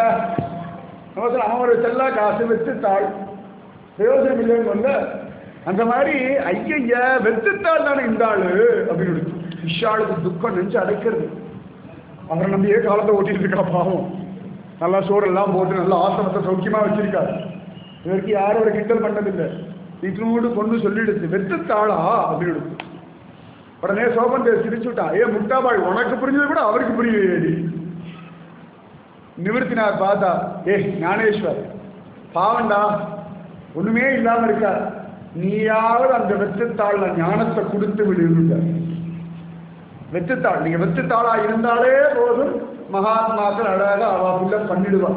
அவசரம் அவன் ஒரு செல்லா காசு வெத்துத்தாள் பிரயோஜனம் இல்லைன்னு சொல்ல அந்த மாதிரி ஐய வெத்துத்தாள் தானே இந்த ஆளு அப்படின்னு விஷாளுக்கு துக்கம் நெஞ்சு அடைக்கிறது அவரை நம்பியே காலத்தை ஓட்டிட்டு இருக்கா பாவம் நல்லா சோறெல்லாம் போட்டு நல்லா ஆசிரமத்தை சௌக்கியமா வச்சிருக்காரு இதற்கு யாரும் ஒரு கிண்டல் பண்ணதில்லை இட்லூடு கொண்டு சொல்லிடுச்சு வெத்துத்தாளா அப்படின்னு எடுத்து. உடனே சோபன் தேவ் சிரிச்சு விட்டான் ஏ முட்டாபாய் உனக்கு புரிஞ்சது கூட அவருக்கு புரியலையேடி நிவர்த்தினார் பார்த்தா ஏ ஞானேஸ்வர் பாவண்டா ஒண்ணுமே இல்லாம இருக்கா நீயாவது அந்த வெத்துத்தாள்ல ஞானத்தை கொடுத்து விடுவிட்டார் வெத்துத்தாள் நீங்க வெத்துத்தாளா இருந்தாலே போதும் மகாத்மாக்கள் அழகாக அவ புள்ள பண்ணிடுவார்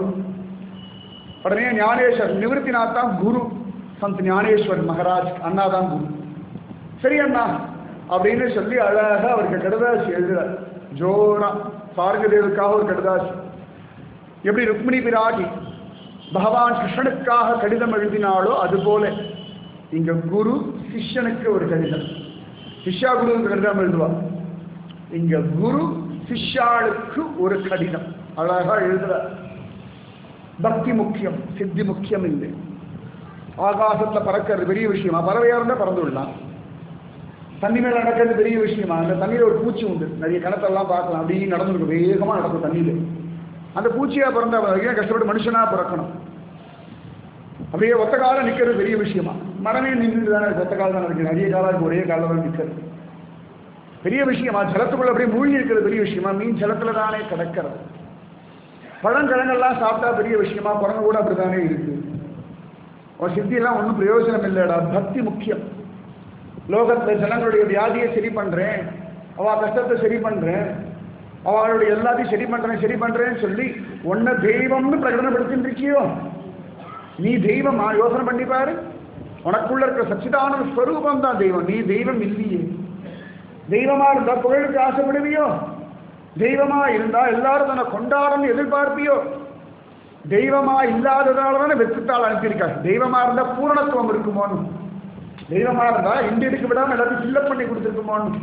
உடனே ஞானேஸ்வர் நிவர்த்திநாத் தான் குரு சந்த் ஞானேஸ்வர் மகாராஜ் அண்ணா தான் குரு சரி அண்ணா அப்படின்னு சொல்லி அழகாக அவருக்கு கடுதாசி எழுதுறார் ஜோரா சார்கதேவுக்காக ஒரு கடுதாசி எப்படி ருக்மிணி பிராட்டி பகவான் கிருஷ்ணனுக்காக கடிதம் எழுதினாலோ அதுபோல இங்க குரு சிஷ்யனுக்கு ஒரு கடிதம் சிஷ்யா குருவுக்கு கடிதம் எழுதுவார் இங்க குரு சிஷ்யாளுக்கு ஒரு கடிதம் அழகா எழுதுறார் பக்தி முக்கியம் சித்தி முக்கியம் இல்லை ஆகாசத்துல பறக்கிறது பெரிய விஷயமா பறவையா இருந்தா பறந்து விடலாம் தண்ணி மேல நடக்கிறது பெரிய விஷயமா அந்த தண்ணியில ஒரு பூச்சி உண்டு நிறைய கிணத்தெல்லாம் பார்க்கலாம் அப்படியே நடந்துருக்கு வேகமா நடக்கும் தண்ணியில அந்த பூச்சியா பிறந்தா வரைக்கும் கஷ்டப்பட்டு மனுஷனா பிறக்கணும் அப்படியே ஒத்த காலம் நிக்கிறது பெரிய விஷயமா மரமே நின்று தானே இருக்கு, ஒத்த காலம் தான் இருக்கு நிறைய காலம் இருக்கு ஒரே காலம் தான் நிக்கிறது பெரிய விஷயமா ஜலத்துக்குள்ள அப்படியே மூழ்கி இருக்கிறது பெரிய விஷயமா மீன் ஜலத்துல தானே கிடக்கிறது பழங்கிழங்கெல்லாம் சாப்பிட்டா பெரிய விஷயமா குரங்கு கூட அப்படித்தானே இருக்கு உன் சித்தியெல்லாம் ஒன்றும் பிரயோஜனம் இல்லைடா பக்தி முக்கியம் லோகத்துல ஜனங்களுடைய வியாதியை சரி பண்றேன் அவ கஷ்டத்தை சரி பண்றேன் அவளுடைய எல்லாத்தையும் சரி பண்றேன் சரி பண்றேன்னு சொல்லி உன்னை தெய்வம்னு பிரகடனப்படுத்திட்டு இருக்கியோ நீ தெய்வமா யோசனை பண்ணி பாரு உனக்குள்ள இருக்கிற சச்சிதானந்த ஸ்வரூபம் தான் தெய்வம் நீ தெய்வம் இல்லையே தெய்வமா இருந்தா புகழுக்கு ஆசைப்படுவியோ தெய்வமா இருந்தா எல்லாரும் தன்னை கொண்டாடணும்னு எதிர்பார்ப்பியோ தெய்வமா இல்லாததால தானே வெற்றித்தாள் அனுப்பியிருக்காரு தெய்வமா இருந்தா பூரணத்துவம் இருக்குமோன்னு தெய்வமா இருந்தா இண்டியனுக்கு விடாம எல்லாத்தையும் ஃபில்லப் பண்ணி கொடுத்துருக்குமோன்னு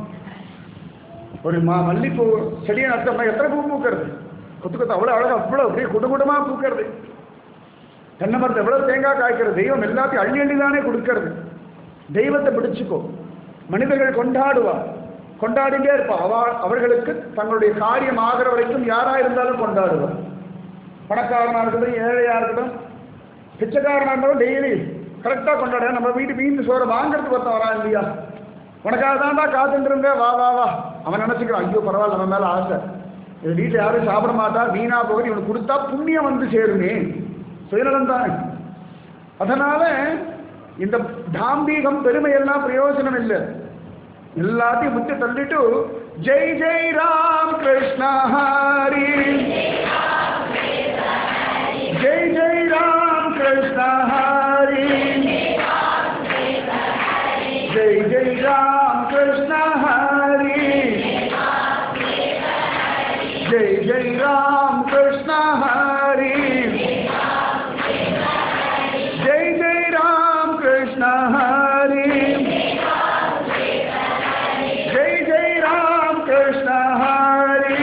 ஒரு மா மல்லிப்பூ செடியை நட்டோம்னா எத்தனை பூ பூக்கிறது கொத்து கொத்து அவ்வளோ அழகா அவ்வளோ அப்படியே குடுகுடமா பூக்கிறது தென்னை மரத்தை எவ்வளவு தேங்காய் காய்க்கிறது தெய்வம் எல்லாத்தையும் அள்ளி அள்ளி தானே கொடுக்கறது தெய்வத்தை பிடிச்சுக்கோ மனிதர்கள் கொண்டாடுவா கொண்டாடிட்டே இருப்பா அவ அவர்களுக்கு தங்களுடைய காரியம் ஆகிற வரைக்கும் யாரா இருந்தாலும் கொண்டாடுவார் பணக்காரனா இருக்கட்டும் ஏழையா இருக்கட்டும் பிச்சைக்காரனா இருந்தாலும் டெய்லி கரெக்டாக கொண்டாட நம்ம வீட்டு மீன் சோறை வாங்குறதுக்கு ஒருத்தன் வரா இல்லையா உனக்காக தான்டா காத்துட்டு இருந்தேன் வா வா வா அவன் நினைச்சுக்கிறான் ஐயோ பரவாயில்ல நம்ம மேல ஆசை இது வீட்டில் யாரும் சாப்பிட மாட்டா வீணா போகுது இவனுக்கு கொடுத்தா புண்ணியம் வந்து சேருமே சுயநலம் தானே அதனால இந்த தாம்பீகம் பெருமை எல்லாம் பிரயோஜனம் இல்லை எல்லாத்தையும் முத்தி தள்ளிட்டு ஜெய் ஜெய் ராம் கிருஷ்ண ஹரி ஜெய் ஜெய் ராம் கிருஷ்ண ஹரி ஜெய் ஜெய் ராம் கிருஷ்ண ஹரி ஜெய் ஜெய் ராம் கிருஷ்ண ஹரி ஜெய் ஜெய் ராம் கிருஷ்ண ஹரி ஜெய் ஜெய் ராம் கிருஷ்ண ஹரி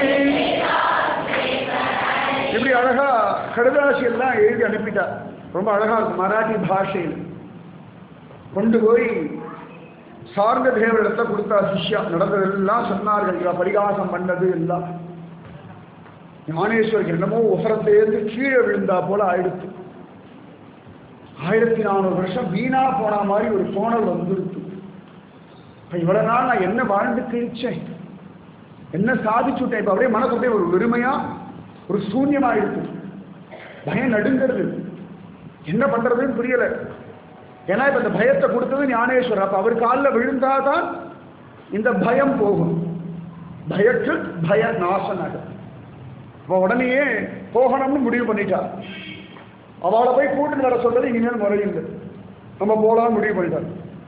இப்படி அழகா கடுதாசி எல்லாம் எழுதி அனுப்பிட்டார் ரொம்ப அழகா இருக்கும் மராட்டி பாஷையில் கொண்டு போய் சார்ந்த தேவரிடத்தை கொடுத்தா சிஷ்யா நடந்ததெல்லாம் சொன்னார்கள் இவ பரிகாசம் பண்ணது எல்லாம் ஞானேஸ்வருக்கு என்னமோ உசரத்தேர்ந்து கீழே விழுந்தா போல ஆயிடுத்து ஆயிரத்தி நானூறு வருஷம் வீணா போன மாதிரி ஒரு கோணல் வந்துடுத்து இப்ப இவ்வளவு நாள் நான் என்ன வாழ்ந்து கிழிச்சேன் என்ன சாதிச்சுட்டேன் இப்ப அப்படியே மனசு அப்படியே ஒரு வெறுமையா ஒரு சூன்யமா இருக்கு பயம் நடுங்கிறது என்ன பண்றதுன்னு புரியல ஏன்னா இப்ப இந்த பயத்தை கொடுத்தது ஞானேஸ்வரர் அப்ப அவர் காலில் விழுந்தாதான் இந்த பயம் போகும் பயக்கு பய நாசனாக அவ உடனேயே போகணும்னு முடிவு பண்ணிட்டா அவளை போய் கூட்டிட்டு வர சொல்றது இனிமேல் முறையில்லை நம்ம போலாம்னு முடிவு பண்ணிட்டார்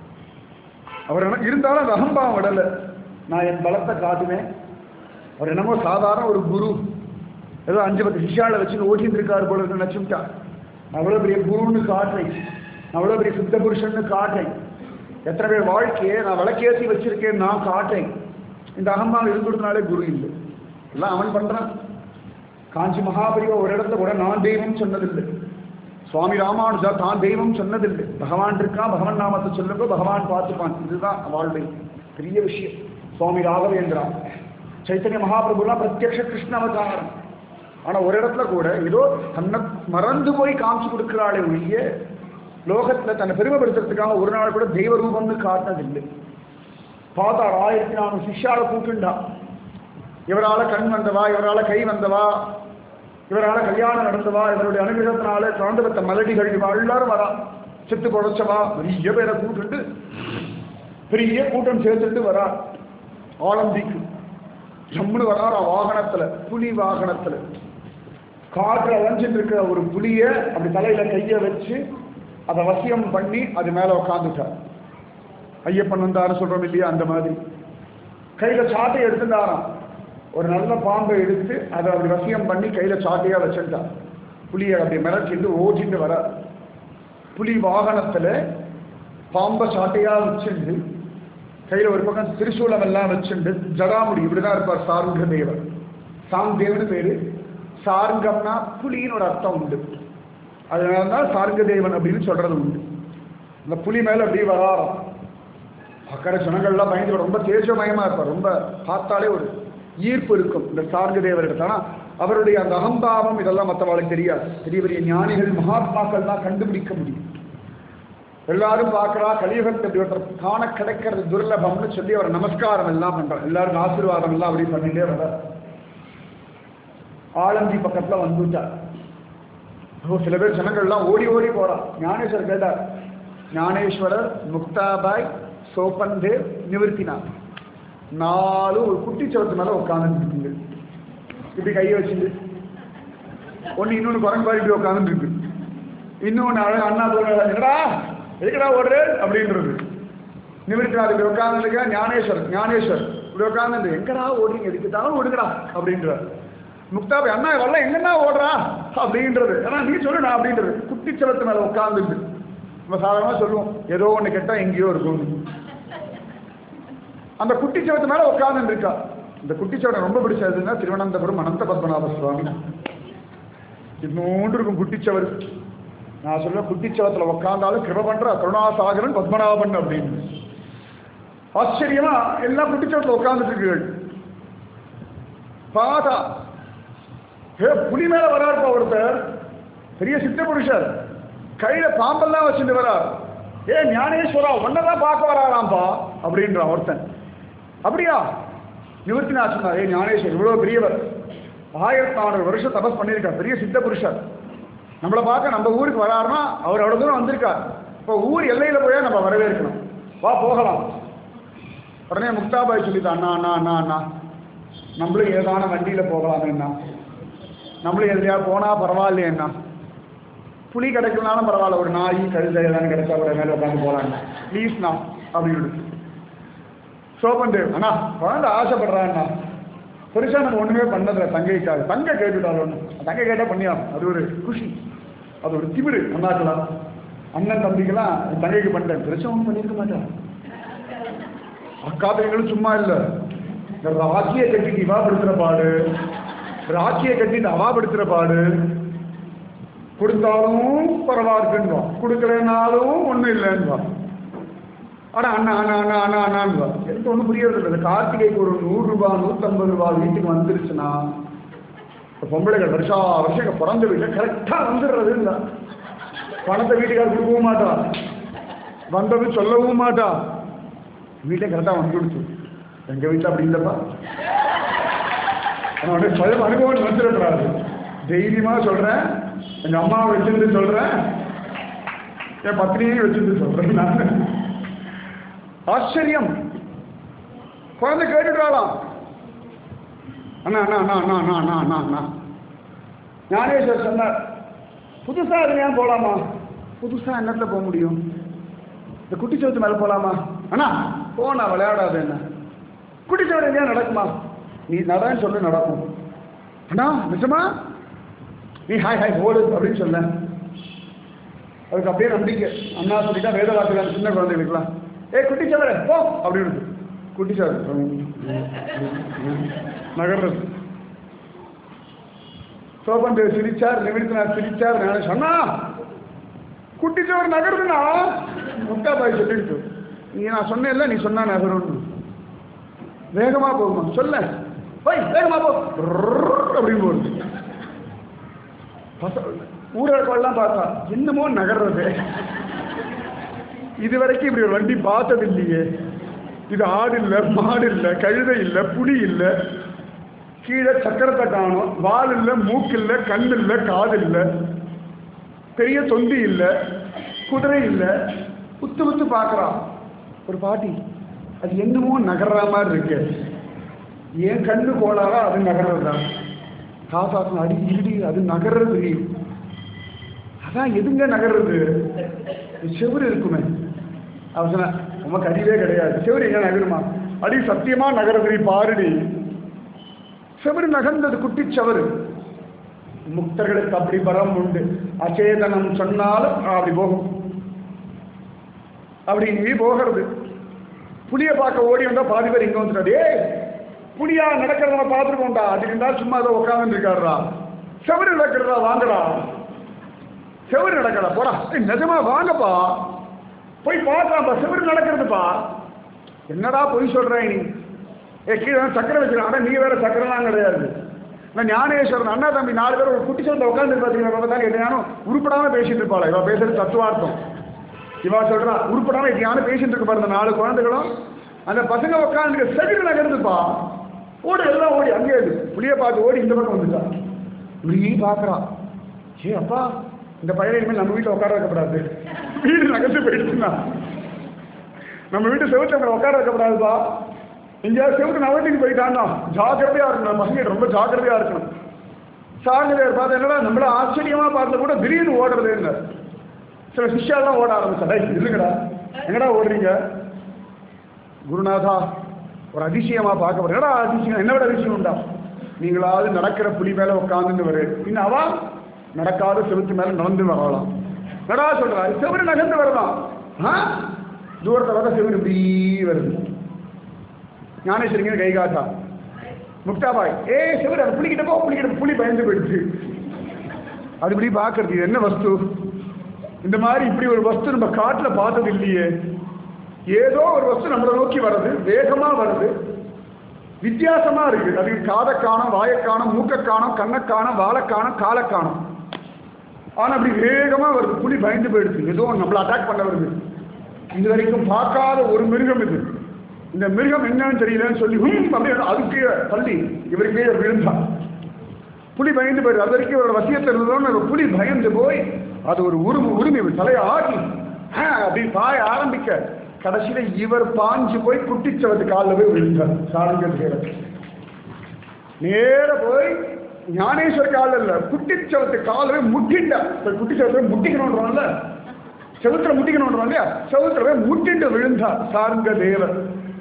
அவர் என்ன இருந்தாலும் அந்த அகம்பாவம் விடலை நான் என் பலத்தை காட்டுவேன் அவர் என்னமோ சாதாரண ஒரு குரு ஏதோ அஞ்சு பத்து சிஷால வச்சு ஓட்டிட்டு இருக்காரு போல இருக்கு நினச்சுட்டா அவ்வளோ பெரிய குருன்னு காட்டுறேன் அவ்வளோ பெரிய சித்த புருஷன்னு காட்டுறேன் எத்தனை பேர் வாழ்க்கையை நான் விளக்கேற்றி வச்சிருக்கேன் நான் காட்டேன் இந்த அகம்பாவம் இருந்துடுறதுனாலே குரு இல்லை எல்லாம் அவன் பண்றான் காஞ்சி மகாபரிவா ஒரு இடத்துல கூட நான் தெய்வம் சொன்னதில்லை சுவாமி ராமானுஜா தான் தெய்வம் சொன்னதில்லை பகவான் இருக்கான் பகவான் நாமத்தை சொல்லுங்க பகவான் பார்த்துப்பான் இதுதான் அவளுடைய பெரிய விஷயம் சுவாமி ராகவேந்திரா சைத்தன்ய மகாபிரபுலாம் பிரத்யக்ஷ கிருஷ்ண அவதாரம் ஆனா ஒரு இடத்துல கூட ஏதோ தன்னை மறந்து போய் காமிச்சு கொடுக்கிறாளே ஒழிய லோகத்துல தன்னை பெருமைப்படுத்துறதுக்காக ஒரு நாள் கூட தெய்வ ரூபம்னு காட்டினதில்லை பார்த்தா ஆயிரத்தி நானூறு சிஷ்யால கூட்டுண்டா இவரால கண் வந்தவா இவரால கை வந்தவா இவரால கல்யாணம் நடந்தவா இவருடைய அனுகிரகத்தினால குழந்தை பெற்ற மலடிகள் இவா எல்லாரும் வரா செத்து பொழைச்சவா பெரிய பேரை கூட்டுண்டு பெரிய கூட்டம் சேர்த்துட்டு வரா ஆலம்பிக்கு ஜம்முன்னு வராரா வாகனத்துல புலி வாகனத்துல காற்று அலைஞ்சிட்டு இருக்கிற ஒரு புலிய அப்படி தலையில கைய வச்சு அதை வசியம் பண்ணி அது மேல உட்காந்துட்டார் ஐயப்பன் வந்தாரு சொல்றோம் இல்லையா அந்த மாதிரி கையில சாட்டை எடுத்துட்டாராம் ஒரு நல்ல பாம்பை எடுத்து அதை அப்படி வசியம் பண்ணி கையில சாட்டையா வச்சுட்டார் புலியை அப்படி மிரட்டிட்டு ஓட்டிட்டு வர புலி வாகனத்துல பாம்பை சாட்டையா வச்சுண்டு கையில ஒரு பக்கம் திரிசூலம் எல்லாம் வச்சுண்டு ஜடாமுடி இப்படிதான் இருப்பார் சாருங்க தேவர் சாந்தேவனு பேரு சாருங்கம்னா புலின்னு ஒரு அர்த்தம் உண்டு அதனால தான் சாருங்க தேவன் அப்படின்னு சொல்றது உண்டு இந்த புலி மேல அப்படியே வராரம் அக்கறை ஜனங்கள்லாம் பயந்து ரொம்ப தேஜமயமா இருப்பார் ரொம்ப பார்த்தாலே ஒரு ஈர்ப்பு இருக்கும் இந்த சார்க தேவரிடத்துல ஆனா அவருடைய அந்த அகம்பாவம் இதெல்லாம் மற்றவர்களுக்கு தெரியாது பெரிய பெரிய ஞானிகள் மகாத்மாக்கள் தான் கண்டுபிடிக்க முடியும் எல்லாரும் பார்க்கறா கலியுகத்தை இப்படி ஒருத்தர் காண கிடைக்கிறது துர்லபம்னு சொல்லி அவர் நமஸ்காரம் எல்லாம் பண்றார் எல்லாரும் ஆசீர்வாதம் எல்லாம் அப்படி பண்ணிட்டே வர ஆலந்தி பக்கத்துல வந்துட்டார் ஓ சில பேர் ஜனங்கள்லாம் ஓடி ஓடி போறா ஞானேஸ்வரர் கேட்டார் ஞானேஸ்வரர் முக்தாபாய் சோபன்தேவ் நிவர்த்தினார் நாலு ஒரு குட்டி சவத்து மேல உட்காந்துருக்குங்க இப்படி கையை வச்சுட்டு ஒன்று இன்னொன்று குரங்கு பாரி இப்படி உட்காந்துட்டு இருக்கு இன்னொன்று அழகா அண்ணா சொல்ற என்னடா எதுக்கடா ஓடுற அப்படின்றது நிவர்த்தினார் இப்படி உட்காந்துருக்க ஞானேஸ்வர் ஞானேஸ்வர் இப்படி உட்காந்துட்டு எங்கடா ஓடுறீங்க எதுக்கு தான் ஓடுங்கடா அப்படின்றார் முக்தாபி அண்ணா வரல எங்கன்னா ஓடுறா அப்படின்றது ஏன்னா நீ சொல்லு நான் அப்படின்றது குட்டி சவத்து மேல உட்காந்துட்டு நம்ம சாதாரணமாக சொல்லுவோம் ஏதோ ஒன்று கெட்டால் எங்கேயோ இருக்கும் அந்த குட்டிச்சவத்து மேல உட்கார்ந்து இருக்கா இந்த குட்டிச்சவனை ரொம்ப பிடிச்சதுன்னா திருவனந்தபுரம் அனந்த பத்மநாப சுவாமி இன்னொன்று இருக்கும் குட்டிச்சவர் நான் சொல்ல குட்டிச்சவத்துல உட்கார்ந்தாலும் கிருப பண்ற கருணாசாகரன் பத்மநாபன் அப்படின்னு ஆச்சரியமா எல்லாம் குட்டிச்சவத்துல உட்கார்ந்துட்டு இருக்குகள் பாதா ஏ புலி மேல வராருப்பா ஒருத்தர் பெரிய சித்த புருஷர் கையில பாம்பெல்லாம் வச்சுட்டு வரார் ஏ ஞானேஸ்வரா ஒன்னதான் பார்க்க வராராம்பா அப்படின்றான் ஒருத்தன் அப்படியா நிவர்த்தி நான் சொன்னார் ஏ ஞானேஸ்வர் இவ்வளவு பெரியவர் ஆயிரத்தி நானூறு வருஷம் தபஸ் பண்ணியிருக்கார் பெரிய சித்த புருஷர் நம்மளை பார்க்க நம்ம ஊருக்கு வராருன்னா அவர் அவ்வளவு தூரம் வந்திருக்கார் இப்போ ஊர் எல்லையில போய் நம்ம வரவேற்கணும் வா போகலாம் உடனே முக்தாபாய் சொல்லித்தான் அண்ணா அண்ணா அண்ணா அண்ணா நம்மளும் ஏதான வண்டியில போகலாமேண்ணா நம்மளும் எதுலையா போனா பரவாயில்லையேண்ணா புலி கிடைக்கலனாலும் பரவாயில்ல ஒரு நாய் கழுதை ஏதாவது கிடைச்சா கூட மேலே உட்காந்து போகலாங்க ப்ளீஸ்ண்ணா அப்படின்னு சோபன் தேவ் அண்ணா குழந்தை ஆசைப்படுறாண்ணா பெருசா நம்ம ஒண்ணுமே பண்ணதில்ல தங்கைக்காக தங்கை கேட்டுட்டாள் ஒன்று தங்கை கேட்டா பண்ணியாகும் அது ஒரு குஷி அது ஒரு திமிரு அண்ணாக்கலாம் அண்ணன் தம்பிக்கெல்லாம் என் தங்கைக்கு பண்ணிட்டேன் பெருசா ஒன்றும் பண்ணியிருக்க மாட்டேன் அக்கா தங்கைகளும் சும்மா இல்லை இந்த ராக்கியை கட்டிட்டு இவா படுத்துற பாடு ராக்கியை கட்டிட்டு அவா படுத்துற பாடு கொடுத்தாலும் பரவாயில்லைன்னுவா கொடுக்கலனாலும் ஒன்றும் இல்லைன்னுவா ஆனா அண்ணா அண்ணா அண்ணா அண்ணா அண்ணான்வா எனக்கு ஒன்றும் புரியறது இல்லை இந்த கார்த்திகைக்கு ஒரு நூறு ரூபாய் நூற்றம்பது ரூபாய் வீட்டுக்கு வந்துருச்சுன்னா இந்த பொம்பளைகள் வருஷா வருஷம் இங்கே பிறந்த வீட்டில் கரெக்டாக வந்துடுறது இல்லை பணத்தை வீட்டுக்கார கொடுக்கவும் மாட்டா வந்தது சொல்லவும் மாட்டா வீட்டை கரெக்டாக வந்து கொடுத்து எங்கள் வீட்டில் அப்படி இல்லைப்பா ஆனால் உடனே பழம் அனுபவம் வந்துடக்கூடாது தைரியமாக சொல்கிறேன் எங்கள் அம்மாவை வச்சிருந்து சொல்கிறேன் என் பத்னியையும் வச்சிருந்து சொல்கிறேன் நான் ஆச்சரியம் குழந்தை கேட்டுட்டாலாம் அண்ணா அண்ணா அண்ணா அண்ணா அண்ணா அண்ணா அண்ணா அண்ணா ஞானேஸ்வர் சொன்னார் புதுசா எதுலையா போலாமா புதுசா என்னத்துல போக முடியும் இந்த குட்டிச்சவத்து மேல போலாமா அண்ணா போனா விளையாடாது என்ன குட்டிச்சவரு எங்கேயா நடக்குமா நீ நடன்னு சொல்லி நடக்கும் அண்ணா நிஜமா நீ ஹாய் ஹாய் ஓடு அப்படின்னு சொல்ல அதுக்கு அப்படியே நம்பிக்கை அண்ணா சொல்லிட்டா வேத வாக்குதான் சின்ன குழந்தைகளுக்குலாம் ஏ குட்டிச்சவரே போ அப்படின்னு குட்டிச்சவர் நகர்றது சோபன் தேவ் சிரிச்சார் நிமிர்த்தனார் சிரிச்சார் நான் சொன்னா குட்டிச்சவர் நகருதுன்னா முட்டா பாய் சொல்லிட்டு நீ நான் சொன்னேன்ல நீ சொன்னா நகரும் வேகமா போகுமா சொல்ல போய் வேகமா போ ரர்ர் அப்படின்னு போகுது ஊரடக்கெல்லாம் பார்த்தா என்னமோ நகர்றது இது வரைக்கும் இப்படி ஒரு வண்டி பார்த்தது இல்லையே இது ஆடு இல்லை மாடு இல்லை கழுதை இல்லை புலி இல்லை கீழே சக்கரத்தை காணும் வால் இல்லை மூக்கு இல்லை கண் இல்லை காது இல்லை பெரிய தொந்தி இல்லை குதிரை இல்லை உத்து உத்து பார்க்குறான் ஒரு பாட்டி அது என்னமோ நகர்ற மாதிரி இருக்கு ஏன் கண்ணு கோளாரா அது நகர்றதா காசாசனம் அடி இடி அது நகர்றது அதான் எதுங்க நகர்றது செவுரு இருக்குமே அவன் சொன்ன உமக்கு அறிவே கிடையாது செவுரு எங்க நகருமா அடி சத்தியமா நகர்றது நீ பாருடி செவரு நகர்ந்தது குட்டிச் செவரு முக்தர்களுக்கு அப்படி பலம் உண்டு அச்சேதனம் சொன்னாலும் அப்படி போகும் அப்படி நீ போகிறது புளிய பார்க்க ஓடி வந்தா பாதி பேர் இங்க வந்துட்டாரு ஏய் புளியா நடக்கிறத பார்த்துருக்கோம்டா அது இருந்தா சும்மா அதை உட்காந்து இருக்காருடா செவரு நடக்கிறதா வாங்கடா செவரு நடக்கடா போடா ஏய், நிஜமா வாங்கப்பா போய் பார்க்கலாம்ப்பா செவரு நடக்கிறதுப்பா என்னடா பொய் சொல்ற நீ ஏ கீழே சக்கரை வச்சிருக்காங்க நீ வேற சக்கரைலாம் கிடையாது நான் ஞானேஸ்வரன் அண்ணா தம்பி நாலு பேர் ஒரு குட்டி சொல்ல உட்காந்து பார்த்தீங்கன்னா தான் எதையானும் உருப்படாம பேசிட்டு இருப்பாளா இவ பேசுறது தத்துவார்த்தம் இவா சொல்றா உருப்படாம எதையானு பேசிட்டு இருக்க பாருங்க நாலு குழந்தைகளும் அந்த பசங்க உட்காந்து செகண்ட் நகர்ந்துப்பா ஓடி எல்லாம் ஓடி அங்கே இருக்கு புளிய பார்த்து ஓடி இந்த பக்கம் வந்துட்டா இப்படி பார்க்கறா ஏ அப்பா இந்த பையனை இனிமேல் நம்ம வீட்டில் உட்கார வைக்கப்படாது வீடு நகர்ந்து போயிடுச்சுன்னா நம்ம வீட்டு செவத்துல உட்கார வைக்கப்படாதுப்பா எங்கேயாவது செவத்து நவட்டுக்கு போயிட்டான்னா ஜாக்கிரதையா இருக்கணும் பசங்க ரொம்ப ஜாக்கிரதையா இருக்கணும் சாகலையர் பார்த்து என்னடா நம்மள ஆச்சரியமா பார்த்து கூட திடீர்னு ஓடுறது என்ன சில சிஷ்யாலாம் ஓட ஆரம்பிச்சா "டேய், இல்லைங்கடா எங்கடா ஓடுறீங்க குருநாதா ஒரு அதிசயமா பார்க்க போறேன் என்னடா அதிசயம் என்ன விட அதிசயம் உண்டா நீங்களாவது நடக்கிற புலி மேல உட்காந்துன்னு வரு இன்னும் அவா நடக்காத செவுத்து மேல நடந்து வரலாம் நடா சொல்றா செவரு நகர்ந்து வரலாம் ஆ தூரத்தை வர செவரு இப்படி வருது ஞானேஸ்வரிங்க கை காட்டா முக்தாபாய் ஏ சிவர் அது புளிக்கிட்ட போ புளிக்கிட்ட புளி பயந்து போயிடுச்சு அது இப்படி பார்க்கறது இது என்ன வஸ்து இந்த மாதிரி இப்படி ஒரு வஸ்து நம்ம காட்டுல பார்த்தது இல்லையே ஏதோ ஒரு வஸ்து நம்மளை நோக்கி வருது வேகமா வருது வித்தியாசமா இருக்கு அதுக்கு காதை காணும் வாயை காணும் மூக்கை காணும் கண்ணை காணும் வாழை காணும் காலை காணும் ஆனா அப்படி வேகமா வருது புலி பயந்து போயிடுச்சு ஏதோ நம்மளை அட்டாக் பண்ண வருது இது வரைக்கும் பார்க்காத ஒரு மிருகம் இது இந்த மிருகம் என்னன்னு தெரியலன்னு சொல்லி ஹும் அப்படியே அதுக்கு கீழே தள்ளி இவர் கீழே விழுந்தான் புலி பயந்து போயிடுது அது வரைக்கும் இவரோட வசியத்தில் இருந்தோன்னு ஒரு புலி பயந்து போய் அது ஒரு உருமு உரிமை இவர் தலையை ஆட்டி ஆ, அப்படின்னு பாய ஆரம்பிக்க கடைசியில இவர் பாஞ்சு போய் குட்டிச்சவத்து காலில் போய் விழுந்தார் சாரங்கல் சேரத்து நேர போய் ஞானேஸ்வர் காலில் இல்ல குட்டிச்சவத்து காலில் போய் முட்டிண்டார் இப்ப குட்டிச்சவத்தை முட்டிக்கணும்ன்றோம்ல செவுத்துல முட்டிக்கணும்ன்றோம் இல்லையா செவுத்துல போய் முட்டிண்டு விழுந்தார் சாருங்க தேவர்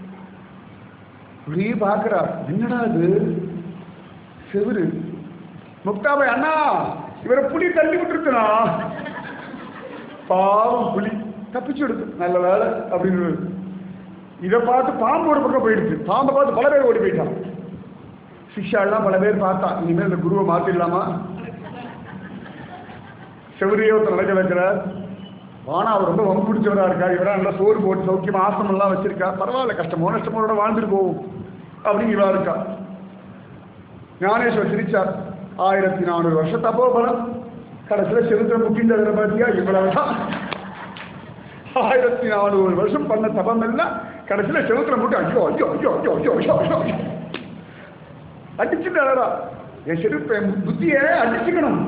இப்படி பார்க்கிறார் என்னடா இது செவுரு முக்தாபாய் அண்ணா இவரை புலி தள்ளி விட்டுருக்குண்ணா பாவம் புலி தப்பிச்சு எடுத்து நல்ல வேலை அப்படின்னு இதை பார்த்து பாம்பு ஒரு பக்கம் போயிடுச்சு பாம்பை பார்த்து பல பேர் ஓடி போயிட்டான் சிஷ்யாலாம் பல பேர் பார்த்தா இனிமேல் இந்த குருவை மாத்திடலாமா செவரியே ஒருத்தர் நடக்க வைக்கிறார் ஆனா அவர் ரொம்ப வம்பு பிடிச்சவரா இருக்கா இவரா நல்லா சோறு போட்டு சௌக்கியமா ஆசனம் எல்லாம் வச்சிருக்கா பரவாயில்ல கஷ்டமோ நஷ்டமோட வாழ்ந்துட்டு போகும் அப்படின்னு இவா இருக்கா ஞானேஸ்வர் சிரிச்சார் ஆயிரத்தி நானூறு வருஷம் தப்போ பலம் கடைசியில் செலுத்திர முக்கின்ற பார்த்தியா இவ்வளவுதான் ஆயிரத்தி நானூறு வருஷம் பண்ண தபம் எல்லாம் கடைசியில் செலுத்திர முட்டு ஐயோ ஐயோ ஐயோ ஐயோ ஐயோ ஐயோ ஐயோ ஐயோ அடிச்சுட்டாரா என் செருப்பு என் புத்தியை அடிச்சுக்கணும்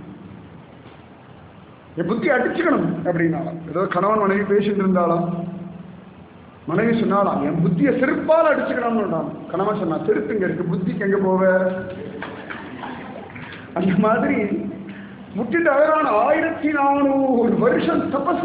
என் புத்தி அடிச்சுக்கணும் அப்படின்னாலாம் ஏதோ கணவன் மனைவி பேசிட்டு இருந்தாலாம் மனைவி சொன்னாலாம் என் புத்தியை செருப்பால் அடிச்சுக்கணும்னு கணவன் சொன்னான் செருப்பு இங்க இருக்கு புத்திக்கு எங்க போவ அந்த மாதிரி முட்டிட்டு அழகான ஆயிரத்தி நானூறு வருஷம் தபசு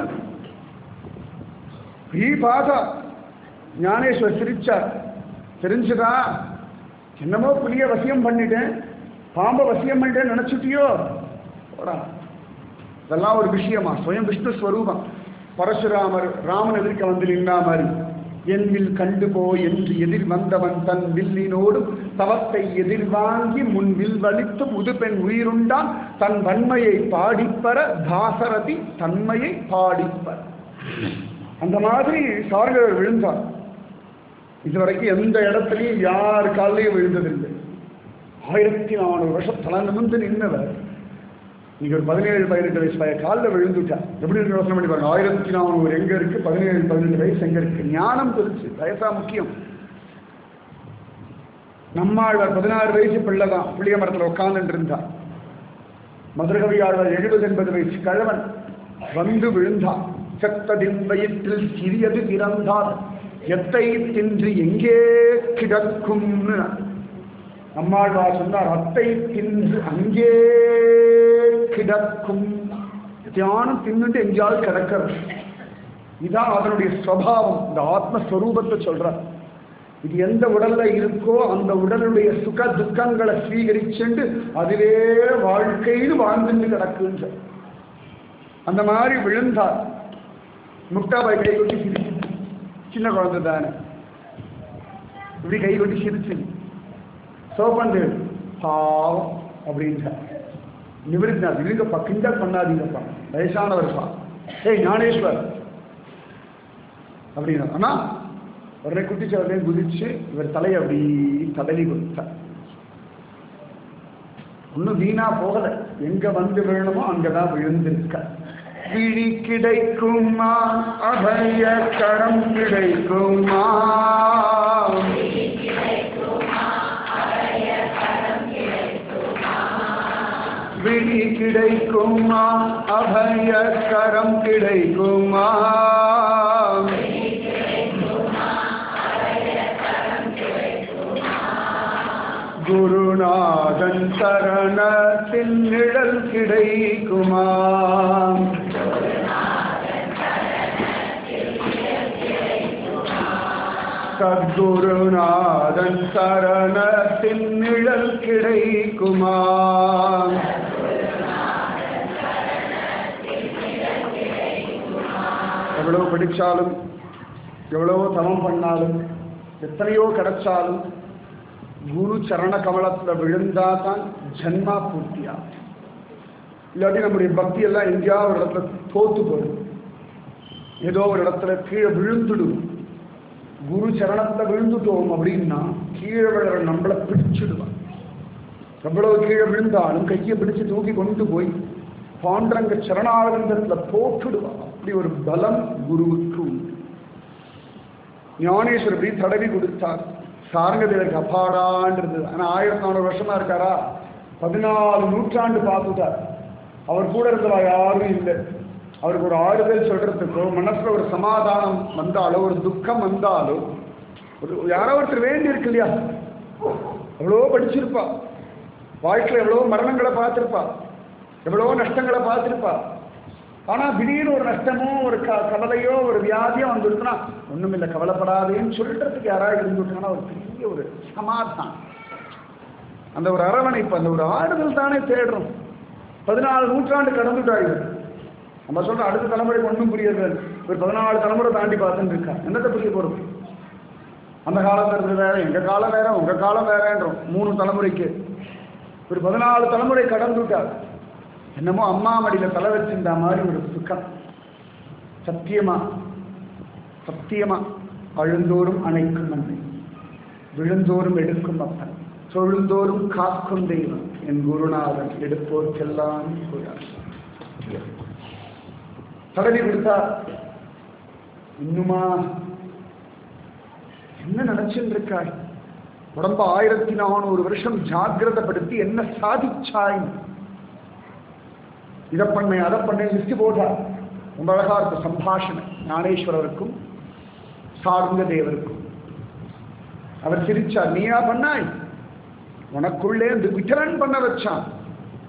இப்படி பார்த்தா ஞானேஸ்வர் சிரிச்சார் தெரிஞ்சுதா என்னமோ புளிய வசியம் பண்ணிட்டேன் பாம்பை வசியம் பண்ணிட்டேன்னு நினைச்சுட்டியோ போடா இதெல்லாம் ஒரு விஷயமா சுயம் விஷ்ணு ஸ்வரூபம் பரசுராமர் ராமன் எதிர்க்க வந்து நின்னா மாதிரி என் வில் கண்டு போய் என்று எதிர் வந்தவன் தன் வில்லினோடும் தவத்தை எதிர்வாங்கி முன் வில் வலித்து முதுபெண் உயிருண்டான் தன் வன்மையை பாடிப்பற தாசரதி தன்மையை பாடிப்பற அந்த மாதிரி சார்கர் விழுந்தார் இதுவரைக்கும் எந்த இடத்துலையும் யார் காலையும் விழுந்ததில்லை ஆயிரத்தி நானூறு வருஷம் தலை நிமிர்ந்து நின்னவர் நீங்க ஒரு பதினேழு பதினெட்டு வயசு பையன் காலில் விழுந்துட்டா எப்படி இருக்கு யோசனை பண்ணி பாருங்க ஆயிரத்தி நானூறு எங்க இருக்கு பதினேழு பதினெட்டு வயசு எங்க இருக்கு ஞானம் தெரிச்சு வயசா முக்கியம் நம்மாழ்வார் பதினாறு வயசு பிள்ளை தான் புளிய மரத்தில் உட்கார்ந்துட்டு இருந்தா மதுரகவி ஆழ்வார் எழுபது எண்பது வயசு கழவன் வந்து விழுந்தான் செத்ததின் வயிற்றில் சிறியது பிறந்தார் எத்தை தின்று எங்கே கிடக்கும்னு நம்மாழ்வார் சொன்னார் அத்தை தின்று அங்கே கிடக்கும் தியானம் தின்னுட்டு எங்கேயாவது கிடக்கிறது இதான் அதனுடைய ஸ்வபாவம் இந்த ஆத்மஸ்வரூபத்தை சொல்றார் இது எந்த உடல்ல இருக்கோ அந்த உடலுடைய சுக துக்கங்களை ஸ்வீகரிச்சுண்டு அதிலே வாழ்க்கையில் வாழ்ந்துட்டு கிடக்குன்ற அந்த மாதிரி விழுந்தார் முட்டாபாய் கை கொட்டி சிரிச்சு சின்ன குழந்தை தானே இப்படி கை கொட்டி சிரிச்சு சோப்பந்து பாவம் அப்படின்ட்டார் நிவிருந்தார் இருங்கப்பா கிண்டல் பண்ணாதீங்கப்பா வயசானவர்ப்பா ஏய் ஞானேஸ்வர் அப்படின்னா ஆனா உடனே குட்டிச்சவர்களையும் குதிச்சு இவர் தலையை அப்படி தடவி கொடுத்தார் ஒன்றும் வீணா போகல எங்க வந்து விழணுமோ அங்கதான் விழுந்திருக்க விழி கிடைக்குமா அபய கரம் கிடைக்குமா விழி கிடைக்குமா அபய கரம் கிடைக்குமா குருநாதன் சரணத்தின் நிழல் கிடைக்குமா சத்குருநாதன் சரணத்தின் நிழல் கிடைக்குமா எவ்வளவு படிச்சாலும் எவ்வளவோ தவம் பண்ணாலும் எத்தனையோ கிடைச்சாலும் குரு சரண கமலத்துல விழுந்தா தான் ஜன்மா பூர்த்தியா இல்லாட்டி நம்முடைய பக்தி எல்லாம் எங்கேயாவது ஒரு இடத்துல தோத்து போயிடும் ஏதோ ஒரு இடத்துல கீழே விழுந்துடும் குரு சரணத்துல விழுந்துட்டோம் அப்படின்னா கீழே விழுற நம்மளை பிடிச்சிடுவான் எவ்வளவு கீழே விழுந்தாலும் கையை பிடிச்சு தூக்கி கொண்டு போய் பாண்டரங்க சரணாரந்தத்துல போட்டுடுவான் அப்படி ஒரு பலம் குருவுக்கு உண்டு ஞானேஸ்வர் இப்படி தடவி கொடுத்தார் சாரங்கதேவருக்கு அப்பாடான் இருந்தது ஆனால் ஆயிரத்தி நானூறு வருஷமா இருக்காரா பதினாலு நூற்றாண்டு பார்த்துட்டார் அவர் கூட இருந்தவா யாரும் இல்லை அவருக்கு ஒரு ஆறுதல் சொல்றதுக்கோ மனசுல ஒரு சமாதானம் வந்தாலோ ஒரு துக்கம் வந்தாலோ ஒரு யாரோ ஒருத்தர் வேண்டி இருக்கு இல்லையா எவ்வளவோ படிச்சிருப்பா வாழ்க்கையில் எவ்வளவோ மரணங்களை பார்த்திருப்பா எவ்வளவோ நஷ்டங்களை பார்த்திருப்பா ஆனா திடீர்னு ஒரு நஷ்டமோ ஒரு க கவலையோ ஒரு வியாதியோ வந்துருக்குன்னா ஒண்ணுமில்லை கவலைப்படாதேன்னு சொல்றதுக்கு யாராவது இருந்துட்டாங்கன்னா ஒரு பெரிய ஒரு சமாதானம் அந்த ஒரு அரவணைப்பு அந்த ஒரு ஆறுதல் தானே தேடுறோம் பதினாலு நூற்றாண்டு கடந்துட்டாங்க நம்ம சொல்ற அடுத்த தலைமுறைக்கு ஒன்றும் புரியாது ஒரு பதினாலு தலைமுறை தாண்டி பார்த்துட்டு இருக்கா என்னத்தை புரிய போறோம் அந்த காலம் இருந்தது வேற எங்க காலம் வேற உங்க காலம் வேறன்றோம் மூணு தலைமுறைக்கு ஒரு பதினாலு தலைமுறை கடந்துட்டார் என்னமோ அம்மா மடியில தலை வச்சிருந்த மாதிரி ஒரு சுகம் சத்தியமா சத்தியமா அழுந்தோறும் அணைக்கும் அன்னை விழுந்தோறும் எடுக்கும் அப்பன் தொழுந்தோறும் காக்கும் தெய்வம் என் குருநாதன் எடுப்போர்க்கெல்லாம் கூறார் தடவி கொடுத்தா இன்னுமா என்ன நினைச்சுட்டு இருக்காய் உடம்ப ஆயிரத்தி நானூறு வருஷம் ஜாகிரதப்படுத்தி என்ன சாதிச்சாய் இதை பண்ணேன் அதை பண்ணேன் லிஸ்ட் போட்டா ரொம்ப அழகா இருக்கு சம்பாஷணை ஞானேஸ்வரருக்கும் சார்ந்த தேவருக்கும் அவர் சிரிச்சார் நீயா பண்ணாய் உனக்குள்ளே இந்த விட்டரன் பண்ண வச்சான்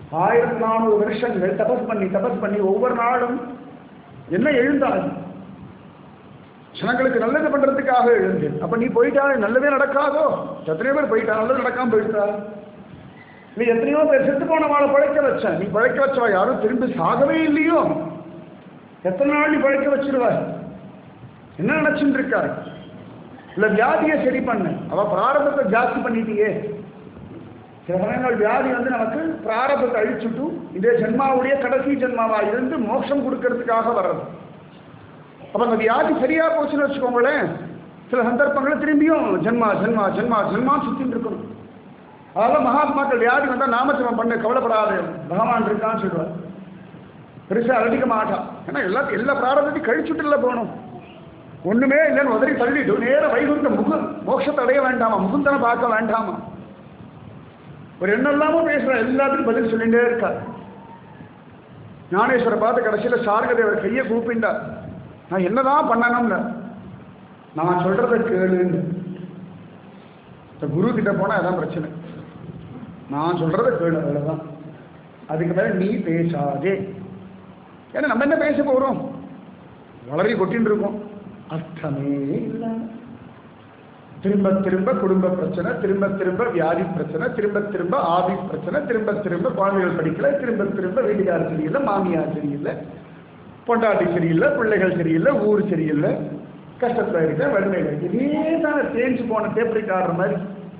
ஆயிரத்தி நானூறு வருஷங்கள் தபஸ் பண்ணி தபஸ் பண்ணி ஒவ்வொரு நாளும் என்ன எழுந்தாள் ஜனங்களுக்கு நல்லது பண்றதுக்காக எழுந்து அப்ப நீ போயிட்டா நல்லதே நடக்காதோ எத்தனையோ பேர் போயிட்டா நல்லது நடக்காம போயிட்டா நீ எத்தனையோ பேர் செத்து போனவாளை பழைக்க வச்ச நீ பழைக்க வச்சவா யாரும் திரும்பி சாகவே இல்லையோ எத்தனை நாள் நீ பழைக்க வச்சிருவாய் என்ன நினைச்சுட்டு இருக்காரு இல்ல வியாதியை சரி பண்ணு அவ பிராரபத்தை ஜாஸ்தி பண்ணிட்டியே சில சமயங்கள் வியாதி வந்து நமக்கு பிராரபத்தை அழிச்சுட்டு இதே ஜென்மாவுடைய கடைசி ஜென்மாவா இருந்து மோட்சம் கொடுக்கறதுக்காக வர்றது அப்ப அந்த வியாதி சரியா போச்சுன்னு வச்சுக்கோங்களேன் சில சந்தர்ப்பங்களில் திரும்பியும் ஜென்மா ஜென்மா ஜென்மா ஜென்மா சுத்தின்னு இருக்கணும் அதனால மகாத்மாக்கள் வியாதி வந்தா நாமஜபம் பண்ணு கவலைப்படாது பகவான் இருக்கான்னு சொல்லுவார் பெருசா அலட்டிக்க மாட்டான் ஏன்னா எல்லாத்தையும் எல்லா பிராரதத்தையும் கழிச்சுட்டுல போகணும் ஒண்ணுமே இல்லைன்னு உதறி தள்ளிட்டு நேர வைகுண்ட முகு மோட்சத்தை அடைய வேண்டாமா முகுந்தனை பார்க்க வேண்டாமா ஒரு என்னெல்லாமோ பேசுற எல்லாத்துக்கும் பதில் சொல்லிட்டே இருக்கார் ஞானேஸ்வரை பார்த்து கடைசியில சார்கதேவர் கையை கூப்பிண்டார் நான் என்னதான் பண்ணணும்னு நான் சொல்றத கேளுன்னு இந்த குரு கிட்ட போனா அதான் பிரச்சனை நான் சொல்றத கேளு அவ்வளவுதான் அதுக்கு மேல நீ பேசாதே ஏன்னா நம்ம என்ன பேச போறோம் வளரி கொட்டின்னு இருக்கோம் அர்த்தமே இல்லை திரும்ப திரும்ப குடும்ப பிரச்சனை திரும்ப திரும்ப வியாதி பிரச்சனை திரும்ப திரும்ப ஆவி பிரச்சனை திரும்ப திரும்ப குழந்தைகள் படிக்கல திரும்ப திரும்ப வீட்டுக்காரர் சரியில்லை மாமியார் சரியில்லை பொண்டாட்டி சரியில்லை பிள்ளைகள் சரியில்லை ஊர் சரியில்லை கஷ்டத்தில் இருக்க வறுமையில் இருக்கு இதே தானே தேஞ்சு போன தேப்பரிக்காடுற மாதிரி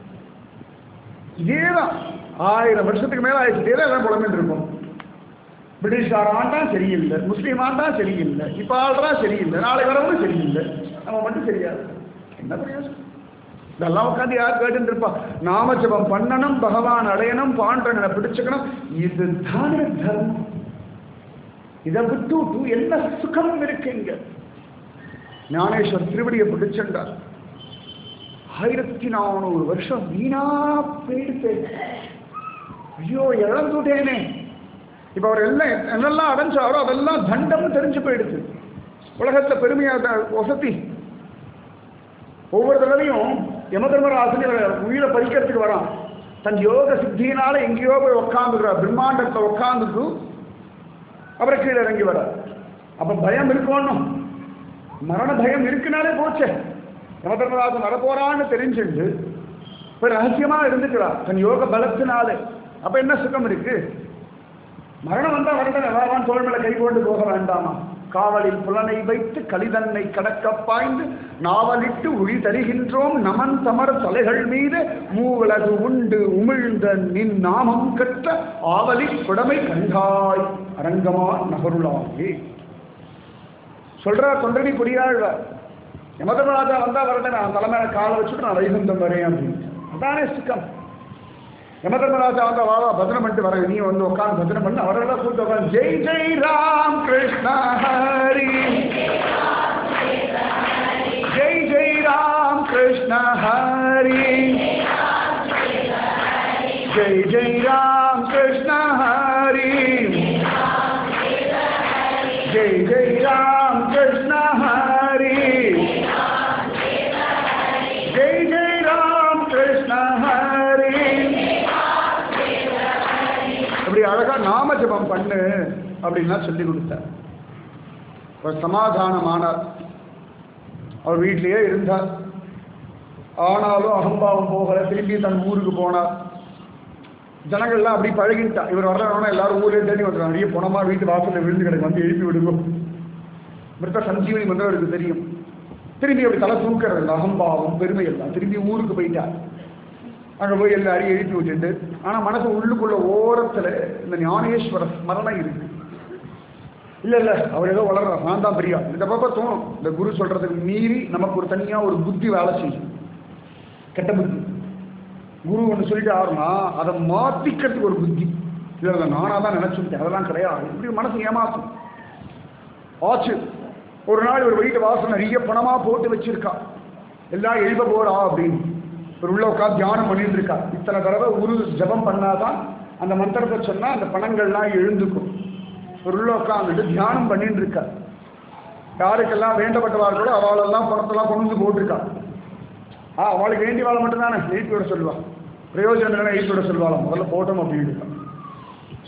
இதே தான் ஆயிரம் வருஷத்துக்கு மேலே ஆயிடுச்சு தான் எல்லாம் புலம்பிட்டு இருக்கும் பிரிட்டிஷ்கார ஆண்டான் சரியில்லை முஸ்லீம் ஆண்டான் சரியில்லை இப்போ ஆள்றான் சரியில்லை நாளை வரவனும் சரியில்லை நம்ம மட்டும் சரியாது என்ன பிரயோஜனம் இதெல்லாம் உட்காந்து யார் கேட்டு இருப்பா நாம ஜபம் பண்ணணும் பகவான் அடையணும் பாண்டவனை பிடிச்சுக்கணும் இதுதானே தர்மம் இதை விட்டு என்ன சுகம் இருக்குங்க ஞானேஸ்வர் திருவடியை பிடிச்சிருந்தார் ஆயிரத்தி நானூறு வருஷம் வீணா போயிடுத்து ஐயோ இழந்துட்டேனே இப்ப அவர் எல்லாம் என்னெல்லாம் அடைஞ்சாரோ அதெல்லாம் தண்டம் தெரிஞ்சு போயிடுச்சு உலகத்துல பெருமையா வசதி ஒவ்வொரு தடவையும் யம தர்மராசன் இவரை உயிரை பறிக்கிறதுக்கு வரான் தன் யோக சித்தியினால எங்கேயோ போய் உட்காந்துக்கிறார் பிரம்மாண்டத்தை உட்காந்துட்டு அவரை கீழே இறங்கி வரார் அப்ப பயம் இருக்கணும் மரண பயம் இருக்குனாலே போச்சே யம தர்மராசன் வரப்போறான்னு தெரிஞ்சுண்டு இப்ப ரகசியமா இருந்துக்கிறார் தன் யோக பலத்தினாலே அப்ப என்ன சுகம் இருக்கு மரணம் வந்தா வரட்டும் வாவான் தோல் மேல கை கொண்டு போக வேண்டாமா காவலில் புலனை வைத்து கலிதன்னை கடக்க பாய்ந்து நாவலிட்டு உழி தருகின்றோம் நமன் தமர் தலைகள் மீது மூவலகு உண்டு உமிழ்ந்த நின் நாமம் கற்ற ஆவலி குடமை கண்டாய் அரங்கமா நகருளாகே சொல்றா தொண்டனி புரியாழ்வார் யமதராஜா வந்தா வரட்டும் நான் தலைமையில காலை வச்சுட்டு நான் வைகுந்தம் வரேன் அப்படின்னு அதானே சுக்கம் யமதர்மராஜா வந்தா வா வா பஜனை பண்ணிட்டு வரேன் நீ வந்து உட்காந்து பஜனை பண்ணு அவரெல்லாம் கூப்பிட்டு உட்காந்து ஜெய் ஜெய் ராம் கிருஷ்ண ஹரி ஜெய் ஜெய் ராம் கிருஷ்ண ஹரி ஜெய் ஜெய் ராம் கிருஷ்ண ஹரி ஜெய் ஜெய் ராம் கிருஷ்ண ஹரி ஜெய் ஜெய் ராம் கிருஷ்ண ஹரி அப்படி அழகா நாம ஜபம் பண்ணு அப்படின்லாம் சொல்லி கொடுத்தார் அவர் சமாதானமானார் அவர் வீட்டிலேயே இருந்தார் ஆனாலும் அகம்பாவம் போகல திரும்பி தன் ஊருக்கு போனார் ஜனங்கள்லாம் அப்படி பழகிட்டா இவர் வர்றவனா எல்லாரும் ஊரே தேடி வந்துடுறாங்க நிறைய பணமா வீட்டு வாசல்ல விழுந்து கிடக்கு வந்து எழுப்பி விடுங்க மிருத்த சஞ்சீவனி மந்திரம் அவருக்கு தெரியும் திரும்பி அப்படி தலை தூக்கிறது இல்லை அகம்பாவம் பெருமை எல்லாம் திரும்பி ஊருக்கு போயிட்டார் அங்கே போய் எல்லாரையும் எழுப்பி விட்டுட்டு ஆனால் மனசு உள்ளுக்குள்ள ஓரத்தில் இந்த ஞானேஸ்வர ஸ்மரணம் இருக்கு இல்லை இல்லை அவர் ஏதோ வளர்றார் நான் தான் பிரியா இந்த பாப்பா தோணும் இந்த குரு சொல்றதுக்கு மீறி நமக்கு ஒரு தனியாக ஒரு புத்தி வேலை செய்யும் கெட்ட புத்தி குரு ஒன்று சொல்லிட்டு ஆறுனா அதை மாற்றிக்கிறதுக்கு ஒரு புத்தி இல்லை இல்லை நானாக தான் நினச்சுட்டேன் அதெல்லாம் கிடையாது இப்படி மனசு ஏமாத்தும் ஆச்சு ஒரு நாள் ஒரு வீட்டு வாசல் நிறைய பணமாக போட்டு வச்சிருக்கா எல்லாம் எழுப்ப போறா அப்படின்னு ஒரு உள்ள உட்காந்து தியானம் பண்ணிட்டு இருக்கா இத்தனை தடவை உரு ஜபம் பண்ணாதான் அந்த மந்திரத்தை சொன்னா அந்த பணங்கள்லாம் எழுந்துக்கும் ஒரு உள்ள உட்காந்துட்டு தியானம் பண்ணிட்டு இருக்கா யாருக்கெல்லாம் வேண்டப்பட்டவார்களோ அவளெல்லாம் பணத்தெல்லாம் கொண்டு வந்து போட்டிருக்கா ஆ அவளுக்கு வேண்டியவாளை மட்டும்தானே எழுப்பி விட சொல்லுவா பிரயோஜனம் இல்லைன்னா எழுப்பி விட சொல்லுவாளாம் முதல்ல போட்டோம் அப்படின்னு இருக்கா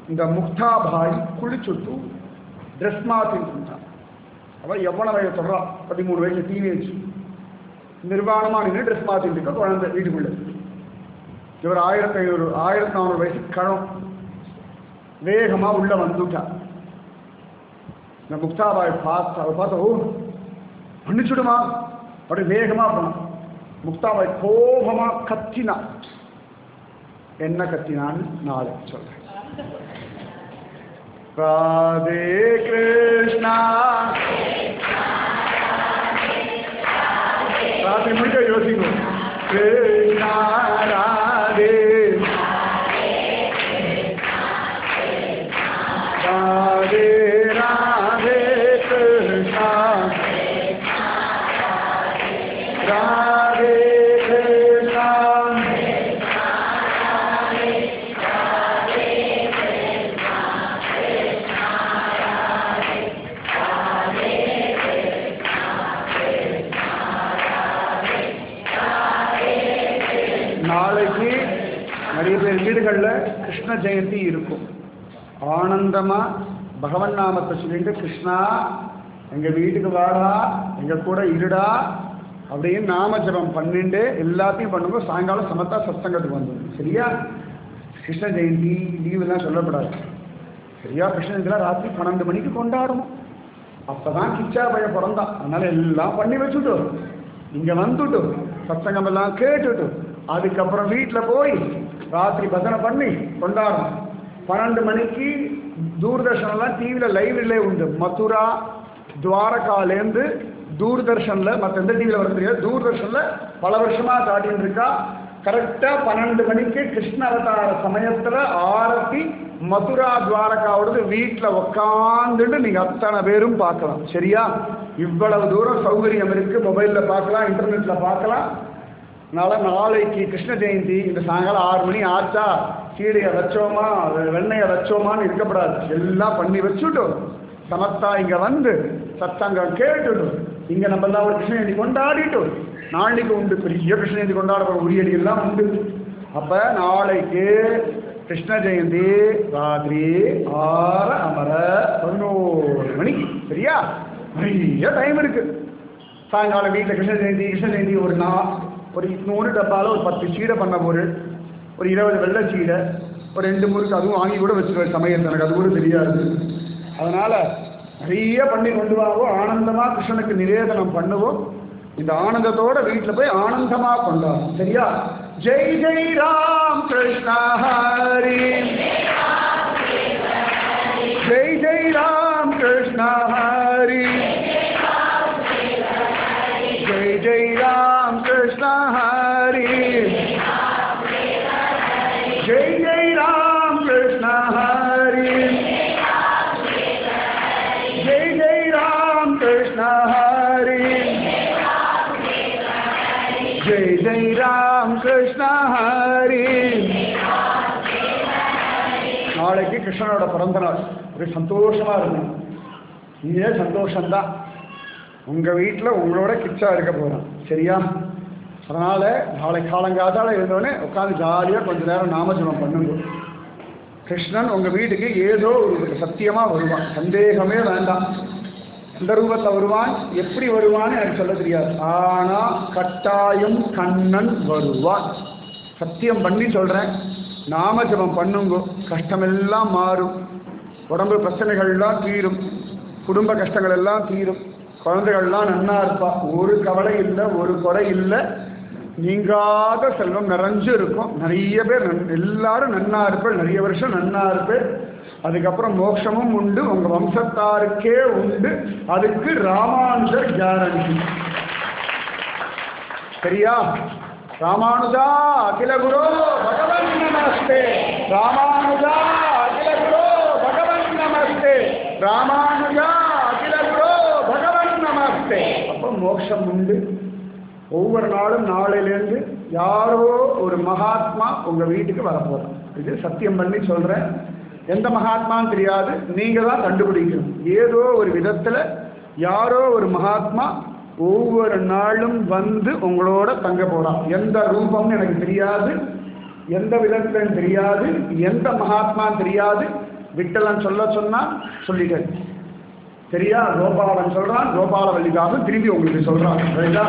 இந்த முக்தாபாய் குளிச்சுட்டு ட்ரெஸ் மாற்றிட்டு அவன் எவ்வளவு வயசு சொல்கிறான் பதிமூணு வயசு டீனேஜ் நிர்வாணமாக நின்று ட்ரெஸ் மாற்றிட்டு இருக்க குழந்தை வீட்டுக்குள்ள இவர் ஆயிரத்தி ஐநூறு ஆயிரத்தி நானூறு வயசு கணம் வேகமாக உள்ள வந்துட்டா இந்த முக்தாபாய் பார்த்து அவள் பார்த்த ஓ மன்னிச்சுடுமா அப்படி வேகமாக போனான் முக்தாபாய் கோபமா கத்தினா என்ன கத்தினான்னு நாளை சொல்றேன் ராதே கிருஷ்ணா ராத்திரி முடிக்க யோசிக்கும் கிருஷ்ணா ராதே ராதே ராதே கிருஷ்ணா ராதே கிருஷ்ணா நாளைக்கு நிறைய பேர் வீடுகளில் கிருஷ்ண ஜெயந்தி இருக்கும் ஆனந்தமா பகவன் நாமத்தை சொல்லிட்டு கிருஷ்ணா எங்க வீட்டுக்கு வாடா எங்க கூட இருடா அப்படின்னு நாம ஜபம் பண்ணிட்டு எல்லாத்தையும் பண்ணும்போது சாயங்காலம் சமத்தா சத்சங்கத்துக்கு வந்துடும் சரியா கிருஷ்ண ஜெயந்தி லீவெல்லாம் சொல்லப்படாது சரியா கிருஷ்ண ஜெயந்திலாம் ராத்திரி பன்னெண்டு மணிக்கு கொண்டாடணும் அப்பதான் கிச்சா பைய பிறந்தான் அதனால எல்லாம் பண்ணி வச்சுட்டு இங்க வந்துட்டு சத்சங்கம் எல்லாம் கேட்டுட்டு அதுக்கப்புறம் வீட்டில் போய் ராத்திரி பஜனை பண்ணி கொண்டாடணும் பன்னெண்டு மணிக்கு தூர்தர்ஷன்லாம் டிவியில் லைவ் ரிலே உண்டு மதுரா துவாரகாலேருந்து தூர்தர்ஷனில் மற்ற எந்த டிவியில் வர தெரியாது தூர்தர்ஷனில் பல வருஷமாக காட்டின்னு இருக்கா கரெக்டாக பன்னெண்டு மணிக்கு கிருஷ்ண அவதார சமயத்தில் ஆரத்தி மதுரா துவாரகாவோடது வீட்டில் உக்காந்துட்டு நீங்கள் அத்தனை பேரும் பார்க்கலாம் சரியா இவ்வளவு தூரம் சௌகரியம் இருக்குது மொபைலில் பார்க்கலாம் இன்டர்நெட்டில் பார்க்கலாம் அதனால நாளைக்கு கிருஷ்ண ஜெயந்தி இந்த சாயங்காலம் ஆறு மணி ஆச்சா சீடையை வச்சோமா வெ- வெண்ணெயை வச்சோமான்னு இருக்கப்படாது எல்லாம் பண்ணி வச்சுட்டோம் சமத்தா இங்க வந்து சத்தங்கம் கேட்டுட்டோம் இங்க நம்ம எல்லாம் ஒரு கிருஷ்ண ஜெயந்தி கொண்டாடிட்டோம் நாளைக்கு உண்டு பெரிய கிருஷ்ண ஜெயந்தி கொண்டாடப்படுற உரியடி எல்லாம் உண்டு அப்ப நாளைக்கு கிருஷ்ண ஜெயந்தி ராத்திரி ஆறு அமர பதினோரு மணிக்கு சரியா நிறைய டைம் இருக்கு சாயங்காலம் வீட்டில் கிருஷ்ண ஜெயந்தி கிருஷ்ண ஜெயந்தி ஒரு நா ஒரு நூறு டப்பாவில் ஒரு பத்து சீடை பண்ண ஒரு ஒரு இருபது வெள்ளை சீடை ஒரு ரெண்டு முறுக்கு அதுவும் வாங்கி கூட வச்சுருவேன் சமையல் எனக்கு அது கூட தெரியாது அதனால் நிறைய பண்ணி கொண்டு வாங்குவோம் ஆனந்தமாக கிருஷ்ணனுக்கு நிவேதனம் பண்ணுவோம் இந்த ஆனந்தத்தோட வீட்டில் போய் ஆனந்தமாக கொண்டாடும் சரியா ஜெய் ஜெய் ராம் கிருஷ்ணா ஹரி ஜெய் ஜெய் ராம் கிருஷ்ணா ஹரி जय जय राम कृष्ण हरि जय जय राम कृष्ण हरि जय जय राम कृष्ण हरि जय जय राम कृष्ण हरि நாளைக்கு கிருஷ்ணனோட பிறந்த நாள் ஒரு சந்தோஷமா இருக்கும் இதே சந்தோஷம்தான் உங்க வீட்டில் உங்களோட கிச்சா இருக்க போறோம் சரியா அதனால நாளை காலங்காத்தால இருந்தோடனே உட்காந்து ஜாலியாக கொஞ்ச நேரம் நாமஜபம் பண்ணுங்க கிருஷ்ணன் உங்க வீட்டுக்கு ஏதோ ஒரு சத்தியமா வருவான் சந்தேகமே வேண்டாம் இந்த ரூபத்தில் வருவான் எப்படி வருவான்னு எனக்கு சொல்ல தெரியாது ஆனா கட்டாயம் கண்ணன் வருவான் சத்தியம் பண்ணி சொல்றேன் நாம ஜபம் பண்ணுங்க கஷ்டமெல்லாம் மாறும் உடம்பு பிரச்சனைகள்லாம் தீரும் குடும்ப கஷ்டங்கள் எல்லாம் தீரும் குழந்தைகள்லாம் நன்னா இருப்பா ஒரு கவலை இல்லை ஒரு குறை இல்லை நீங்காத செல்வம் நிறைஞ்சு இருக்கும் நிறைய பேர் நன்- எல்லாரும் நன்னா இருப்பேன் நிறைய வருஷம் நன்னா இருப்பேன் அதுக்கப்புறம் மோட்சமும் உண்டு உங்க வம்சத்தாருக்கே உண்டு அதுக்கு ராமானுஜர் கேரண்டி சரியா ராமானுஜா அகில குரு பகவன் நமஸ்தே ராமானுஜா அகில குரு பகவன் நமஸ்தே ராமானுஜா அகில குரு பகவன் நமஸ்தே அப்போ மோட்சம் உண்டு ஒவ்வொரு நாளும் நாளையிலேருந்து யாரோ ஒரு மகாத்மா உங்க வீட்டுக்கு வரப்போறான் இது சத்தியம் பண்ணி சொல்றேன் எந்த மகாத்மான்னு தெரியாது நீங்க தான் கண்டுபிடிக்கணும் ஏதோ ஒரு விதத்துல யாரோ ஒரு மகாத்மா ஒவ்வொரு நாளும் வந்து உங்களோட தங்க போறான் எந்த ரூபம்னு எனக்கு தெரியாது எந்த விதத்துலன்னு தெரியாது எந்த மகாத்மான்னு தெரியாது விட்டலன் சொல்ல சொன்னா சொல்லிட்டேன் சரியா கோபாலன் சொல்றான் கோபாலவல்லிக்காக திரும்பி உங்களுக்கு சொல்றான் சரிதா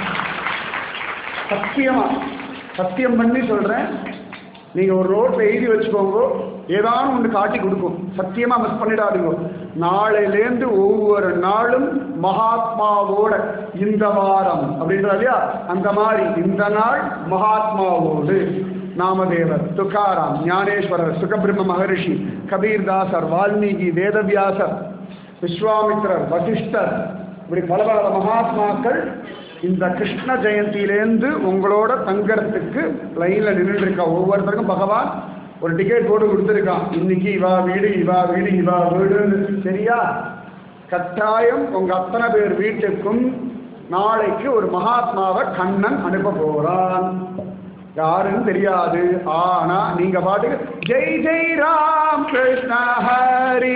சத்தியமா சத்தியம் பண்ணி சொல்றேன் நீங்க ஒரு ரோட்ல எழுதி வச்சுக்கோங்க ஏதாவது ஒன்று காட்டி கொடுக்கும் சத்தியமா மிஸ் பண்ணிடாதீங்க நாளையிலேருந்து ஒவ்வொரு நாளும் மகாத்மாவோட இந்த வாரம் அப்படின்றா இல்லையா அந்த மாதிரி இந்த நாள் மகாத்மாவோடு நாமதேவர் துக்காராம் ஞானேஸ்வரர் சுகபிரம்ம மகரிஷி கபீர்தாசர் வால்மீகி வேதவியாசர் விஸ்வாமித்ரர் வசிஷ்டர் இப்படி பல பல மகாத்மாக்கள் இந்த கிருஷ்ண ஜெயந்தியிலேருந்து உங்களோட தங்கறதுக்கு லைன்ல நின்றுட்டு இருக்கா ஒவ்வொருத்தருக்கும் பகவான் ஒரு டிக்கெட் போட்டு கொடுத்துருக்கான் இன்னைக்கு இவா வீடு இவா வீடு இவா வீடுன்னு சரியா கட்டாயம் உங்க அத்தனை பேர் வீட்டுக்கும் நாளைக்கு ஒரு மகாத்மாவை கண்ணன் அனுப்ப போறான் யாருன்னு தெரியாது ஆனா நீங்க பாட்டுக்கு ஜெய் ஜெய் ராம் கிருஷ்ண ஹரி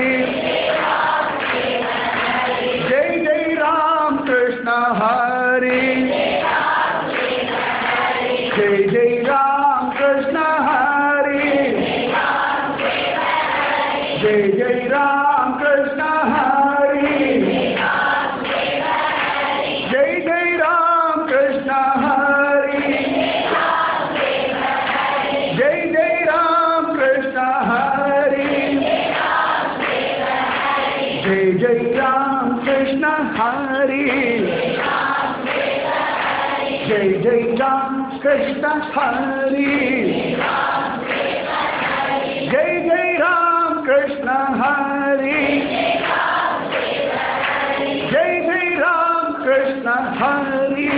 ஜெய் ஜெய் ராம் கிருஷ்ண ஹரி ஜெய் ஜெய் ராம் கிருஷ்ண ஹரி ஜெய் ஜெய் ராம் கிருஷ்ண ஹரி ஜெய் ஜெய் ராம் கிருஷ்ண ஹரி ஜெய் ஜெய் ராம் கிருஷ்ண ஹரி ஜெய் ஜெய் ராம் கிருஷ்ண ஹரி ஜெய் ஜெய் ராம் கிருஷ்ண ஹரி ஜெய் ஜெய் ராம் கிருஷ்ண ஹரி ஜெய் ஜெய் ராம் கிருஷ்ண ஹரி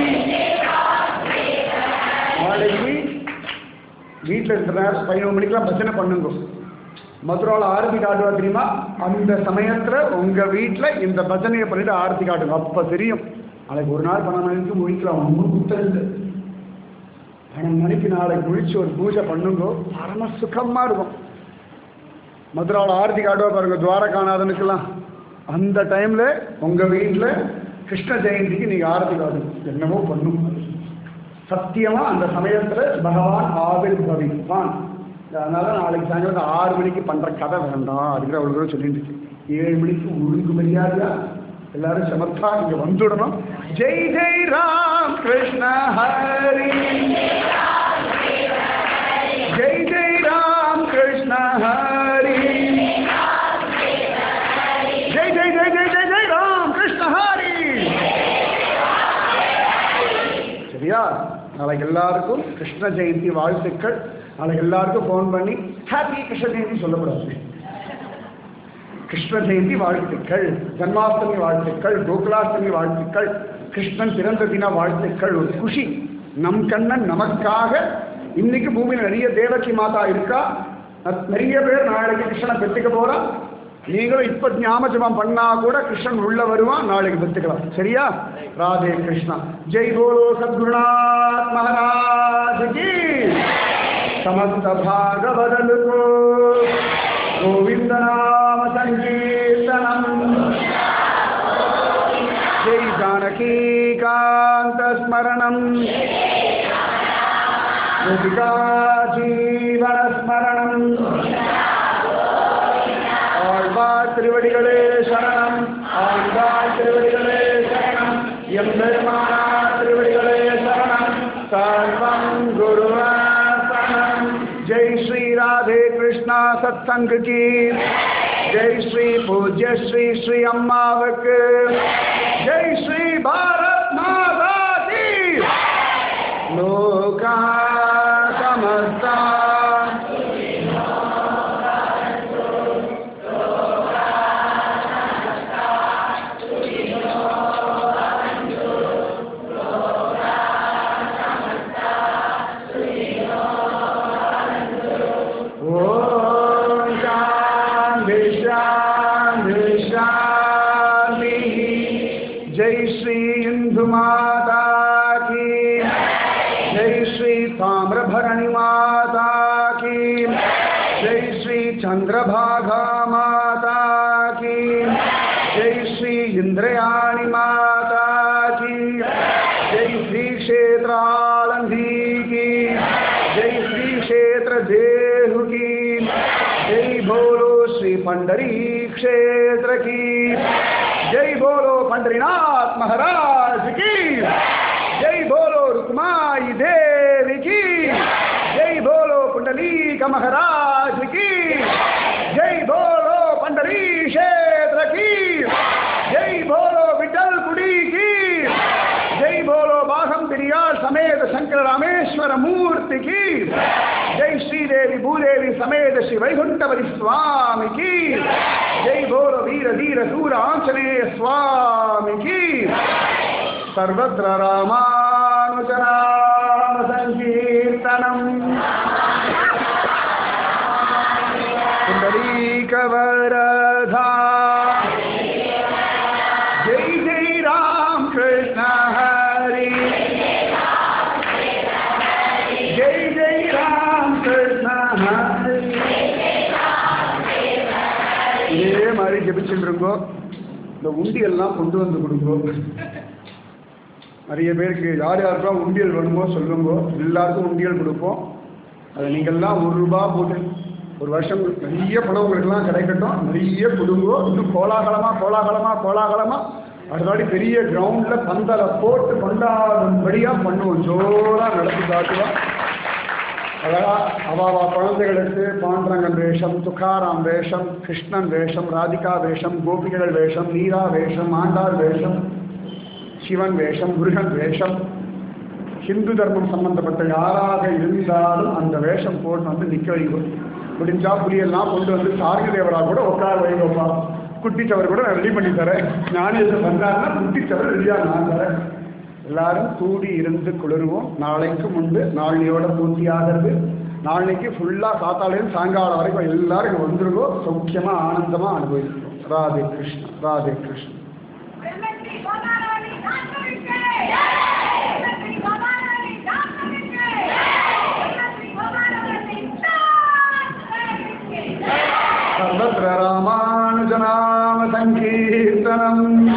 நாளைக்கு வீட்டில் இருக்கிற நேரம் பதினொரு மணிக்கெல்லாம் பஜனை பண்ணுங்க மதுராவில் ஆரத்தி காட்டுவா தெரியுமா அந்த சமயத்தில் உங்கள் வீட்டில் இந்த பஜனையை பண்ணிட்டு ஆரத்தி காட்டுங்க அப்போ தெரியும் நாளைக்கு ஒரு நாள் பன்னெண்டு மணிக்கு முழிக்கலாம் ஒன்றும் புத்தருந்து பன்னெண்டு மணிக்கு நாளைக்கு முழிச்சு ஒரு பூஜை பண்ணுங்க பரம சுகமாக இருக்கும் மதுராவில் ஆரத்தி காட்டுவா பாருங்க துவாரகாநாதனுக்கெல்லாம் அந்த டைமில் உங்கள் வீட்டில் கிருஷ்ண ஜெயந்திக்கு நீங்கள் ஆரத்தி காட்டுங்க என்னவோ பண்ணும் சத்தியமா அந்த சமயத்துல பகவான் ஆவில் பவிப்பான் அதனால நாளைக்கு சாயங்காலம் ஆறு மணிக்கு பண்ற கதை வேண்டாம் அதுக்கு அவ்வளவு சொல்லிட்டு இருக்கு. ஏழு மணிக்கு ஒழுங்கு மரியாதையா எல்லாரும் சமர்த்தா இங்க வந்துடணும் ஜெய் ஜெய் ராம் கிருஷ்ண ஹரி ஜெய் ஜெய் ராம் கிருஷ்ண ஹரி ஜெய் ஜெய் ஜெய் ஜெய் ஜெய் ஜெய் ராம் கிருஷ்ண ஹரி சரியா நாளைக்கு எல்லாருக்கும் கிருஷ்ண ஜெயந்தி வாழ்த்துக்கள் நாளைக்கு எல்லாருக்கும் ஃபோன் பண்ணி ஹாப்பி கிருஷ்ண ஜெயந்தி சொல்லக்கூடாது கிருஷ்ண ஜெயந்தி வாழ்த்துக்கள் ஜன்மாஷ்டமி வாழ்த்துக்கள் கோகுலாஷ்டமி வாழ்த்துக்கள் கிருஷ்ணன் பிறந்த தின வாழ்த்துக்கள் ஒரு குஷி நம் கண்ணன் நமக்காக இன்னைக்கு பூமியில் நிறைய தேவகி மாதா இருக்கா ந- நிறைய பேர் நாளைக்கு கிருஷ்ணனை பெற்றுக்க போறா நீங்களும் இப்ப ஞாபகம் பண்ணா கூட கிருஷ்ணன் உள்ள வருவான் நாளைக்கு பெற்றுக்கலாம் சரியா ராதே கிருஷ்ணா ஜெய் போலோ சத்குருநாத் மகாராஜ் கி समस्त भागवदल को गोविंद नाम संकीर्तनम जय जानकी कांत स्मरणम गोपिका जीवन स्मरणम ஆழ்வார் திருவடிகளே சரணம் ஆழ்வார் திருவடிகளே சரணம் எம்பெருமானார் திருவடிகளே சரணம் சர்வம் குருவாசனம் ஜெய் ஸ்ரீ ராதே கிருஷ்ணா சத்சங்க கி ஜெய் ஸ்ரீ பூஜ்ய ஸ்ரீ ஸ்ரீ அம்மாவுக்கு ஜெய் ஸ்ரீ பாரத் மாதா கி லோகா சமஸ்தா ॐ शान्ति शान्ति शान्तिः जय श्री इंदु माता की जय श्री ताम्रभरणि माता की जय श्री चंद्रभागा माता की जय श्री इंद्रयाणी माता की जय श्री क्षेत्रालंधी की जय श्री क्षेत्र देहु की जय बोलो श्री श्री पंडरी क्षेत्र की जय बोलो पंडरीनाथ महाराज की जय बोलो रुक्माई देवी की जय बोलो पुंडलीक महाराज की जय बोलो पंडरी क्षेत्र की जय बोलो विठल कुड़ी की जय बोलो बाघम बिरियाल समेत शंकर रामेश्वर मूर्ति की जय श्रीदेवी भूदेवी समेत श्री वैकुंठपति स्वामी की जय बोलो वीर धीर सूर आंजनेय स्वामी की सर्वत्र रामानुजनाम संकीर्तनम् पुण्डरीकवरधा जय जय राम कृष्ण हरि जय जय राम कृष्ण हरि இதே மாதிரி ஜெபிச்சுட்டு இருக்கோ இந்த உண்டியெல்லாம் கொண்டு வந்து கொடுங்கோ நிறைய பேருக்கு யார் யாருக்கெல்லாம் உண்டியல் வேணுமோ சொல்லுங்க எல்லாருக்கும் உண்டியல் கொடுப்போம் அதை நீங்கள்லாம் ஒரு ரூபா போட்டு ஒரு வருஷம் நிறைய பணம் உங்களுக்கெல்லாம் கிடைக்கட்டும் நிறைய கொடுங்கோ இன்னும் கோலாகலமாக கோலாகலமாக கோலாகலமாக அடுத்த வாட்டி பெரிய கிரவுண்டில் பந்தலை போட்டு கொண்டாடும்படியாக பண்ணுவோம் ஜோராக நடத்தி காட்டுவோம் அழகா அவாவா குழந்தைகளுக்கு பாண்டரங்கன் வேஷம் துக்காராம் வேஷம் கிருஷ்ணன் வேஷம் ராதிகா வேஷம் கோபிகைகள் வேஷம் நீரா வேஷம் ஆண்டாள் வேஷம் சிவன் வேஷம் முருகன் வேஷம் ஹிந்து தர்மம் சம்பந்தப்பட்ட யாராக இருந்தாலும் அந்த வேஷம் போட்டு வந்து நிற்க வைக்கும் முடிஞ்சா புலியெல்லாம் கொண்டு வந்து சாரங்க தேவரா கூட உட்கார வைங்கப்பா குட்டிச்சவர் கூட நான் ரெடி பண்ணி தரேன் நானே இது வந்தாருன்னா குட்டிச்சவர் ரெடியாக நான் தரேன் எல்லாரும் கூடி இருந்து குளிருவோம் நாளைக்கு முன்பு நாளையோட பூர்த்தி ஆகிறது நாளைக்கு ஃபுல்லாக காத்தாலேருந்து சாயங்காலம் வரைக்கும் எல்லாரும் இங்க வந்துருவோம் சௌக்கியமா ஆனந்தமா அனுபவிக்கிறோம் ராதே கிருஷ்ணா ராதே கிருஷ்ணா எம்எஸ்சி கோதாராணி டாக்டருக்கு எம்எஸ்சி கோதாராணி டாக்டருக்கு எம்எஸ்சி கோதாராணி டாக்டருக்கு सर्वत्र रामानुजनाम सङ्कीर्तनम्